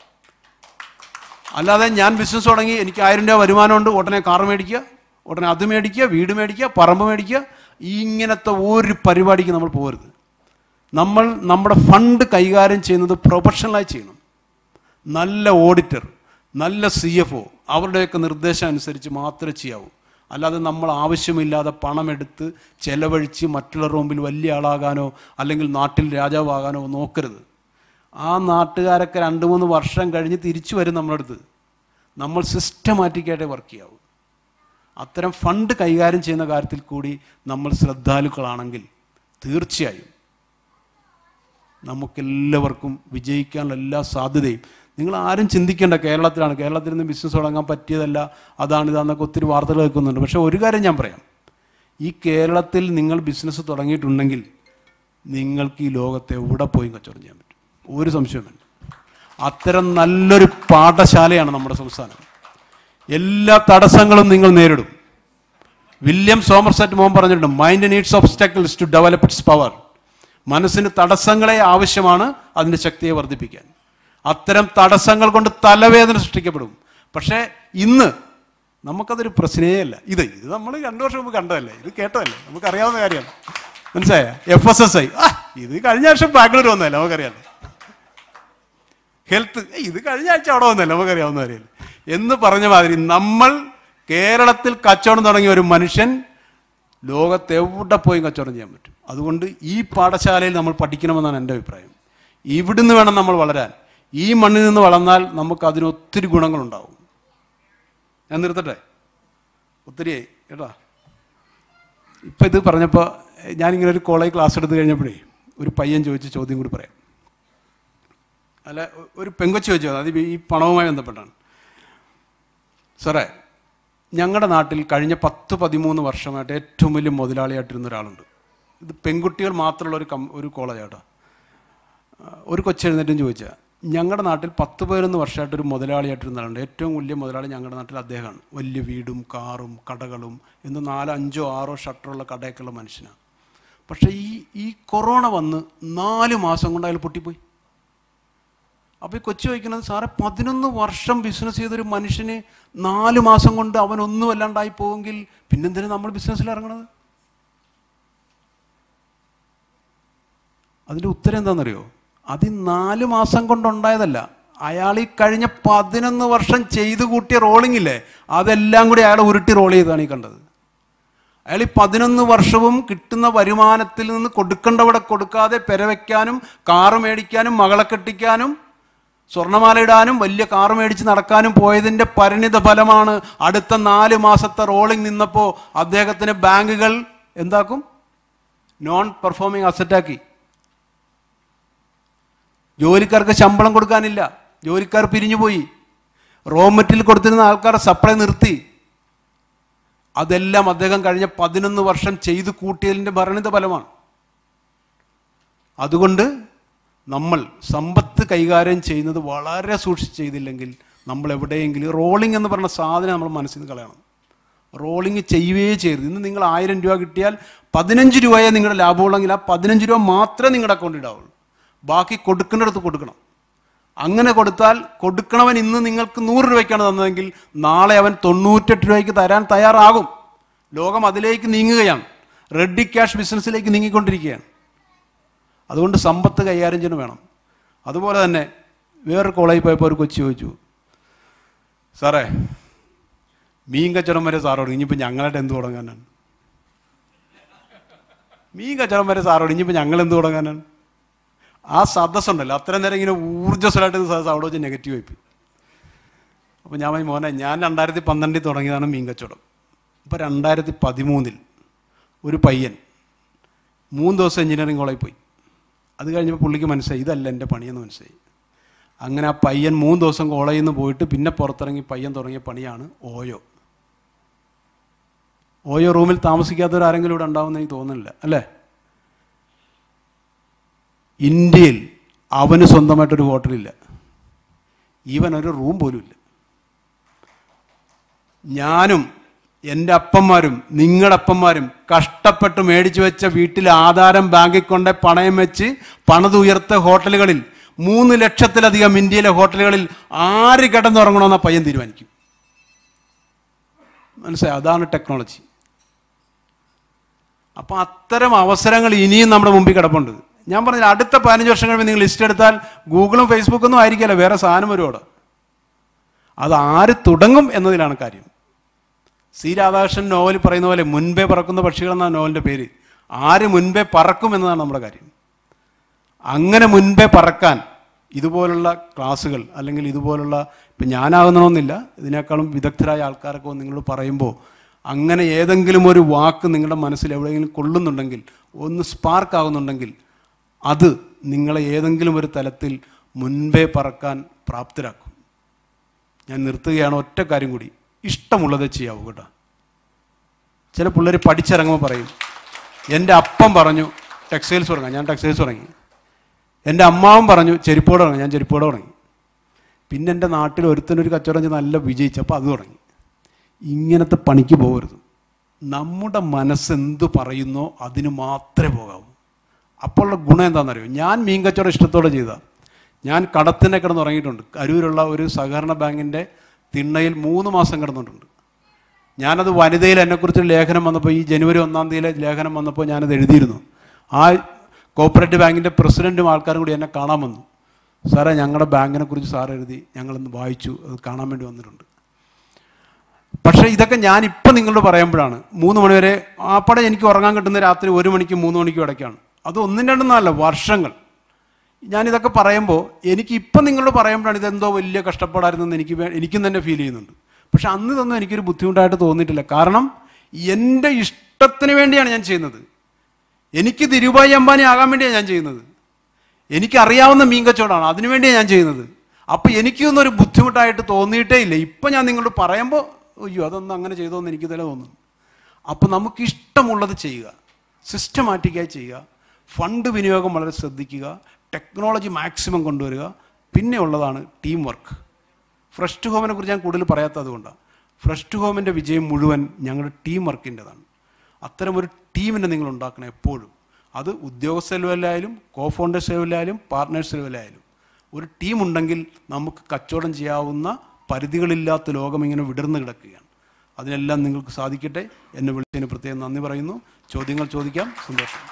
അല്ലാതെ ഞാൻ ബിസിനസ് തുടങ്ങി എനിക്ക് ആയിരം രൂപ വരുമാനമുണ്ട് ഉടനെ കാർ മേടിക്കുക ഉടനെ അത് മേടിക്കുക വീട് മേടിക്കുക പറമ്പ് മേടിക്കുക ഇങ്ങനത്തെ ഒരു പരിപാടിക്ക് നമ്മൾ പോകരുത് നമ്മൾ നമ്മുടെ ഫണ്ട് കൈകാര്യം ചെയ്യുന്നത് പ്രൊഫഷണലായി ചെയ്യണം നല്ല ഓഡിറ്റർ നല്ല സി എഫ് ഒ അവരുടെയൊക്കെ നിർദ്ദേശം അനുസരിച്ച് മാത്രമേ ചെയ്യാവൂ അല്ലാതെ നമ്മൾ ആവശ്യമില്ലാതെ പണമെടുത്ത് ചെലവഴിച്ച് മറ്റുള്ളവരുടെ മുമ്പിൽ വലിയ ആളാകാനോ അല്ലെങ്കിൽ നാട്ടിൽ രാജാവാകാനോ നോക്കരുത് ആ നാട്ടുകാരൊക്കെ രണ്ട് മൂന്ന് വർഷം കഴിഞ്ഞ് തിരിച്ചു വരും നമ്മളടുത്ത് നമ്മൾ സിസ്റ്റമാറ്റിക്കായിട്ടേ വർക്ക് ചെയ്യാവൂ അത്തരം ഫണ്ട് കൈകാര്യം ചെയ്യുന്ന കാര്യത്തിൽ കൂടി നമ്മൾ ശ്രദ്ധാലുക്കളാണെങ്കിൽ തീർച്ചയായും നമുക്കെല്ലാവർക്കും വിജയിക്കാനുള്ള എല്ലാ സാധ്യതയും നിങ്ങൾ ആരും ചിന്തിക്കേണ്ട കേരളത്തിലാണ് കേരളത്തിൽ നിന്ന് ബിസിനസ് തുടങ്ങാൻ പറ്റിയതല്ല അതാണ് ഇതാന്നൊക്കെ ഒത്തിരി വാർത്തകൾ കേൾക്കുന്നുണ്ട് പക്ഷേ ഒരു കാര്യം ഞാൻ പറയാം ഈ കേരളത്തിൽ നിങ്ങൾ ബിസിനസ് തുടങ്ങിയിട്ടുണ്ടെങ്കിൽ നിങ്ങൾക്ക് ഈ ലോകത്തെ എവിടെ പോയി കച്ചവടം ചെയ്യാൻ പറ്റും ഒരു സംശയവും വേണ്ട അത്തരം നല്ലൊരു പാഠശാലയാണ് നമ്മുടെ സംസ്ഥാനം എല്ലാ തടസ്സങ്ങളും നിങ്ങൾ നേരിടും വില്യം സോമർസെറ്റ് മോൻ പറഞ്ഞിട്ടുണ്ട് mind needs obstacles to develop its power മനസ്സിന് തടസ്സങ്ങളെ ആവശ്യമാണ് അതിൻ്റെ ശക്തിയെ വർദ്ധിപ്പിക്കാൻ അത്തരം തടസ്സങ്ങൾ കൊണ്ട് തലവേദന സൃഷ്ടിക്കപ്പെടും പക്ഷേ ഇന്ന് നമുക്കതൊരു പ്രശ്നേയല്ല ഇത് ഇത് നമ്മൾ രണ്ടു വർഷം മുമ്പ് കണ്ടതല്ലേ ഇത് കേട്ടതല്ലേ നമുക്കറിയാവുന്ന കാര്യമാണ് മനസ്സിലായ എഫ് എസ് എസ് ഐ ആ ഇത് കഴിഞ്ഞ വർഷം ബാംഗ്ലൂർ വന്നതല്ലേ നമുക്കറിയാമല്ലോ ഹെൽത്ത് ഏയ് ഇത് കഴിഞ്ഞ ആഴ്ച അവിടെ വന്നല്ലേ നമുക്കറിയാവുന്ന കാര്യമല്ലേ എന്ന് പറഞ്ഞ മാതിരി നമ്മൾ കേരളത്തിൽ കച്ചവടം തുടങ്ങിയ ഒരു മനുഷ്യൻ ലോകത്ത് എവിടെ പോയി കച്ചവടം ചെയ്യാൻ പറ്റും അതുകൊണ്ട് ഈ പാഠശാലയിൽ നമ്മൾ പഠിക്കണമെന്നാണ് എൻ്റെ അഭിപ്രായം ഇവിടുന്ന് വേണം നമ്മൾ വളരാൻ ഈ മണ്ണിൽ നിന്ന് വളർന്നാൽ നമുക്ക് അതിന് ഒത്തിരി ഗുണങ്ങളുണ്ടാവും ഞാൻ നിർത്തട്ടെ ഒത്തിരിയായി കേട്ടോ ഇപ്പം ഇത് പറഞ്ഞപ്പോൾ ഞാനിങ്ങനെ ഒരു കോളേജ് ക്ലാസ് എടുത്ത് കഴിഞ്ഞപ്പോഴേ ഒരു പയ്യൻ ചോദിച്ച ചോദ്യം കൂടി പറയാം അല്ല ഒ- ഒരു പെങ്കൊച്ച് ചോദിച്ചത് അത് ഈ പണവുമായി ബന്ധപ്പെട്ടാണ് സാറേ ഞങ്ങളുടെ നാട്ടിൽ കഴിഞ്ഞ പത്ത് പതിമൂന്ന് വർഷമായിട്ട് ഏറ്റവും വലിയ മുതലാളിയായിട്ടിരുന്ന ഒരാളുണ്ട് ഇത് പെൺകുട്ടികൾ മാത്രമുള്ള ഒരു കം ഒരു കോളേജാട്ടോ ഒരു കൊച്ചെഴുന്നേറ്റും ചോദിച്ചാൽ ഞങ്ങളുടെ നാട്ടിൽ പത്ത് പതിനൊന്ന് വർഷമായിട്ട് ഒരു മുതലാളിയായിട്ടിരുന്ന ആളുണ്ട് ഏറ്റവും വലിയ മുതലാളി ഞങ്ങളുടെ നാട്ടിൽ അദ്ദേഹമാണ് വലിയ വീടും കാറും കടകളും എന്ന് നാലോ അഞ്ചോ ആറോ ഷട്ടറുള്ള കടയൊക്കെയുള്ള മനുഷ്യനാണ് പക്ഷേ ഈ ഈ കൊറോണ വന്ന് നാല് മാസം കൊണ്ട് അയാൾ പൊട്ടിപ്പോയി അപ്പോൾ ഈ കൊച്ചു ചോദിക്കുന്നത് സാറേ പതിനൊന്ന് വർഷം ബിസിനസ് ചെയ്തൊരു മനുഷ്യന് നാല് മാസം കൊണ്ട് അവൻ ഒന്നും അല്ലാണ്ടായി പോവുമെങ്കിൽ പിന്നെന്തിനു നമ്മൾ ബിസിനസ്സിൽ ഇറങ്ങണത് അതിൻ്റെ ഉത്തരം എന്താണെന്നറിയോ അത് ഈ നാല് മാസം കൊണ്ടുണ്ടായതല്ല അയാൾ ഈ കഴിഞ്ഞ പതിനൊന്ന് വർഷം ചെയ്തു കൂട്ടിയ റോളിംഗ് ഇല്ലേ അതെല്ലാം കൂടി അയാൾ ഉരുട്ടി റോൾ ചെയ്താണ് ഈ കണ്ടത് അയാൾ ഈ പതിനൊന്ന് വർഷവും കിട്ടുന്ന വരുമാനത്തിൽ നിന്ന് കൊടുക്കേണ്ടവിടെ കൊടുക്കാതെ പെരവയ്ക്കാനും കാറ് മേടിക്കാനും മകളെ കെട്ടിക്കാനും സ്വർണ്ണമാല ഇടാനും വലിയ കാറ് മേടിച്ച് നടക്കാനും പോയതിൻ്റെ പരിണിത ഫലമാണ് അടുത്ത നാല് മാസത്തെ റോളിംഗ് നിന്നപ്പോൾ അദ്ദേഹത്തിന് ബാങ്കുകൾ എന്താക്കും നോൺ പെർഫോമിംഗ് അസറ്റാക്കി ജോലിക്കാർക്ക് ശമ്പളം കൊടുക്കാനില്ല ജോലിക്കാർ പിരിഞ്ഞുപോയി റോ മെറ്റീരിയൽ കൊടുത്തിരുന്ന ആൾക്കാർ സപ്ലൈ നിർത്തി അതെല്ലാം അദ്ദേഹം കഴിഞ്ഞ പതിനൊന്ന് വർഷം ചെയ്തു കൂട്ടിയതിൻ്റെ ഭരണിത ഫലമാണ് അതുകൊണ്ട് നമ്മൾ സമ്പത്ത് കൈകാര്യം ചെയ്യുന്നത് വളരെ സൂക്ഷിച്ച് ചെയ്തില്ലെങ്കിൽ നമ്മൾ എവിടെയെങ്കിലും റോളിംഗ് എന്ന് പറഞ്ഞ സാധനം നമ്മൾ മനസ്സിൽ നിന്ന് കളയണം റോളിംഗ് ചെയ്യുകയേ ചെയ്യരുത് ഇന്ന് നിങ്ങൾ ആയിരം രൂപ കിട്ടിയാൽ പതിനഞ്ച് രൂപയെ നിങ്ങളുടെ ലാഭമുള്ളെങ്കിൽ ആ പതിനഞ്ച് രൂപ മാത്രമേ നിങ്ങളുടെ അക്കൗണ്ടിൽ ഉണ്ടാവുള്ളൂ ബാക്കി കൊടുക്കുന്നിടത്ത് കൊടുക്കണം അങ്ങനെ കൊടുത്താൽ കൊടുക്കണവൻ ഇന്ന് നിങ്ങൾക്ക് നൂറ് രൂപയ്ക്കാണ് തന്നതെങ്കിൽ നാളെ അവൻ തൊണ്ണൂറ്റെട്ട് രൂപയ്ക്ക് തരാൻ തയ്യാറാകും ലോകം അതിലേക്ക് നീങ്ങുകയാണ് റെഡി ക്യാഷ് ബിസിനസ്സിലേക്ക് നീങ്ങിക്കൊണ്ടിരിക്കുകയാണ് അതുകൊണ്ട് സമ്പത്ത് കൈകാര്യം ചെയ്യണം വേണം അതുപോലെ തന്നെ വേറൊരു കോളേജിൽ പോയപ്പോൾ ഒരു കൊച്ചു ചോദിച്ചു സാറേ മീൻ കച്ചവടം വരെ സാറോട് ഇനിയിപ്പോൾ ഞങ്ങളുടെ എന്ത് തുടങ്ങാനാണ് മീൻ കച്ചവടം വരെ സാറോട് ഇനിയിപ്പോൾ ഞങ്ങൾ എന്ത് തുടങ്ങാനാണ് ആ സദസ്സുണ്ടല്ലോ അത്രയും നേരം ഇങ്ങനെ ഊർജ്ജസ്വലമായിട്ട് സദസ് അവിടെ വെച്ച് നെഗറ്റീവ് ആയിപ്പോയി അപ്പോൾ ഞാൻ പറഞ്ഞു, മോനെ ഞാൻ രണ്ടായിരത്തി പന്ത്രണ്ടിൽ തുടങ്ങിയതാണ് മീൻ കച്ചവടം ഇപ്പോൾ രണ്ടായിരത്തി പതിമൂന്നിൽ ഒരു പയ്യൻ മൂന്ന് ദിവസം എഞ്ചിനീയറിംഗ് കോളേജിൽ പോയി അത് കഴിഞ്ഞപ്പോൾ പുള്ളിക്ക് മനസ്സിലായി ഇതല്ല എൻ്റെ പണിയെന്ന് മനസ്സിലായി അങ്ങനെ ആ പയ്യൻ മൂന്ന് ദിവസം കോളേജിൽ നിന്ന് പോയിട്ട് പിന്നെ പുറത്തിറങ്ങി പയ്യൻ തുടങ്ങിയ പണിയാണ് ഓയോ ഓയോ റൂമിൽ താമസിക്കാത്തവരാരെങ്കിലും ഇവിടെ ഉണ്ടാവുമെന്ന് എനിക്ക് തോന്നുന്നില്ല അല്ലേ ഇന്ത്യയിൽ അവന് സ്വന്തമായിട്ടൊരു ഹോട്ടലില്ല ഈവൻ ഒരു റൂം പോലും ഇല്ല ഞാനും എൻ്റെ അപ്പന്മാരും നിങ്ങളുടെ അപ്പന്മാരും കഷ്ടപ്പെട്ട് മേടിച്ചു വെച്ച വീട്ടിൽ ആധാരം ബാങ്കിൽ കൊണ്ട് പണയം വെച്ച് പണതുയർത്ത ഹോട്ടലുകളിൽ മൂന്ന് ലക്ഷത്തിലധികം ഇന്ത്യയിലെ ഹോട്ടലുകളിൽ ആര് കിടന്നുറങ്ങണമെന്ന പയ്യൻ തീരുമാനിക്കും മനസ്സിലായി അതാണ് ടെക്നോളജി അപ്പോൾ അത്തരം അവസരങ്ങൾ ഇനിയും നമ്മുടെ മുമ്പിൽ കിടപ്പുണ്ട് ഞാൻ പറഞ്ഞില്ല അടുത്ത പതിനഞ്ച് വർഷം കഴിയുമ്പോൾ നിങ്ങൾ ലിസ്റ്റ് എടുത്താൽ ഗൂഗിളും ഫേസ്ബുക്കും ഒന്നും ആയിരിക്കില്ല വേറെ സാധനം വരും അവിടെ അത് ആര് തുടങ്ങും എന്നതിലാണ് കാര്യം സി രാധാകൃഷ്ണൻ നോവൽ പറയുന്ന പോലെ മുൻപേ പറക്കുന്ന പക്ഷികൾ എന്നാണ് നോവലിൻ്റെ പേര് ആര് മുൻപേ പറക്കും എന്നതാണ് നമ്മുടെ കാര്യം അങ്ങനെ മുൻപേ പറക്കാൻ ഇതുപോലുള്ള ക്ലാസ്സുകൾ അല്ലെങ്കിൽ ഇതുപോലുള്ള ഇപ്പം ഞാനാകുന്നണമെന്നില്ല ഇതിനേക്കാളും വിദഗ്ധരായ ആൾക്കാരൊക്കെ വന്ന് നിങ്ങളോട് പറയുമ്പോൾ അങ്ങനെ ഏതെങ്കിലും ഒരു വാക്ക് നിങ്ങളുടെ മനസ്സിൽ എവിടെയെങ്കിലും കൊള്ളുന്നുണ്ടെങ്കിൽ ഒന്ന് സ്പാർക്ക് ആകുന്നുണ്ടെങ്കിൽ അത് നിങ്ങളെ ഏതെങ്കിലും ഒരു തലത്തിൽ മുൻപേ പറക്കാൻ പ്രാപ്തരാക്കും ഞാൻ നിർത്തുകയാണ് ഒറ്റ കാര്യം കൂടി ഇഷ്ടമുള്ളത് ചെയ്യാവൂ കേട്ടോ ചില പിള്ളേർ പഠിച്ചിറങ്ങുമ്പോൾ പറയും എൻ്റെ അപ്പം പറഞ്ഞു ടെക്സ്റ്റൈൽസ് തുടങ്ങാം ഞാൻ ടെക്സ്റ്റൈൽസ് തുടങ്ങി എൻ്റെ അമ്മാവൻ പറഞ്ഞു ചെരുപ്പോട് തുടങ്ങി ഞാൻ ചെരുപ്പോട് തുടങ്ങി പിന്നെ എൻ്റെ നാട്ടിൽ ഒരുത്തനൊരു കച്ചവടം ചെയ്ത് നല്ല വിജയിച്ചപ്പോൾ അത് തുടങ്ങി ഇങ്ങനത്തെ പണിക്ക് പോകരുത് നമ്മുടെ മനസ്സെന്ത് പറയുന്നോ അതിന് മാത്രമേ പോകാവൂ അപ്പോഴുള്ള ഗുണം എന്താണെന്നറിയോ ഞാൻ മീൻ കച്ചവടം ഇഷ്ടത്തോടെ ചെയ്ത ഞാൻ കടത്തിനെ കിടന്ന് ഉറങ്ങിയിട്ടുണ്ട് അരൂരുള്ള ഒരു സഹകരണ ബാങ്കിൻ്റെ തിണ്ണയിൽ മൂന്ന് മാസം കിടന്നിട്ടുണ്ട് ഞാനത് വനിതയിൽ എന്നെക്കുറിച്ചൊരു ലേഖനം വന്നപ്പോൾ ഈ ജനുവരി ഒന്നാം തീയതിയിലെ ലേഖനം വന്നപ്പോൾ ഞാനത് എഴുതിയിരുന്നു ആ കോപ്പറേറ്റീവ് ബാങ്കിൻ്റെ പ്രസിഡൻറ്റും ആൾക്കാരും കൂടി എന്നെ കാണാൻ വന്നു സാറേ ഞങ്ങളുടെ ബാങ്കിനെ കുറിച്ച് സാർ എഴുതി ഞങ്ങളൊന്ന് വായിച്ചു അത് കാണാൻ വേണ്ടി വന്നിട്ടുണ്ട് പക്ഷേ ഇതൊക്കെ ഞാൻ ഇപ്പം നിങ്ങളോട് പറയുമ്പോഴാണ് മൂന്ന് മണിവരെ ആപ്പടെ എനിക്ക് ഉറങ്ങാൻ കിട്ടുന്ന രാത്രി ഒരു മണിക്കും മൂന്ന് മണിക്കും ഇടയ്ക്കാണ് അത് ഒന്നും രണ്ടെന്നല്ല വർഷങ്ങൾ ഞാനിതൊക്കെ പറയുമ്പോൾ എനിക്ക് ഇപ്പം നിങ്ങളോട് പറയുമ്പോഴാണ് ഇതെന്തോ വലിയ കഷ്ടപ്പാടായിരുന്നെന്ന് എനിക്ക് വേ- എനിക്കും തന്നെ ഫീൽ ചെയ്യുന്നുണ്ട് പക്ഷെ അന്ന് ഇതൊന്നും എനിക്കൊരു ബുദ്ധിമുട്ടായിട്ട് തോന്നിയിട്ടില്ല കാരണം എൻ്റെ ഇഷ്ടത്തിന് വേണ്ടിയാണ് ഞാൻ ചെയ്യുന്നത് എനിക്ക് തിരുവായി അംബാനി ആകാൻ വേണ്ടിയാണ് ഞാൻ ചെയ്യുന്നത് എനിക്കറിയാവുന്ന മീൻ കച്ചവടമാണ് അതിനു വേണ്ടിയാണ് ഞാൻ ചെയ്യുന്നത് അപ്പോൾ എനിക്കൊന്നും ഒരു ബുദ്ധിമുട്ടായിട്ട് തോന്നിയിട്ടേ ഇല്ല ഇപ്പം ഞാൻ നിങ്ങളോട് പറയുമ്പോൾ അയ്യോ അതൊന്നും അങ്ങനെ ചെയ്തോന്ന് എനിക്ക് തന്നെ തോന്നുന്നു അപ്പോൾ നമുക്ക് ഇഷ്ടമുള്ളത് ചെയ്യുക സിസ്റ്റമാറ്റിക്കായി ചെയ്യുക ഫണ്ട് വിനിയോഗം വളരെ ശ്രദ്ധിക്കുക ടെക്നോളജി മാക്സിമം കൊണ്ടുവരിക പിന്നെ ഉള്ളതാണ് ടീം വർക്ക് ഫ്രഷ് ടു ഹോമിനെ കുറിച്ച് ഞാൻ കൂടുതൽ പറയാത്തത് കൊണ്ടാണ് ഫ്രഷ് ടു ഹോമിൻ്റെ വിജയം മുഴുവൻ ഞങ്ങളുടെ ടീം വർക്കിൻ്റെതാണ് അത്തരം ഒരു ടീമിനെ നിങ്ങൾ ഉണ്ടാക്കണം എപ്പോഴും അത് ഉദ്യോഗസ്ഥ ലെവലായാലും കോ ഫൗണ്ടേഴ്സ് ലെവലായാലും പാർട്ട്നേഴ്സ് ലെവലായാലും ഒരു ടീം ഉണ്ടെങ്കിൽ നമുക്ക് കച്ചവടം ചെയ്യാവുന്ന പരിധികളില്ലാത്ത ലോകം ഇങ്ങനെ വിടർന്ന് കിടക്കുകയാണ് അതിനെല്ലാം നിങ്ങൾക്ക് സാധിക്കട്ടെ എന്നെ വിളിച്ചതിന് പ്രത്യേകം നന്ദി പറയുന്നു ചോദ്യങ്ങൾ ചോദിക്കാം സന്തോഷം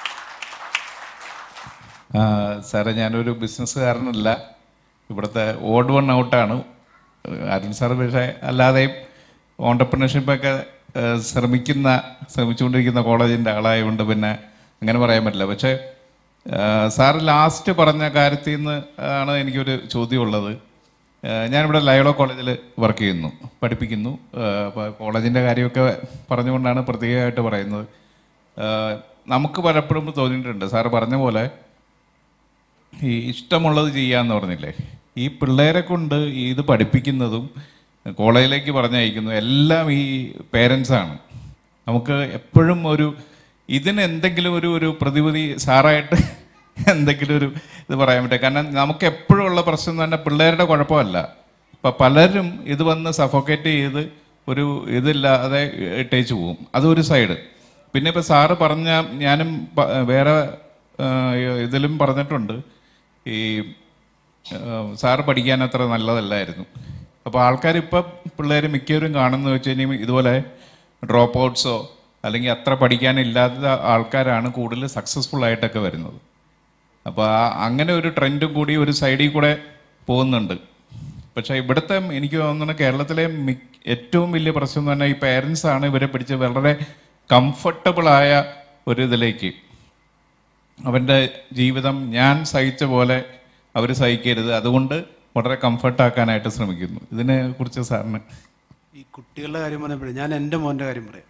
ആ, സാറേ ഞാനൊരു ബിസിനസ്സുകാരനല്ല ഇവിടുത്തെ ഓഡ് വൺ ഔട്ടാണ് അരുൺ സാർ പക്ഷേ അല്ലാതെയും ഓണ്ടർപ്രണർഷിപ്പൊക്കെ ശ്രമിക്കുന്ന ശ്രമിച്ചുകൊണ്ടിരിക്കുന്ന കോളേജിൻ്റെ ആളായതുകൊണ്ട് പിന്നെ അങ്ങനെ പറയാൻ പറ്റില്ല പക്ഷേ സാറ് ലാസ്റ്റ് പറഞ്ഞ കാര്യത്തിൽ നിന്ന് ആണ് എനിക്കൊരു ചോദ്യമുള്ളത് ആ, ഞാനിവിടെ ലയോള കോളേജിൽ വർക്ക് ചെയ്യുന്നു പഠിപ്പിക്കുന്നു അപ്പോൾ കോളേജിൻ്റെ കാര്യമൊക്കെ പറഞ്ഞുകൊണ്ടാണ് പ്രത്യേകമായിട്ട് പറയുന്നത് ആ, നമുക്ക് പലപ്പോഴും തോന്നിയിട്ടുണ്ട് സാറ് പറഞ്ഞ പോലെ ഈ ഇഷ്ടമുള്ളത് ചെയ്യാന്ന് പറഞ്ഞില്ലേ ഈ പിള്ളേരെ കൊണ്ട് ഇത് പഠിപ്പിക്കുന്നതും കോളേജിലേക്ക് പറഞ്ഞയക്കുന്നതും എല്ലാം ഈ പേരൻസ് ആണ് നമുക്ക് എപ്പോഴും ഒരു ഇതിന് എന്തെങ്കിലും ഒരു ഒരു പ്രതിവിധി സാറായിട്ട് എന്തെങ്കിലും ഒരു ഇത് പറയാൻ പറ്റും കാരണം നമുക്ക് എപ്പോഴും ഉള്ള പ്രശ്നം തന്നെ പിള്ളേരുടെ കുഴപ്പമല്ല ഇപ്പം പലരും ഇത് വന്ന് സഫോക്കേറ്റ് ചെയ്ത് ഒരു ഇതില്ലാതെ ഇട്ടേച്ച് പോകും അതൊരു സൈഡ് പിന്നെ ഇപ്പം സാറ് പറഞ്ഞ ഞാനും പ- വേറെ ആ, ഇതിലും പറഞ്ഞിട്ടുണ്ട് ഈ ആ, സാറ് പഠിക്കാൻ അത്ര നല്ലതല്ലായിരുന്നു അപ്പോൾ ആൾക്കാർ ഇപ്പം പിള്ളേർ മിക്കവരും കാണുന്നത് വെച്ച് കഴിഞ്ഞാൽ ഇതുപോലെ ഡ്രോപ്പ് ഔട്ട്സോ അല്ലെങ്കിൽ അത്ര പഠിക്കാനില്ലാത്ത ആൾക്കാരാണ് കൂടുതൽ സക്സസ്ഫുൾ ആയിട്ടൊക്കെ വരുന്നത് അപ്പോൾ ആ അങ്ങനെ ഒരു ട്രെൻഡും കൂടി ഒരു സൈഡിൽ കൂടെ പോകുന്നുണ്ട് പക്ഷേ ഇവിടുത്തെ എനിക്ക് തോന്നുന്നു കേരളത്തിലെ മിക്ക ഏറ്റവും വലിയ പ്രശ്നം എന്ന് പറഞ്ഞാൽ ഈ പേരൻസ് ആണ് ഇവരെ പിടിച്ച് വളരെ കംഫർട്ടബിൾ ആയ ഒരു ഇതിലേക്ക് അവൻ്റെ ജീവിതം ഞാൻ സഹിച്ച പോലെ അവർ സഹിക്കരുത് അതുകൊണ്ട് വളരെ കംഫർട്ടാക്കാനായിട്ട് ശ്രമിക്കുന്നു ഇതിനെ കുറിച്ച് സാറിന് ഈ കുട്ടികളുടെ കാര്യം പറഞ്ഞപ്പോഴേ ഞാൻ എൻ്റെ മോൻ്റെ കാര്യം പറയാം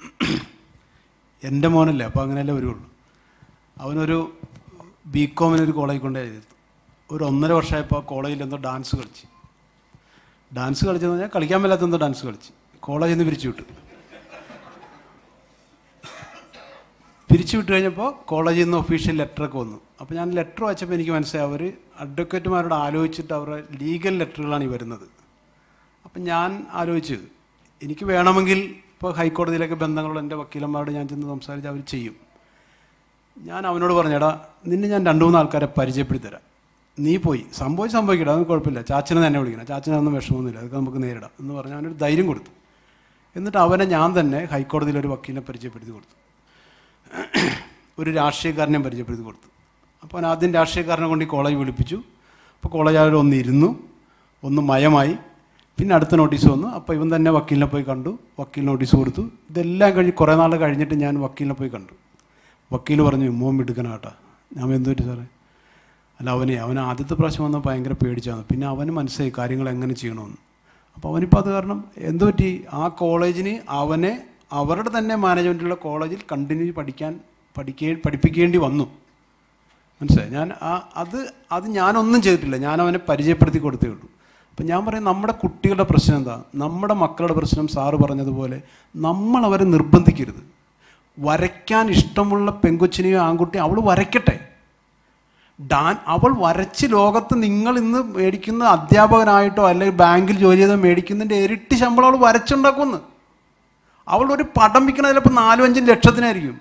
എൻ്റെ മോനല്ലേ അപ്പോൾ അങ്ങനെയല്ലേ വരുള്ളൂ അവനൊരു ബി കോമിനൊരു കോളേജിൽ കൊണ്ടേ എഴുതി ഒരു ഒന്നര വർഷമായപ്പോൾ ആ കോളേജിൽ എന്തോ ഡാൻസ് കളിച്ച് ഡാൻസ് കളിച്ചെന്ന് പറഞ്ഞാൽ കളിക്കാൻ മേലാത്ത എന്തോ ഡാൻസ് കളിച്ച് കോളേജിൽ നിന്ന് പിരിച്ചു വിട്ടു പിരിച്ചു വിട്ട് കഴിഞ്ഞപ്പോൾ കോളേജിൽ നിന്ന് ഒഫീഷ്യൽ ലെറ്ററൊക്കെ വന്നു അപ്പോൾ ഞാൻ ലെറ്റർ വായിച്ചപ്പോൾ എനിക്ക് മനസ്സിലായി അവർ അഡ്വക്കേറ്റുമാരോട് ആലോചിച്ചിട്ട് അവരുടെ ലീഗൽ ലെറ്ററുകളാണ് ഈ വരുന്നത് അപ്പം ഞാൻ ആലോചിച്ച് എനിക്ക് വേണമെങ്കിൽ ഇപ്പോൾ ഹൈക്കോടതിയിലൊക്കെ ബന്ധങ്ങളുള്ള എൻ്റെ വക്കീലന്മാരോട് ഞാൻ ചെന്ന് സംസാരിച്ച് അവർ ചെയ്യും ഞാൻ അവനോട് പറഞ്ഞെടാ നിന്നെ ഞാൻ രണ്ട് മൂന്ന് ആൾക്കാരെ പരിചയപ്പെടുത്തി തരാം നീ പോയി സംഭവിച്ച് സംഭവിക്കട്ടെ അതൊന്നും കുഴപ്പമില്ല ചാച്ചനെ തന്നെ വിളിക്കണം ചാച്ചനൊന്നും വിഷമമൊന്നുമില്ല അതൊക്കെ നമുക്ക് നേരിടാം എന്ന് പറഞ്ഞ് അവനൊരു ധൈര്യം കൊടുത്തു എന്നിട്ട് അവനെ ഞാൻ തന്നെ ഹൈക്കോടതിയിൽ ഒരു വക്കീലിനെ പരിചയപ്പെടുത്തി കൊടുത്തു ഒരു രാഷ്ട്രീയക്കാരനെ പരിചയപ്പെടുത്തി കൊടുത്തു അപ്പോൾ അവൻ ആദ്യം രാഷ്ട്രീയക്കാരനെ കൊണ്ട് ഈ കോളേജ് വിളിപ്പിച്ചു അപ്പോൾ കോളേജ് അവർ ഒന്ന് ഇരുന്നു ഒന്ന് മയമായി പിന്നെ അടുത്ത നോട്ടീസ് വന്നു അപ്പോൾ ഇവൻ തന്നെ വക്കീലിനെ പോയി കണ്ടു വക്കീൽ നോട്ടീസ് കൊടുത്തു ഇതെല്ലാം കഴിഞ്ഞ് കുറേ നാൾ കഴിഞ്ഞിട്ട് ഞാൻ വക്കീലിനെ പോയി കണ്ടു വക്കീൽ പറഞ്ഞു മോൻ മിടുക്കനാട്ടാ ഞാൻ എന്തു പറ്റി സാറേ അല്ല അവനെ അവൻ ആദ്യത്തെ പ്രാവശ്യം വന്നാൽ ഭയങ്കര പേടിച്ചാണ് പിന്നെ അവന് മനസ്സിലായി കാര്യങ്ങൾ എങ്ങനെ ചെയ്യണമെന്ന് അപ്പോൾ അവനിപ്പോൾ അത് കാരണം എന്തു പറ്റി ആ കോളേജിന് അവനെ അവരുടെ തന്നെ മാനേജ്മെൻറ്റുള്ള കോളേജിൽ കണ്ടിന്യൂ പഠിക്കാൻ പഠിക്കേ പഠിപ്പിക്കേണ്ടി വന്നു മനസ്സിലായി ഞാൻ ആ അത് അത് ഞാനൊന്നും ചെയ്തിട്ടില്ല ഞാൻ അവനെ പരിചയപ്പെടുത്തി കൊടുത്തേ ഉള്ളൂ അപ്പം ഞാൻ പറയും നമ്മുടെ കുട്ടികളുടെ പ്രശ്നം എന്താ നമ്മുടെ മക്കളുടെ പ്രശ്നം സാറ് പറഞ്ഞതുപോലെ നമ്മൾ അവരെ നിർബന്ധിക്കരുത് വരയ്ക്കാൻ ഇഷ്ടമുള്ള പെങ്കൊച്ചിനെയോ ആൺകുട്ടിയോ അവൾ വരയ്ക്കട്ടെ ഡാൻ അവൾ വരച്ച് ലോകത്ത് നിങ്ങൾ ഇന്ന് മേടിക്കുന്ന അധ്യാപകനായിട്ടോ അല്ലെങ്കിൽ ബാങ്കിൽ ജോലി ചെയ്തോ മേടിക്കുന്നതിൻ്റെ ഇരട്ടി ശമ്പളം അവൾ വരച്ചുണ്ടാക്കുമെന്ന് അവൾ ഒരു പടം വിൽക്കണ ചിലപ്പോൾ നാലും അഞ്ചും ലക്ഷത്തിനായിരിക്കും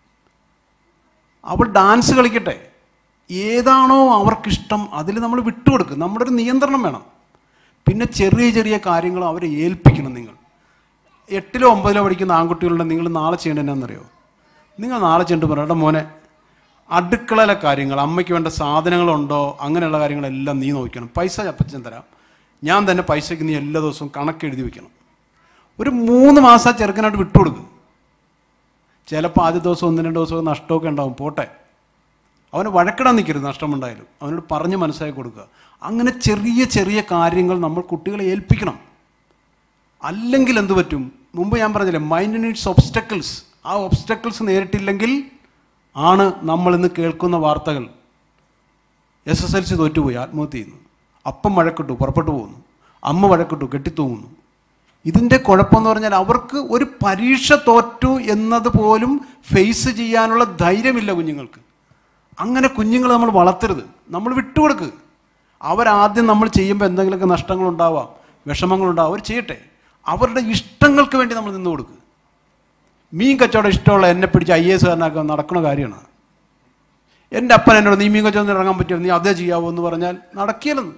അവൾ ഡാൻസ് കളിക്കട്ടെ ഏതാണോ അവർക്കിഷ്ടം അതിൽ നമ്മൾ വിട്ടുകൊടുക്കും നമ്മുടെ ഒരു നിയന്ത്രണം വേണം പിന്നെ ചെറിയ ചെറിയ കാര്യങ്ങൾ അവരെ ഏൽപ്പിക്കണം നിങ്ങൾ എട്ടിലോ ഒമ്പതിലോ പഠിക്കുന്ന ആൺകുട്ടികളുടെ നിങ്ങൾ നാളെ ചെയ്യേണ്ടത് എന്നാണെന്നറിയോ നിങ്ങൾ നാളെ ചെന്നിട്ട് പറയട്ടെ മോനെ അടുക്കളയിലെ കാര്യങ്ങൾ അമ്മയ്ക്ക് വേണ്ട സാധനങ്ങളുണ്ടോ അങ്ങനെയുള്ള കാര്യങ്ങളെല്ലാം നീ നോക്കണം പൈസ അപ്പച്ചൻ തരാം ഞാൻ തന്നെ പൈസയ്ക്ക് നീ എല്ലാ ദിവസവും കണക്ക് എഴുതി വെക്കണം ഒരു മൂന്ന് മാസം ആ ചെറുക്കനായിട്ട് വിട്ടുകൊടുക്കും ചിലപ്പോൾ ആദ്യ ദിവസം ഒന്ന് രണ്ട് ദിവസമൊക്കെ നഷ്ടമൊക്കെ ഉണ്ടാവും പോട്ടെ അവന് വഴക്കിടാൻ നിൽക്കരുത് നഷ്ടമുണ്ടായാലും അവനോട് പറഞ്ഞ് മനസ്സിലാക്കി കൊടുക്കുക അങ്ങനെ ചെറിയ ചെറിയ കാര്യങ്ങൾ നമ്മൾ കുട്ടികളെ ഏൽപ്പിക്കണം അല്ലെങ്കിൽ എന്ത് പറ്റും മുമ്പ് ഞാൻ പറഞ്ഞില്ലേ മൈൻഡ് നീഡ്സ് ഒബ്സ്റ്റക്കിൾസ് ആ ഒബ്സ്റ്റക്കിൾസ് നേരിട്ടില്ലെങ്കിൽ ആണ് നമ്മൾ ഇന്ന് കേൾക്കുന്ന വാർത്തകൾ എസ് എസ് എൽ സി തോറ്റുപോയി ആത്മഹത്യ ചെയ്യുന്നു അപ്പം വഴക്കിട്ടു പുറപ്പെട്ടു പോകുന്നു അമ്മ വഴക്കിട്ടു കെട്ടിത്തൂങ്ങുന്നു ഇതിൻ്റെ കുഴപ്പമെന്ന് പറഞ്ഞാൽ അവർക്ക് ഒരു പരീക്ഷ തോറ്റു എന്നത് പോലും ഫേസ് ചെയ്യാനുള്ള ധൈര്യമില്ല കുഞ്ഞുങ്ങൾക്ക് അങ്ങനെ കുഞ്ഞുങ്ങളെ നമ്മൾ വളർത്തരുത് നമ്മൾ വിട്ടുകൊടുക്ക് അവരാദ്യം നമ്മൾ ചെയ്യുമ്പോൾ എന്തെങ്കിലുമൊക്കെ നഷ്ടങ്ങളുണ്ടാവാം വിഷമങ്ങളുണ്ടാവാം അവർ ചെയ്യട്ടെ അവരുടെ ഇഷ്ടങ്ങൾക്ക് വേണ്ടി നമ്മൾ നിന്ന് കൊടുക്കുക മീൻ കച്ചവടം ഇഷ്ടമുള്ള എന്നെ പിടിച്ച് ഐ എസ് കാരനാക്കാൻ നടക്കുന്ന കാര്യമാണ് എൻ്റെ അപ്പൻ എന്നോട് നീ മീൻ കൊച്ചൊന്നും ഇറങ്ങാൻ പറ്റുമോ നീ അതേ ചെയ്യാവോ എന്ന് പറഞ്ഞാൽ നടക്കില്ലെന്ന്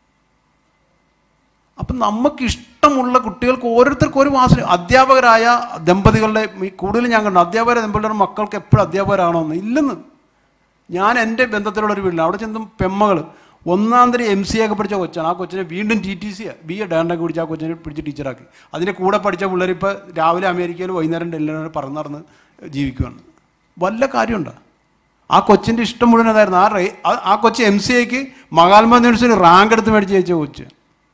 അപ്പം നമുക്ക് ഇഷ്ടമുള്ള കുട്ടികൾക്ക് ഓരോരുത്തർക്കും ഒരു മാസം അധ്യാപകരായ ദമ്പതികളുടെ ഈ കൂടുതലും ഞാൻ കണ്ടു അധ്യാപകരെ ദമ്പതികളുടെ മക്കൾക്ക് എപ്പോഴും അധ്യാപകരാണോ എന്ന് ഇല്ലെന്ന് ഞാൻ എൻ്റെ ബന്ധത്തിലുള്ള ഒരു വീട്ടിൽ അവിടെ ചെന്നും പെമ്മകൾ ഒന്നാം തരം എം സി ഒക്കെ പഠിച്ച കൊച്ചാണ് ആ കൊച്ചിനെ വീണ്ടും T T C B A ഡാൻഡൊക്കെ പിടിച്ച് ആ കൊച്ചിനെ പിടിച്ച് ടീച്ചറാക്കി അതിൻ്റെ കൂടെ പഠിച്ച പിള്ളേർ ഇപ്പോൾ രാവിലെ അമേരിക്കയിൽ വൈകുന്നേരം ഡൽഹിയിൽ പറന്ന് നടന്ന് ജീവിക്കുകയാണ് വല്ല കാര്യമുണ്ടോ ആ കൊച്ചിൻ്റെ ഇഷ്ടം മുഴുവൻ അതായിരുന്നു ആ റേ ആ- ആ കൊച്ച് എം സി എക്ക് മഹാത്മാഗാന്ധി യൂണിവേഴ്സിറ്റി റാങ്ക് എടുത്ത് മേടിച്ച് ജയിച്ച കൊച്ച്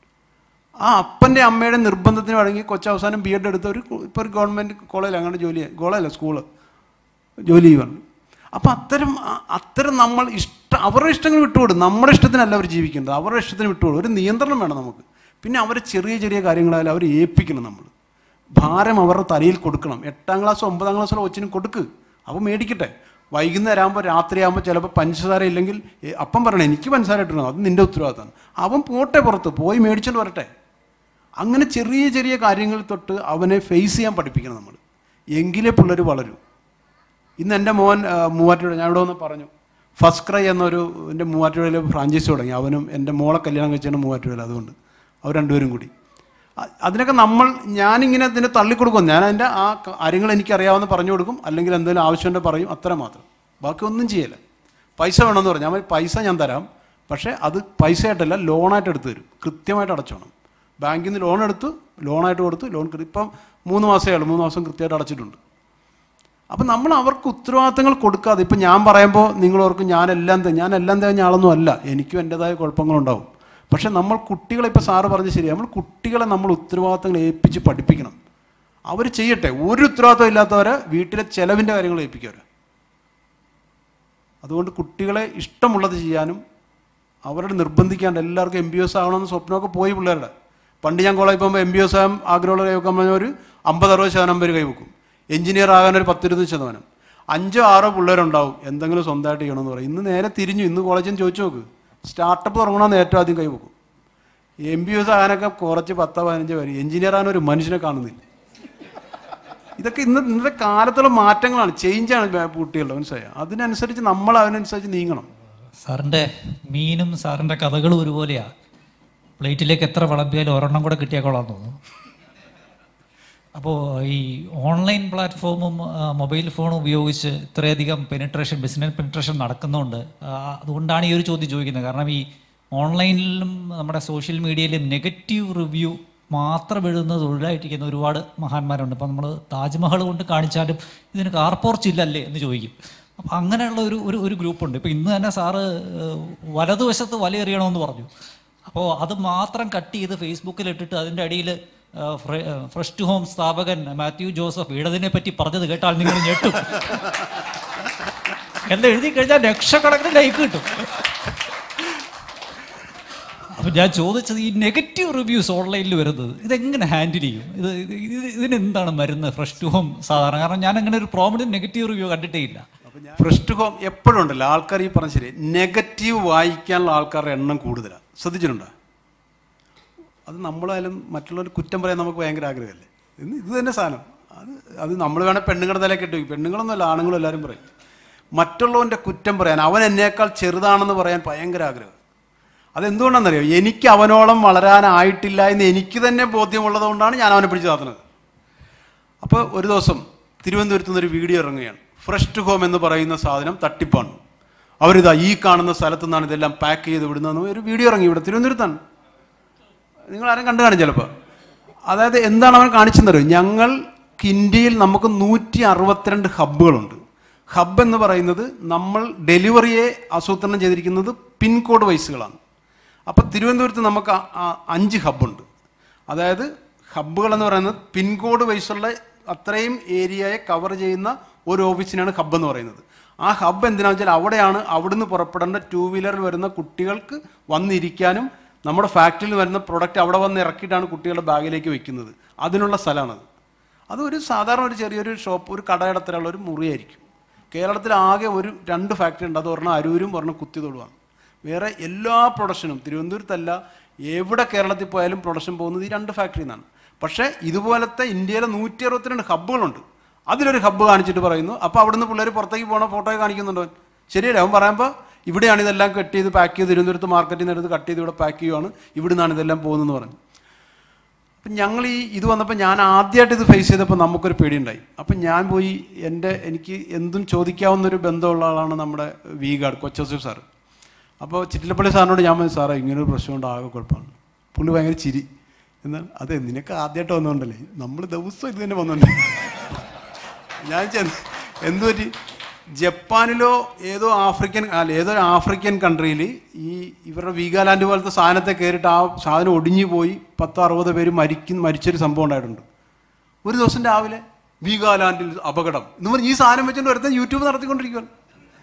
ആ അപ്പൻ്റെ അമ്മയുടെ നിർബന്ധത്തിന് വഴങ്ങി കൊച്ചു അവസാനം ബി എഡ് എടുത്ത ഒരു ഇപ്പോൾ ഒരു ഗവൺമെൻറ് കോളേജിൽ അങ്ങനെ ജോലി കോളേജല്ല സ്കൂള് ജോലി ചെയ്യുവാണ് അപ്പം അത്തരം അ- അത്തരം നമ്മൾ ഇഷ്ട അവരുടെ ഇഷ്ടങ്ങൾ വിട്ടുകൊടും നമ്മുടെ ഇഷ്ടത്തിനല്ല അവർ ജീവിക്കേണ്ടത് അവരുടെ ഇഷ്ടത്തിന് വിട്ടുകൊടും ഒരു നിയന്ത്രണം വേണം നമുക്ക് പിന്നെ അവർ ചെറിയ ചെറിയ കാര്യങ്ങളായാലും അവർ ഏൽപ്പിക്കണം നമ്മൾ ഭാരം അവരുടെ തലയിൽ കൊടുക്കണം എട്ടാം ക്ലാസ്സോ ഒമ്പതാം ക്ലാസ്സിലോ കൊച്ചിനും കൊടുക്ക് അപ്പോൾ മേടിക്കട്ടെ വൈകുന്നേരം ആകുമ്പോൾ രാത്രിയാകുമ്പോൾ ചിലപ്പോൾ പഞ്ചസാര ഇല്ലെങ്കിൽ ഏ, അപ്പം പറയണം എനിക്ക് പഞ്ചസാര ഇട്ടണം അത് നിൻ്റെ ഉത്തരവാദിത്തമാണ് അവൻ പോട്ടെ പുറത്ത് പോയി മേടിച്ചോണ്ട് വരട്ടെ അങ്ങനെ ചെറിയ ചെറിയ കാര്യങ്ങൾ തൊട്ട് അവനെ ഫേസ് ചെയ്യാൻ പഠിപ്പിക്കണം നമ്മൾ എങ്കിലേ പിള്ളേർ വളരൂ ഇന്ന് എൻ്റെ മോൻ ആ, മൂവാറ്റുപുഴ ഞാൻ ഇവിടെ ഒന്ന് പറഞ്ഞു ഫസ്റ്റ് ക്രൈ എന്നൊരു എൻ്റെ മൂവാറ്റുപുഴയിൽ ഫ്രാഞ്ചൈസി തുടങ്ങി അവനും എൻ്റെ മോളെ കല്യാണം കഴിച്ചാണ് മൂവാറ്റുപുഴയിൽ അതുകൊണ്ട് അവർ രണ്ടുപേരും കൂടി അ- അതിനൊക്കെ നമ്മൾ ഞാനിങ്ങനെ ഇതിനെ തള്ളിക്കൊടുക്കും ഞാൻ അതിൻ്റെ ആ ക- കാര്യങ്ങൾ എനിക്കറിയാവുന്ന പറഞ്ഞു കൊടുക്കും അല്ലെങ്കിൽ എന്തെങ്കിലും ആവശ്യമുണ്ടെങ്കിൽ പറയും അത്ര മാത്രം ബാക്കി ഒന്നും ചെയ്യില്ല പൈസ വേണമെന്ന് പറഞ്ഞു ഞാൻ പറയും, പൈസ ഞാൻ തരാം പക്ഷേ അത് പൈസയായിട്ടല്ല ലോണായിട്ട് എടുത്ത് തരും കൃത്യമായിട്ട് അടച്ചോണം ബാങ്കിൽ നിന്ന് ലോൺ എടുത്തു ലോണായിട്ട് കൊടുത്തു ലോൺ കിട്ടി ഇപ്പം മൂന്ന് മാസമേ ഉള്ളൂ മൂന്ന് മാസം കൃത്യമായിട്ട് അടച്ചിട്ടുണ്ട് അപ്പം നമ്മൾ അവർക്ക് ഉത്തരവാദിത്തങ്ങൾ കൊടുക്കാതെ ഇപ്പം ഞാൻ പറയുമ്പോൾ നിങ്ങൾ ഓർക്കും ഞാനെല്ലാം തെ- ഞാൻ എല്ലാം തികഞ്ഞ ആളൊന്നും അല്ല എനിക്കും എൻ്റെതായ കുഴപ്പങ്ങളുണ്ടാവും പക്ഷെ നമ്മൾ കുട്ടികളെ ഇപ്പോൾ സാറ് പറഞ്ഞ് ശരി നമ്മൾ കുട്ടികളെ നമ്മൾ ഉത്തരവാദിത്തങ്ങൾ ഏൽപ്പിച്ച് പഠിപ്പിക്കണം അവർ ചെയ്യട്ടെ ഒരു ഉത്തരവാദിത്തം ഇല്ലാത്തവരെ വീട്ടിലെ ചെലവിൻ്റെ കാര്യങ്ങൾ ഏൽപ്പിക്കവരെ അതുകൊണ്ട് കുട്ടികളെ ഇഷ്ടമുള്ളത് ചെയ്യാനും അവരുടെ നിർബന്ധിക്കാണ്ട് എല്ലാവർക്കും എം ബി എസ് ആവണമെന്ന് സ്വപ്നമൊക്കെ പോയി പിള്ളേരുടെ പണ്ട് ഞാൻ കോളേജിൽ പോകുമ്പോൾ എം ബി എസ് ആകാൻ ആഗ്രഹമുള്ള കൈവെക്കാൻ പറഞ്ഞാൽ ഒരു അമ്പത് അറുപത് ശതമാനം പേര് കൈവെക്കും എഞ്ചിനീയർ ആകാൻ ഒരു പത്തിരുപത് ശതമാനം അഞ്ചോ ആറോ പിള്ളേരുണ്ടാവും എന്തെങ്കിലും സ്വന്തമായിട്ട് ചെയ്യണമെന്ന് പറയും ഇന്ന് നേരെ തിരിഞ്ഞു ഇന്ന് കോളേജിൽ നിന്ന് ചോദിച്ചു നോക്ക് സ്റ്റാർട്ടപ്പ് തുടങ്ങണമെന്ന് ഏറ്റവും ആദ്യം കൈവെക്കും എം ബി എസ് ആകാനൊക്കെ കുറച്ച് പത്തോ പതിനഞ്ചോ പേര് എഞ്ചിനീയർ ആകാൻ ഒരു മനുഷ്യനെ കാണുന്നില്ല ഇതൊക്കെ ഇന്ന് ഇന്നത്തെ കാലത്തുള്ള മാറ്റങ്ങളാണ് ചേഞ്ചാണ് കുട്ടികളുടെ മനസ്സിലായോ അതിനനുസരിച്ച് നമ്മൾ അതിനനുസരിച്ച് നീങ്ങണം സാറിൻ്റെ മീനും സാറിൻ്റെ കഥകളും ഒരുപോലെയാ പ്ലേറ്റിലേക്ക് എത്ര വിളമ്പിയാലും ഒരെണ്ണം കൂടെ കിട്ടിയാൽ കൊള്ളാൻ തോന്നുന്നു അപ്പോൾ ഈ ഓൺലൈൻ പ്ലാറ്റ്ഫോമും ആ, മൊബൈൽ ഫോണും ഉപയോഗിച്ച് ഇത്രയധികം പെനിട്രേഷൻ ബിസിനസ് പെനിട്രേഷൻ നടക്കുന്നുണ്ട് ആ, അതുകൊണ്ടാണ് ഈ ഒരു ചോദ്യം ചോദിക്കുന്നത് കാരണം ഈ ഓൺലൈനിലും നമ്മുടെ സോഷ്യൽ മീഡിയയിലും നെഗറ്റീവ് റിവ്യൂ മാത്രം എഴുതുന്ന തൊഴിലായിട്ടിരിക്കുന്ന ഒരുപാട് മഹാന്മാരുണ്ട് ഇപ്പം നമ്മൾ താജ്മഹൽ കൊണ്ട് കാണിച്ചാലും ഇതിന് കാർപോർച്ച് ഇല്ലല്ലേ എന്ന് ചോദിക്കും അപ്പം അങ്ങനെയുള്ള ഒരു ഒരു ഒരു ഗ്രൂപ്പുണ്ട് ഇപ്പം ഇന്ന് തന്നെ സാറ് ഏഹ്, വലതുവശത്ത് വലയെറിയണമെന്ന് പറഞ്ഞു അപ്പോൾ അത് മാത്രം കട്ട് ചെയ്ത് ഫേസ്ബുക്കിൽ ഇട്ടിട്ട് അതിൻ്റെ അടിയിൽ ഫ്രഷ് ടു ഹോം സ്ഥാപകൻ മാത്യു ജോസഫ് ഇടതിനെ പറ്റി പറഞ്ഞത് കേട്ടാൽ നിങ്ങൾ ഞെട്ടും എന്ന് എഴുതി കഴിഞ്ഞാൽ ലക്ഷക്കണക്കിന് ലൈക്ക് കിട്ടും അപ്പം ഞാൻ ചോദിച്ചത് ഈ നെഗറ്റീവ് റിവ്യൂസ് ഓൺലൈനിൽ വരുന്നത് ഇതെങ്ങനെ ഹാൻഡിൽ ചെയ്യും ഇത് ഇത് ഇത് ഇതിനെന്താണ് മരുന്ന് ഫ്രഷ് ടു ഹോം സാധാരണ കാരണം ഞാൻ അങ്ങനെ ഒരു പ്രോമിനൻറ്റ് നെഗറ്റീവ് റിവ്യൂ കണ്ടിട്ടേ ഇല്ല ഫസ്റ്റ് ഹോം എപ്പോഴും ഉണ്ടല്ലോ ആൾക്കാർ ഈ പറഞ്ഞ ശരി നെഗറ്റീവ് വായിക്കാനുള്ള ആൾക്കാരുടെ എണ്ണം കൂടുതലാണ് ശ്രദ്ധിച്ചിട്ടുണ്ടോ അത് നമ്മളായാലും മറ്റുള്ളവർ കുറ്റം പറയാൻ നമുക്ക് ഭയങ്കര ആഗ്രഹമല്ലേ ഇന്ന് ഇത് തന്നെ സാധനം അത് അത് നമ്മൾ വേണേൽ പെണ്ണുങ്ങളുടെ തലയിൽ കെട്ടി വയ്ക്കും പെണ്ണുങ്ങളൊന്നുമല്ല ആണുങ്ങളും എല്ലാവരും പറയും മറ്റുള്ളവൻ്റെ കുറ്റം പറയാൻ അവൻ എന്നേക്കാൾ ചെറുതാണെന്ന് പറയാൻ ഭയങ്കര ആഗ്രഹം അതെന്തുകൊണ്ടാണെന്നറിയോ എനിക്ക് അവനോളം വളരാനായിട്ടില്ല എന്ന് എനിക്ക് തന്നെ ബോധ്യമുള്ളത് കൊണ്ടാണ് ഞാൻ അവനെ പിടിച്ച് താത്തുന്നത് അപ്പോൾ ഒരു ദിവസം തിരുവനന്തപുരത്ത് നിന്ന് ഒരു വീഡിയോ ഇറങ്ങുകയാണ് ഫ്രഷ് ടു ഹോം എന്ന് പറയുന്ന സാധനം തട്ടിപ്പാണ് അവരിതാ ഈ കാണുന്ന സ്ഥലത്തു നിന്നാണ് ഇതെല്ലാം പാക്ക് ചെയ്ത് വിടുന്നതെന്ന് ഒരു വീഡിയോ ഇറങ്ങി ഇവിടെ തിരുവനന്തപുരത്താണ് നിങ്ങൾ ആരും കണ്ടു കാണും ചിലപ്പോൾ അതായത് എന്താണ് അവൻ കാണിച്ചെന്നറിയോ ഞങ്ങൾക്ക് ഇന്ത്യയിൽ നമുക്ക് നൂറ്റി അറുപത്തിരണ്ട് ഹബ്ബുകളുണ്ട് ഹബ്ബ് എന്ന് പറയുന്നത് നമ്മൾ ഡെലിവറിയെ ആസൂത്രണം ചെയ്തിരിക്കുന്നത് പിൻകോഡ് വൈസുകളാണ് അപ്പോൾ തിരുവനന്തപുരത്ത് നമുക്ക് ആ- ആ അഞ്ച് ഹബ്ബുണ്ട് അതായത് ഹബ്ബുകൾ എന്ന് പറയുന്നത് പിൻകോഡ് വൈസുള്ള അത്രയും ഏരിയയെ കവർ ചെയ്യുന്ന ഒരു ഓഫീസിനാണ് ഹബ്ബ് എന്ന് പറയുന്നത് ആ ഹബ്ബ് എന്തിനാണെന്ന് വെച്ചാൽ അവിടെയാണ് അവിടുന്ന് പുറപ്പെടേണ്ട ടൂ വീലറിൽ വരുന്ന കുട്ടികൾക്ക് വന്നിരിക്കാനും നമ്മുടെ ഫാക്ടറിയിൽ വരുന്ന പ്രൊഡക്റ്റ് അവിടെ വന്ന് ഇറക്കിയിട്ടാണ് കുട്ടികളുടെ ബാഗിലേക്ക് വെക്കുന്നത് അതിനുള്ള സ്ഥലമാണത് അത് ഒരു സാധാരണ ഒരു ചെറിയൊരു ഷോപ്പ് ഒരു കടയിടത്തിലുള്ള ഒരു മുറിയായിരിക്കും കേരളത്തിൽ ആകെ ഒരു രണ്ട് ഫാക്ടറി ഉണ്ട് അത് ഒരെണ്ണം അരൂരും ഒരെണ്ണം കുത്തിതൊടുവാണ് വേറെ എല്ലാ പ്രൊഡക്ഷനും തിരുവനന്തപുരത്തല്ല എവിടെ കേരളത്തിൽ പോയാലും പ്രൊഡക്ഷൻ പോകുന്നത് ഈ രണ്ട് ഫാക്ടറിയിൽ നിന്നാണ് പക്ഷേ ഇതുപോലത്തെ ഇന്ത്യയിലെ നൂറ്റി അറുപത്തിരണ്ട് ഹബ്ബുകളുണ്ട് അതിലൊരു ഹബ്ബ് കാണിച്ചിട്ട് പറയുന്നു അപ്പോൾ അവിടുന്ന് പിള്ളേർ പുറത്തേക്ക് പോകണ ഫോട്ടോ കാണിക്കുന്നുണ്ടോ ശരിയല്ലേ അവൻ പറയുമ്പോൾ ഇവിടെയാണ് ഇതെല്ലാം കട്ട് ചെയ്ത് പാക്ക് ചെയ്ത് തിരുവനന്തപുരത്ത് മാർക്കറ്റിൽ നിന്ന് എടുത്ത് കട്ട് ചെയ്ത് ഇവിടെ പാക്ക് ചെയ്യുവാണ് ഇവിടെ നിന്നാണ് ഇതെല്ലാം പോകുന്നതെന്ന് പറഞ്ഞു അപ്പം ഞങ്ങൾ ഈ ഇത് വന്നപ്പോൾ ഞാൻ ആദ്യമായിട്ട് ഇത് ഫേസ് ചെയ്തപ്പോൾ നമുക്കൊരു പേടിയുണ്ടായി അപ്പം ഞാൻ പോയി എൻ്റെ എനിക്ക് എന്തും ചോദിക്കാവുന്നൊരു ബന്ധമുള്ള ആളാണ് നമ്മുടെ വി ഗാർഡ് കൊച്ചോസഫ് സാറ് അപ്പോൾ ചിറ്റിലപ്പള്ളി സാറിനോട് ഞാൻ പറഞ്ഞു സാറേ ഇങ്ങനൊരു പ്രശ്നമുണ്ട് ആകെ കുഴപ്പമാണ് പുള്ളി ഭയങ്കര ചിരി എന്നാൽ അതെ നിനക്ക് ആദ്യമായിട്ട് വന്നുകൊണ്ടല്ലേ നമ്മൾ ദിവസം ഇത് തന്നെ വന്നുണ്ട് ഞാൻ ചെന്ന് എന്തു പറ്റി ജപ്പാനിലോ ഏതോ ആഫ്രിക്കൻ അല്ല ഏതോ ആഫ്രിക്കൻ കൺട്രിയിൽ ഈ ഇവരുടെ വീഗാലാൻഡ് പോലത്തെ സാധനത്തെ കയറിയിട്ട് ആ സാധനം ഒടിഞ്ഞു പോയി പത്തോ അറുപത് പേര് മരിക്കുന്ന മരിച്ചൊരു സംഭവം ഉണ്ടായിട്ടുണ്ട് ഒരു ദിവസം രാവിലെ വീഗാലാൻഡിൽ അപകടം എന്ന് പറഞ്ഞ് ഈ സാധനം വെച്ചുകൊണ്ട് ഒരുത്തൻ യൂട്യൂബ് നടത്തിക്കൊണ്ടിരിക്കുകയാണ്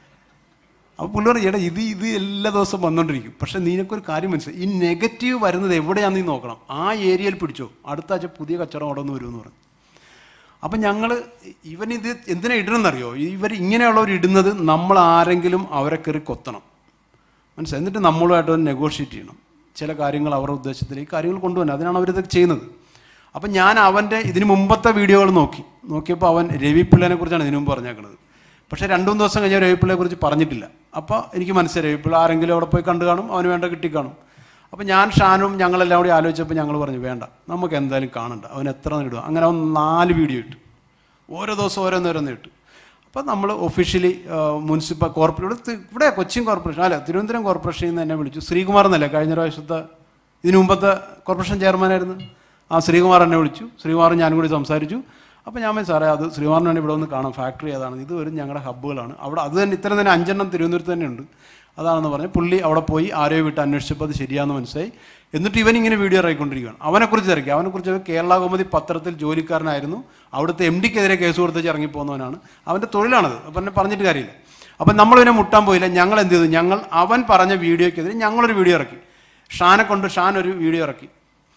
അപ്പോൾ പുള്ളി പറഞ്ഞു ചേട്ടാ ഇത് ഇത് എല്ലാ ദിവസവും വന്നുകൊണ്ടിരിക്കും പക്ഷേ നിനക്കൊരു കാര്യം മനസ്സിലായി ഈ നെഗറ്റീവ് വരുന്നത് എവിടെയാണെന്ന് നീ നോക്കണം ആ ഏരിയയിൽ പിടിച്ചോ അടുത്ത ആഴ്ച പുതിയ കച്ചവടം അവിടെ നിന്ന് വരുമെന്ന് പറഞ്ഞു അപ്പം ഞങ്ങൾ ഇവനിത് എന്തിനാ ഇടണമെന്നറിയോ ഇവർ ഇങ്ങനെയുള്ളവർ ഇടുന്നത് നമ്മൾ ആരെങ്കിലും അവരെ കയറി കൊത്തണം മനസ്സിലായി എന്നിട്ട് നമ്മളുമായിട്ട് ഒന്ന് നെഗോഷിയേറ്റ് ചെയ്യണം ചില കാര്യങ്ങൾ അവരുടെ ഉദ്ദേശത്തിലേക്ക് കാര്യങ്ങൾ കൊണ്ടുവരണം അതിനാണ് അവരിത് ചെയ്യുന്നത് അപ്പം ഞാൻ അവൻ്റെ ഇതിന് മുമ്പത്തെ വീഡിയോകൾ നോക്കി നോക്കിയപ്പോൾ അവൻ രവി പിള്ളേനെ കുറിച്ചാണ് ഇതിനു മുമ്പ് പറഞ്ഞേക്കുന്നത് പക്ഷേ രണ്ടു മൂന്ന് ദിവസം കഴിഞ്ഞാൽ രവി പിള്ളയെ കുറിച്ച് പറഞ്ഞിട്ടില്ല അപ്പോൾ എനിക്ക് മനസ്സിലായി രവി പിള്ള ആരെങ്കിലും അവിടെ പോയി കണ്ടു കാണും അവന് വേണ്ട കിട്ടിക്കാണും അപ്പോൾ ഞാൻ ഷാനും ഞങ്ങളെല്ലാം കൂടി ആലോചിച്ചപ്പോൾ ഞങ്ങൾ പറഞ്ഞു വേണ്ട നമുക്ക് എന്തായാലും കാണണ്ട അവൻ എത്ര നേടുക അങ്ങനെ അവൻ നാല് വീഡിയോ ഇട്ടു ഓരോ ദിവസം ഓരോന്നോരോന്ന് ഇട്ടു അപ്പോൾ നമ്മൾ ഒഫീഷ്യലി മുനിസിപ്പൽ കോർപ്പറേറ്റ് ഇവിടെ കൊച്ചിൻ കോർപ്പറേഷൻ അല്ല തിരുവനന്തപുരം കോർപ്പറേഷനിൽ നിന്ന് എന്നെ വിളിച്ചു ശ്രീകുമാർ എന്നല്ലേ കഴിഞ്ഞ പ്രാവശ്യത്തെ ഇതിനു മുമ്പത്തെ കോർപ്പറേഷൻ ചെയർമാനായിരുന്നു ആ ശ്രീകുമാർ എന്നെ വിളിച്ചു ശ്രീകുമാറും ഞാനും കൂടി സംസാരിച്ചു അപ്പോൾ ഞാൻ പറഞ്ഞു, സാറേ അത് ശ്രീകുമാറിന് വേണ്ടി ഇവിടെ ഒന്ന് കാണാം ഫാക്ടറി ഏതാണ് ഇത് ഒരു ഞങ്ങളുടെ ഹബ്ബുകളാണ് അവിടെ അത് തന്നെ ഇത്തരം തന്നെ അഞ്ചെണ്ണം തിരുവനന്തപുരത്ത് തന്നെ ഉണ്ട് അതാണെന്ന് പറഞ്ഞ് പുള്ളി അവിടെ പോയി ആരെയോ വിട്ട് അന്വേഷിച്ചപ്പോൾ അത് ശരിയാണെന്ന് മനസ്സിലായി എന്നിട്ട് ഇവൻ ഇങ്ങനെ വീഡിയോ ഇറക്കിക്കൊണ്ടിരിക്കുകയാണ് അവനെക്കുറിച്ച് തിരക്കി അവനെക്കുറിച്ച് കേരള കൗമുദി പത്രത്തിൽ ജോലിക്കാരനായിരുന്നു അവിടുത്തെ എം ഡിക്കെതിരെ കേസ് കൊടുത്തേച്ച് ഇറങ്ങിപ്പോകുന്നവനാണ് അവൻ്റെ തൊഴിലാണത് അപ്പം എന്നെ പറഞ്ഞിട്ട് കാര്യമില്ല അപ്പം നമ്മളിവനെ മുട്ടാൻ പോയില്ല ഞങ്ങൾ എന്ത് ചെയ്തു ഞങ്ങൾ അവൻ പറഞ്ഞ വീഡിയോക്കെതിരെ ഞങ്ങളൊരു വീഡിയോ ഇറക്കി ഷാനെ കൊണ്ട് ഷാൻ ഒരു വീഡിയോ ഇറക്കി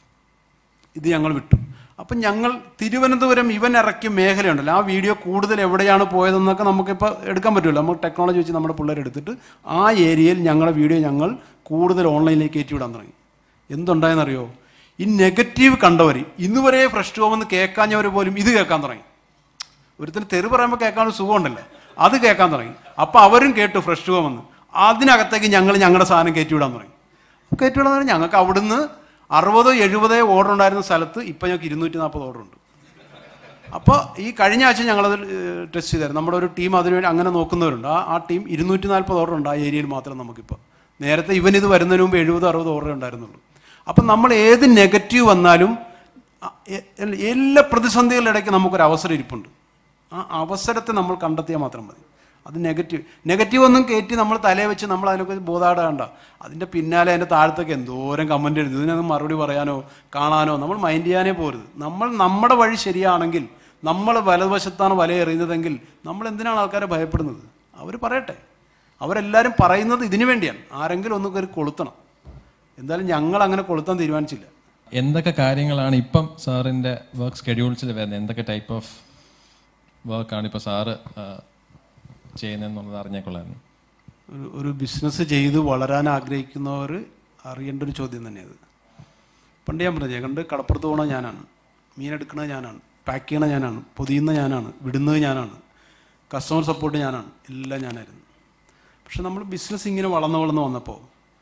ഇത് ഞങ്ങൾ വിട്ടു അപ്പം ഞങ്ങൾ തിരുവനന്തപുരം ഇവൻ ഇറക്കിയ മേഖലയുണ്ടല്ലോ ആ വീഡിയോ കൂടുതൽ എവിടെയാണ് പോയതെന്നൊക്കെ നമുക്കിപ്പോൾ എടുക്കാൻ പറ്റുമല്ലോ നമുക്ക് ടെക്നോളജി വെച്ച് നമ്മുടെ പിള്ളേർ എടുത്തിട്ട് ആ ഏരിയയിൽ ഞങ്ങളുടെ വീഡിയോ ഞങ്ങൾ കൂടുതൽ ഓൺലൈനിലേക്ക് കയറ്റിവിടാൻ തുടങ്ങി എന്തുണ്ടായെന്നറിയോ ഈ നെഗറ്റീവ് കണ്ടവർ ഇന്നുവരെ ഫ്രഷ് ടോമെന്ന് കേൾക്കാഞ്ഞവർ പോലും ഇത് കേൾക്കാൻ തുടങ്ങി ഒരുത്തിന് തെറി പറയുമ്പോൾ കേൾക്കാനൊരു സുഖമുണ്ടല്ലോ അത് കേൾക്കാൻ തുടങ്ങി അപ്പോൾ അവരും കേട്ടു ഫ്രഷ് ടോമെന്ന് അതിനകത്തേക്ക് ഞങ്ങൾ ഞങ്ങളുടെ സാധനം കയറ്റിവിടാൻ തുടങ്ങി കയറ്റിവിടാൻ തുടങ്ങി ഞങ്ങൾക്ക് അവിടുന്ന് അറുപതോ എഴുപതോ ഓർഡർ ഉണ്ടായിരുന്ന സ്ഥലത്ത് ഇപ്പം ഞങ്ങൾക്ക് ഇരുന്നൂറ്റി നാൽപ്പത് ഓർഡർ ഉണ്ട് അപ്പോൾ ഈ കഴിഞ്ഞ ആഴ്ച ഞങ്ങളത് ടെസ്റ്റ് ചെയ്തായിരുന്നു നമ്മുടെ ഒരു ടീം അതിനുവേണ്ടി അങ്ങനെ നോക്കുന്നവരുണ്ട് ആ ആ ടീം ഇരുന്നൂറ്റി നാൽപ്പത് ഓർഡർ ഉണ്ട് ആ ഏരിയയിൽ മാത്രം നമുക്കിപ്പോൾ നേരത്തെ ഇവൻ ഇത് വരുന്നതിന് മുമ്പ് എഴുപത് അറുപത് ഓർഡർ ഉണ്ടായിരുന്നുള്ളൂ അപ്പം നമ്മൾ ഏത് നെഗറ്റീവ് വന്നാലും അ- എ- എ- എല്ലാ പ്രതിസന്ധികളുടെ ഇടയ്ക്ക് നമുക്കൊരു അവസരം ഇരിപ്പുണ്ട് ആ അവസരത്തെ നമ്മൾ കണ്ടെത്തിയാൽ മാത്രം മതി അത് നെഗറ്റീവ് നെഗറ്റീവ് ഒന്നും കയറ്റി നമ്മൾ തലയെ വെച്ച് നമ്മൾ അതിനെക്കുറിച്ച് ബോധാടേണ്ട അതിൻ്റെ പിന്നാലെ അതിൻ്റെ താഴത്തൊക്കെ എന്തോരം കമൻ്റ് എഴുതി ഇതിനൊന്നും മറുപടി പറയാനോ കാണാനോ നമ്മൾ മൈൻഡ് ചെയ്യാനേ പോരുത് നമ്മൾ നമ്മുടെ വഴി ശരിയാണെങ്കിൽ നമ്മൾ വലതുവശത്താണ് വല എറിയുന്നതെങ്കിൽ നമ്മൾ എന്തിനാണ് ആൾക്കാരെ ഭയപ്പെടുന്നത് അവർ പറയട്ടെ അവരെല്ലാവരും പറയുന്നത് ഇതിനു വേണ്ടിയാണ് ആരെങ്കിലും ഒന്ന് കയറി കൊളുത്തണം എന്തായാലും ഞങ്ങൾ അങ്ങനെ കൊളുത്താൻ തീരുമാനിച്ചില്ല എന്തൊക്കെ കാര്യങ്ങളാണ് ഇപ്പം സാറിൻ്റെ വർക്ക് സ്കെഡ്യൂൾസിൽ വരുന്നത് എന്തൊക്കെ ടൈപ്പ് ഓഫ് വർക്കാണ് ഇപ്പോൾ സാറ് ചെയ്യുന്നതെന്നുള്ളത് അറിഞ്ഞേക്കൊള്ളായിരുന്നു ഒരു ഒരു ബിസിനസ് ചെയ്ത് വളരാൻ ആഗ്രഹിക്കുന്നവർ അറിയേണ്ട ഒരു ചോദ്യം തന്നെയത് പണ്ട് ഞാൻ പറഞ്ഞു കണ്ട് കടപ്പുറത്ത് പോകണത് ഞാനാണ് മീനെടുക്കണത് ഞാനാണ് പാക്ക് ചെയ്യണത് ഞാനാണ് പൊതിയുന്നത് ഞാനാണ് വിടുന്നത് ഞാനാണ് കസ്റ്റമർ സപ്പോർട്ട് ഞാനാണ് എല്ലാം ഞാനായിരുന്നു പക്ഷെ നമ്മൾ ബിസിനസ് ഇങ്ങനെ വളർന്ന് വളർന്ന് വന്നപ്പോൾ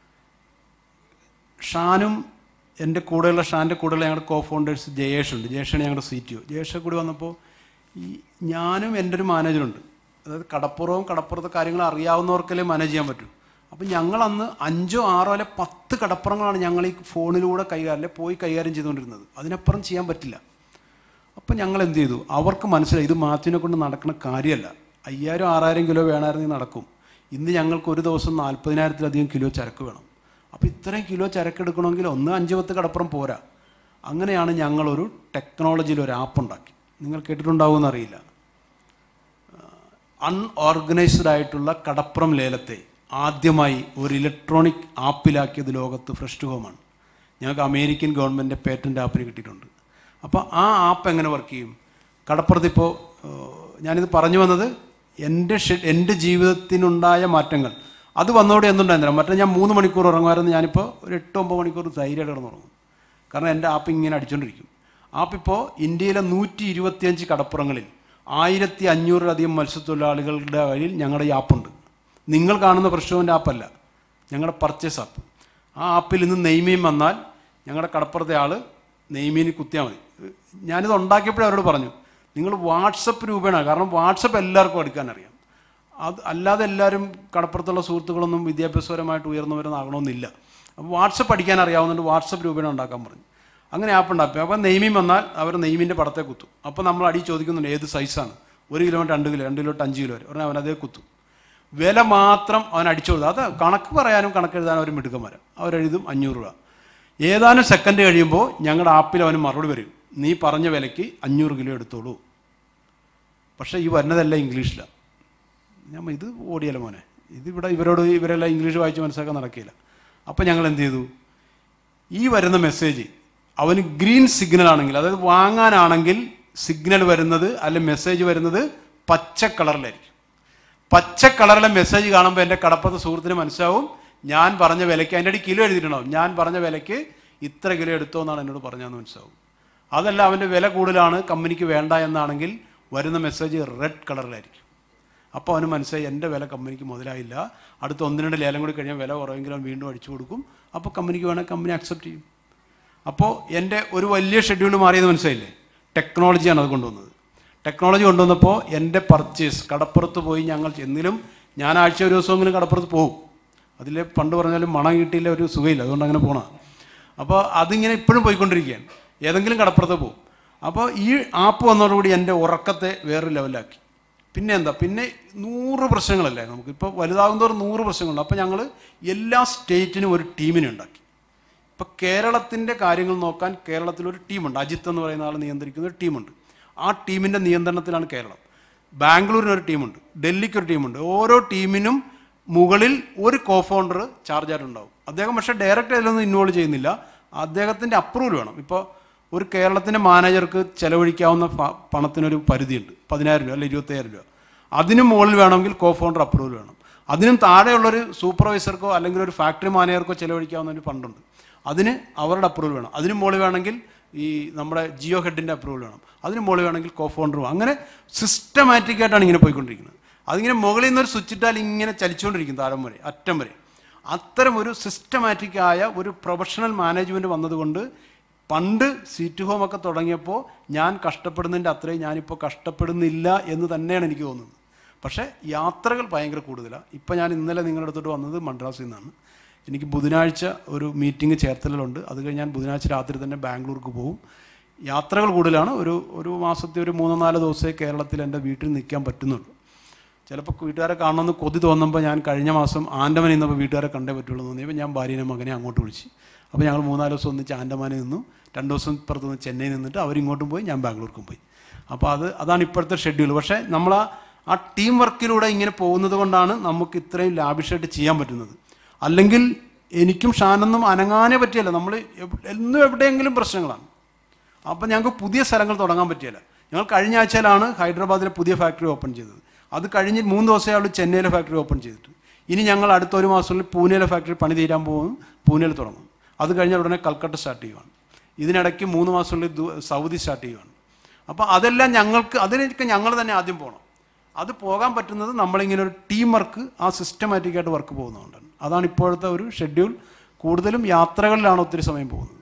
ഷാനും എൻ്റെ കൂടെയുള്ള ഷാൻ്റെ കൂടെയുള്ള ഞങ്ങളുടെ കോ ഫൗണ്ടേഴ്സ് ജയേഷ് ഉണ്ട് ജയേഷാണ് ഞങ്ങളുടെ സി ടി ഒ ജയേഷ് കൂടി വന്നപ്പോൾ ഈ ഞാനും എൻ്റെ ഒരു മാനേജറുണ്ട് അതായത് കടപ്പുറവും കടപ്പുറത്തെ കാര്യങ്ങൾ അറിയാവുന്നവർക്കല്ലേ മാനേജ് ചെയ്യാൻ പറ്റൂ അപ്പം ഞങ്ങൾ അന്ന് അഞ്ചോ ആറോ അല്ലെ പത്ത് കടപ്പുറങ്ങളാണ് ഞങ്ങൾ ഈ ഫോണിലൂടെ കൈകാര്യം അല്ലെ പോയി കൈകാര്യം ചെയ്തുകൊണ്ടിരുന്നത് അതിനപ്പുറം ചെയ്യാൻ പറ്റില്ല അപ്പം ഞങ്ങൾ എന്ത് ചെയ്തു അവർക്ക് മനസ്സിലായി ഇത് മാത്യുവിനെ കൊണ്ട് നടക്കുന്ന കാര്യമല്ല അയ്യായിരം ആറായിരം കിലോ വേണമായിരുന്നെങ്കിൽ നടക്കും ഇന്ന് ഞങ്ങൾക്ക് ഒരു ദിവസം നാൽപ്പതിനായിരത്തിലധികം കിലോ ചരക്ക് വേണം അപ്പോൾ ഇത്രയും കിലോ ചരക്ക് എടുക്കണമെങ്കിൽ ഒന്ന് അഞ്ച് പത്ത് കടപ്പുറം പോരാ അങ്ങനെയാണ് ഞങ്ങളൊരു ടെക്നോളജിയിൽ ഒരു ആപ്പ് ഉണ്ടാക്കി നിങ്ങൾ കേട്ടിട്ടുണ്ടാവുമെന്ന് അറിയില്ല അൺഓർഗനൈസ്ഡ് ആയിട്ടുള്ള കടപ്പുറം ലേലത്തെ ആദ്യമായി ഒരു ഇലക്ട്രോണിക് ആപ്പിലാക്കിയത് ലോകത്ത് ഫ്രഷ് ടു ഹോമാണ് ഞങ്ങൾക്ക് അമേരിക്കൻ ഗവൺമെൻറ്റിൻ്റെ പേറ്റൻറ്റ് ആപ്പിന് കിട്ടിയിട്ടുണ്ട് അപ്പോൾ ആ ആപ്പ് എങ്ങനെ വർക്ക് ചെയ്യും കടപ്പുറത്ത് ഇപ്പോൾ ഞാനിത് പറഞ്ഞു വന്നത് എൻ്റെ ഷെ എൻ്റെ ജീവിതത്തിനുണ്ടായ മാറ്റങ്ങൾ അത് വന്നതോടെ എന്തുണ്ടായിരുന്നില്ല മറ്റേ ഞാൻ മൂന്ന് മണിക്കൂർ ഉറങ്ങുമായിരുന്നു ഞാനിപ്പോൾ ഒരു എട്ട് ഒമ്പത് മണിക്കൂർ ധൈര്യമായിട്ട് കിടന്നുറങ്ങും കാരണം എൻ്റെ ആപ്പ് ഇങ്ങനെ അടിച്ചുകൊണ്ടിരിക്കും ആപ്പ് ഇപ്പോൾ ഇന്ത്യയിലെ നൂറ്റി ഇരുപത്തിയഞ്ച് കടപ്പുറങ്ങളിൽ ആയിരത്തി അഞ്ഞൂറിലധികം മത്സ്യത്തൊഴിലാളികളുടെ കയ്യിൽ ഞങ്ങളുടെ ഈ ആപ്പുണ്ട് നിങ്ങൾ കാണുന്ന പ്രശ്നവിൻ്റെ ആപ്പല്ല ഞങ്ങളുടെ പർച്ചേസ് ആപ്പ് ആ ആപ്പിൽ ഇന്ന് നെയ്മീൻ വന്നാൽ ഞങ്ങളുടെ കടപ്പുറത്തെ ആൾ നെയ്മീൻ കുത്തിയാൽ മതി ഞാനിത് ഉണ്ടാക്കിയപ്പോഴേ അവരോട് പറഞ്ഞു നിങ്ങൾ വാട്സപ്പ് രൂപേണ കാരണം വാട്സപ്പ് എല്ലാവർക്കും എടുക്കാൻ അറിയാം അത് അല്ലാതെ എല്ലാവരും കടപ്പുറത്തുള്ള സുഹൃത്തുക്കളൊന്നും വിദ്യാഭ്യാസപരമായിട്ട് ഉയർന്നവരെന്നാകണമെന്നില്ല അപ്പോൾ വാട്സപ്പ് പഠിക്കാൻ അറിയാവുന്നതുകൊണ്ട് വാട്സപ്പ് രൂപേണ ഉണ്ടാക്കാൻ പറഞ്ഞു അങ്ങനെ ആപ്പ് ഉണ്ടാക്കി അപ്പോൾ നെയ്മീൻ വന്നാൽ അവർ നെയ്മീൻ്റെ പടത്തെ കുത്തും അപ്പോൾ നമ്മൾ അടി ചോദിക്കുന്നുണ്ട് ഏത് സൈസാണ് ഒരു കിലോ രണ്ട് കിലോ രണ്ട് കിലോ തൊട്ട് അഞ്ച് കിലോ വരെ ഉടനെ അവൻ അതേ കുത്തും വില മാത്രം അവൻ അടിച്ചു കൊടുത്തു അത് കണക്ക് പറയാനും കണക്കെഴുതാനും അവർ മിടുക്കന്മാരാണ് അവരെഴുതും അഞ്ഞൂറ് രൂപ ഏതാനും സെക്കൻഡ് കഴിയുമ്പോൾ ഞങ്ങളുടെ ആപ്പിൽ അവന് മറുപടി വരും നീ പറഞ്ഞ വിലയ്ക്ക് അഞ്ഞൂറ് കിലോ എടുത്തോളൂ പക്ഷേ ഈ വരുന്നതെല്ലാം ഇംഗ്ലീഷിലാണ് ഞാൻ ഇത് ഓടിയല്ല മോനെ ഇതിവിടെ ഇവരോട് ഇവരെല്ലാം ഇംഗ്ലീഷ് വായിച്ച് മനസ്സിലാക്കാൻ നടക്കില്ല അപ്പോൾ ഞങ്ങൾ എന്ത് ചെയ്തു ഈ വരുന്ന മെസ്സേജ് അവന് ഗ്രീൻ സിഗ്നൽ ആണെങ്കിൽ അതായത് വാങ്ങാനാണെങ്കിൽ സിഗ്നൽ വരുന്നത് അല്ലെ മെസ്സേജ് വരുന്നത് പച്ച കളറിലായിരിക്കും പച്ച കളറിലെ മെസ്സേജ് കാണുമ്പോൾ എൻ്റെ കടപ്പുറത്ത് സുഹൃത്തിന് മനസ്സിലാവും ഞാൻ പറഞ്ഞ വിലയ്ക്ക് അതിൻ്റെ അടി കിലോ എഴുതിയിട്ടുണ്ടാവും ഞാൻ പറഞ്ഞ വിലയ്ക്ക് ഇത്ര കിലോ എടുത്തോ എന്നാണ് എന്നോട് പറഞ്ഞതെന്ന് മനസ്സിലാവും അതല്ല അവൻ്റെ വില കൂടുതലാണ് കമ്പനിക്ക് വേണ്ട എന്നാണെങ്കിൽ വരുന്ന മെസ്സേജ് റെഡ് കളറിലായിരിക്കും അപ്പോൾ അവന് മനസ്സിലായി എൻ്റെ വില കമ്പനിക്ക് മുതലായില്ല അടുത്ത ഒന്ന് രണ്ട് ലേലം കൂടി കഴിഞ്ഞാൽ വില കുറവെങ്കിലും അവൻ വീണ്ടും അടിച്ചു കൊടുക്കും അപ്പോൾ കമ്പനിക്ക് വേണമെങ്കിൽ കമ്പനി അക്സെപ്റ്റ് ചെയ്യും അപ്പോൾ എൻ്റെ ഒരു വലിയ ഷെഡ്യൂൾ മാറിയത് മനസ്സിലായില്ലേ ടെക്നോളജിയാണ് അത് കൊണ്ടുവന്നത് ടെക്നോളജി കൊണ്ടുവന്നപ്പോൾ എൻ്റെ പർച്ചേസ് കടപ്പുറത്ത് പോയി ഞങ്ങൾ എന്നിലും ഞാൻ ആഴ്ച ഒരു ദിവസമെങ്കിലും കടപ്പുറത്ത് പോകും അതിൽ പണ്ട് പറഞ്ഞാലും മണം കിട്ടിയില്ല ഒരു സുഖമില്ല അതുകൊണ്ട് അങ്ങനെ പോണ അപ്പോൾ അതിങ്ങനെ ഇപ്പോഴും പോയിക്കൊണ്ടിരിക്കുകയാണ് ഏതെങ്കിലും കടപ്പുറത്ത് പോകും അപ്പോൾ ഈ ആപ്പ് വന്നതോടുകൂടി എൻ്റെ ഉറക്കത്തെ വേറൊരു ലെവലാക്കി പിന്നെ എന്താ പിന്നെ നൂറ് പ്രശ്നങ്ങളല്ലേ നമുക്ക് ഇപ്പോൾ വലുതാകുന്നതോറും നൂറ് പ്രശ്നങ്ങളുണ്ട് അപ്പോൾ ഞങ്ങൾ എല്ലാ സ്റ്റേറ്റിനും ഒരു ടീമിനെ ഉണ്ടാക്കി ഇപ്പോൾ കേരളത്തിൻ്റെ കാര്യങ്ങൾ നോക്കാൻ കേരളത്തിൽ ഒരു ടീമുണ്ട് അജിത്ത് എന്ന് പറയുന്ന ആൾ നിയന്ത്രിക്കുന്ന ഒരു ടീമുണ്ട് ആ ടീമിൻ്റെ നിയന്ത്രണത്തിലാണ് കേരളം ബാംഗ്ലൂരിന് ഒരു ടീമുണ്ട് ഡൽഹിക്ക് ഒരു ടീമുണ്ട് ഓരോ ടീമിനും മുകളിൽ ഒരു കോ ഫൗണ്ടർ ചാർജായിട്ടുണ്ടാവും അദ്ദേഹം പക്ഷേ ഡയറക്റ്റ് അതിലൊന്നും ഇൻവോൾവ് ചെയ്യുന്നില്ല അദ്ദേഹത്തിൻ്റെ അപ്രൂവൽ വേണം ഇപ്പോൾ ഒരു കേരളത്തിൻ്റെ മാനേജർക്ക് ചെലവഴിക്കാവുന്ന പ- പണത്തിനൊരു പരിധിയുണ്ട് പതിനായിരം രൂപ അല്ലെങ്കിൽ ഇരുപത്തയ്യായിരം രൂപ അതിനും മുകളിൽ വേണമെങ്കിൽ കോ ഫൗണ്ടർ അപ്രൂവൽ വേണം അതിനും താഴെയുള്ളൊരു സൂപ്പർവൈസർക്കോ അല്ലെങ്കിൽ ഒരു ഫാക്ടറി മാനേജർക്കോ ചെലവഴിക്കാവുന്ന ഒരു ഫണ്ടുണ്ട് അതിന് അവരുടെ അപ്രൂവൽ വേണം അതിന് മുകളിൽ വേണമെങ്കിൽ ഈ നമ്മുടെ ജിയോ ഹെഡിൻ്റെ അപ്രൂവൽ വേണം അതിന് മുകളിൽ വേണമെങ്കിൽ കോ ഫൗണ്ടർ വേണം അങ്ങനെ സിസ്റ്റമാറ്റിക് ആയിട്ടാണ് ഇങ്ങനെ പോയിക്കൊണ്ടിരിക്കുന്നത് അതിങ്ങനെ മുകളിൽ നിന്നൊരു സ്വിച്ച് ഇട്ടാൽ ഇങ്ങനെ ചലിച്ചുകൊണ്ടിരിക്കും താരം വരെ അറ്റം വരെ അത്തരം ഒരു സിസ്റ്റമാറ്റിക് ആയ ഒരു പ്രൊഫഷണൽ മാനേജ്മെൻറ്റ് വന്നതുകൊണ്ട് പണ്ട് സീറ്റ് ഹോം ഒക്കെ തുടങ്ങിയപ്പോൾ ഞാൻ കഷ്ടപ്പെടുന്നതിൻ്റെ അത്രയും ഞാനിപ്പോൾ കഷ്ടപ്പെടുന്നില്ല എന്ന് തന്നെയാണ് എനിക്ക് തോന്നുന്നത് പക്ഷേ യാത്രകൾ ഭയങ്കര കൂടുതലാണ് ഇപ്പം ഞാൻ ഇന്നലെ നിങ്ങളുടെ അടുത്തോട്ട് വന്നത് മദ്രാസിൽ നിന്നാണ് എനിക്ക് ബുധനാഴ്ച ഒരു മീറ്റിംഗ് ചേർത്തലുണ്ട് അത് കഴിഞ്ഞ് ഞാൻ ബുധനാഴ്ച രാത്രി തന്നെ ബാംഗ്ലൂർക്ക് പോകും യാത്രകൾ കൂടുതലാണ് ഒരു ഒരു മാസത്തെ ഒരു മൂന്നോ നാല് ദിവസമേ കേരളത്തിൽ എൻ്റെ വീട്ടിൽ നിൽക്കാൻ പറ്റുന്നുള്ളൂ ചിലപ്പോൾ വീട്ടുകാരെ കാണണമെന്ന് കൊതി തോന്നുമ്പോൾ ഞാൻ കഴിഞ്ഞ മാസം ആൻഡമാനിൽ നിന്നപ്പോൾ വീട്ടുകാരെ കണ്ടേ പറ്റുള്ളൂ എന്ന് തോന്നിയപ്പോൾ ഞാൻ ഭാര്യനെ മകനെ അങ്ങോട്ട് വിളിച്ച് അപ്പോൾ ഞങ്ങൾ മൂന്നാല് ദിവസം ഒന്നിച്ച് ആൻഡമാനിൽ നിന്നു രണ്ട് ദിവസം ഇപ്പുറത്ത് നിന്ന് ചെന്നൈയിൽ നിന്നിട്ട് അവരിങ്ങോട്ടും പോയി ഞാൻ ബാംഗ്ലൂർക്കും പോയി അപ്പോൾ അത് അതാണ് ഇപ്പോഴത്തെ ഷെഡ്യൂൾ പക്ഷേ നമ്മൾ ആ ആ ടീം വർക്കിലൂടെ ഇങ്ങനെ പോകുന്നത് കൊണ്ടാണ് നമുക്ക് ഇത്രയും ലാഭിഷായിട്ട് ചെയ്യാൻ പറ്റുന്നത് അല്ലെങ്കിൽ എനിക്കും ഷാനൊന്നും അനങ്ങാനേ പറ്റിയല്ല നമ്മൾ എവ്- എന്നും എവിടെയെങ്കിലും പ്രശ്നങ്ങളാണ് അപ്പം ഞങ്ങൾക്ക് പുതിയ സ്ഥലങ്ങൾ തുടങ്ങാൻ പറ്റിയല്ല ഞങ്ങൾ കഴിഞ്ഞ ആഴ്ചയിലാണ് ഹൈദരാബാദിലെ പുതിയ ഫാക്ടറി ഓപ്പൺ ചെയ്തത് അത് കഴിഞ്ഞ് മൂന്ന് ദിവസമേ ഉള്ളൂ ചെന്നൈയിലെ ഫാക്ടറി ഓപ്പൺ ചെയ്തിട്ട് ഇനി ഞങ്ങൾ അടുത്ത ഒരു മാസത്തിൽ പൂനെയിലെ ഫാക്ടറി പണി തീരാൻ പോകും പൂനെയിൽ തുടങ്ങും അത് കഴിഞ്ഞാൽ ഉടനെ കൽക്കട്ട സ്റ്റാർട്ട് ചെയ്യുവാണ് ഇതിനിടയ്ക്ക് മൂന്ന് മാസത്തിനുള്ളിൽ ദു- സൗദി സ്റ്റാർട്ട് ചെയ്യുവാണ് അപ്പോൾ അതെല്ലാം ഞങ്ങൾക്ക് അതിനൊക്കെ ഞങ്ങൾ തന്നെ ആദ്യം പോകണം അത് പോകാൻ പറ്റുന്നത് നമ്മളിങ്ങനെ ഒരു ടീം വർക്ക് ആ സിസ്റ്റമാറ്റിക്കായിട്ട് വർക്ക് പോകുന്നതുകൊണ്ടാണ് അതാണ് ഇപ്പോഴത്തെ ഒരു ഷെഡ്യൂൾ കൂടുതലും യാത്രകളിലാണ് ഒത്തിരി സമയം പോകുന്നത്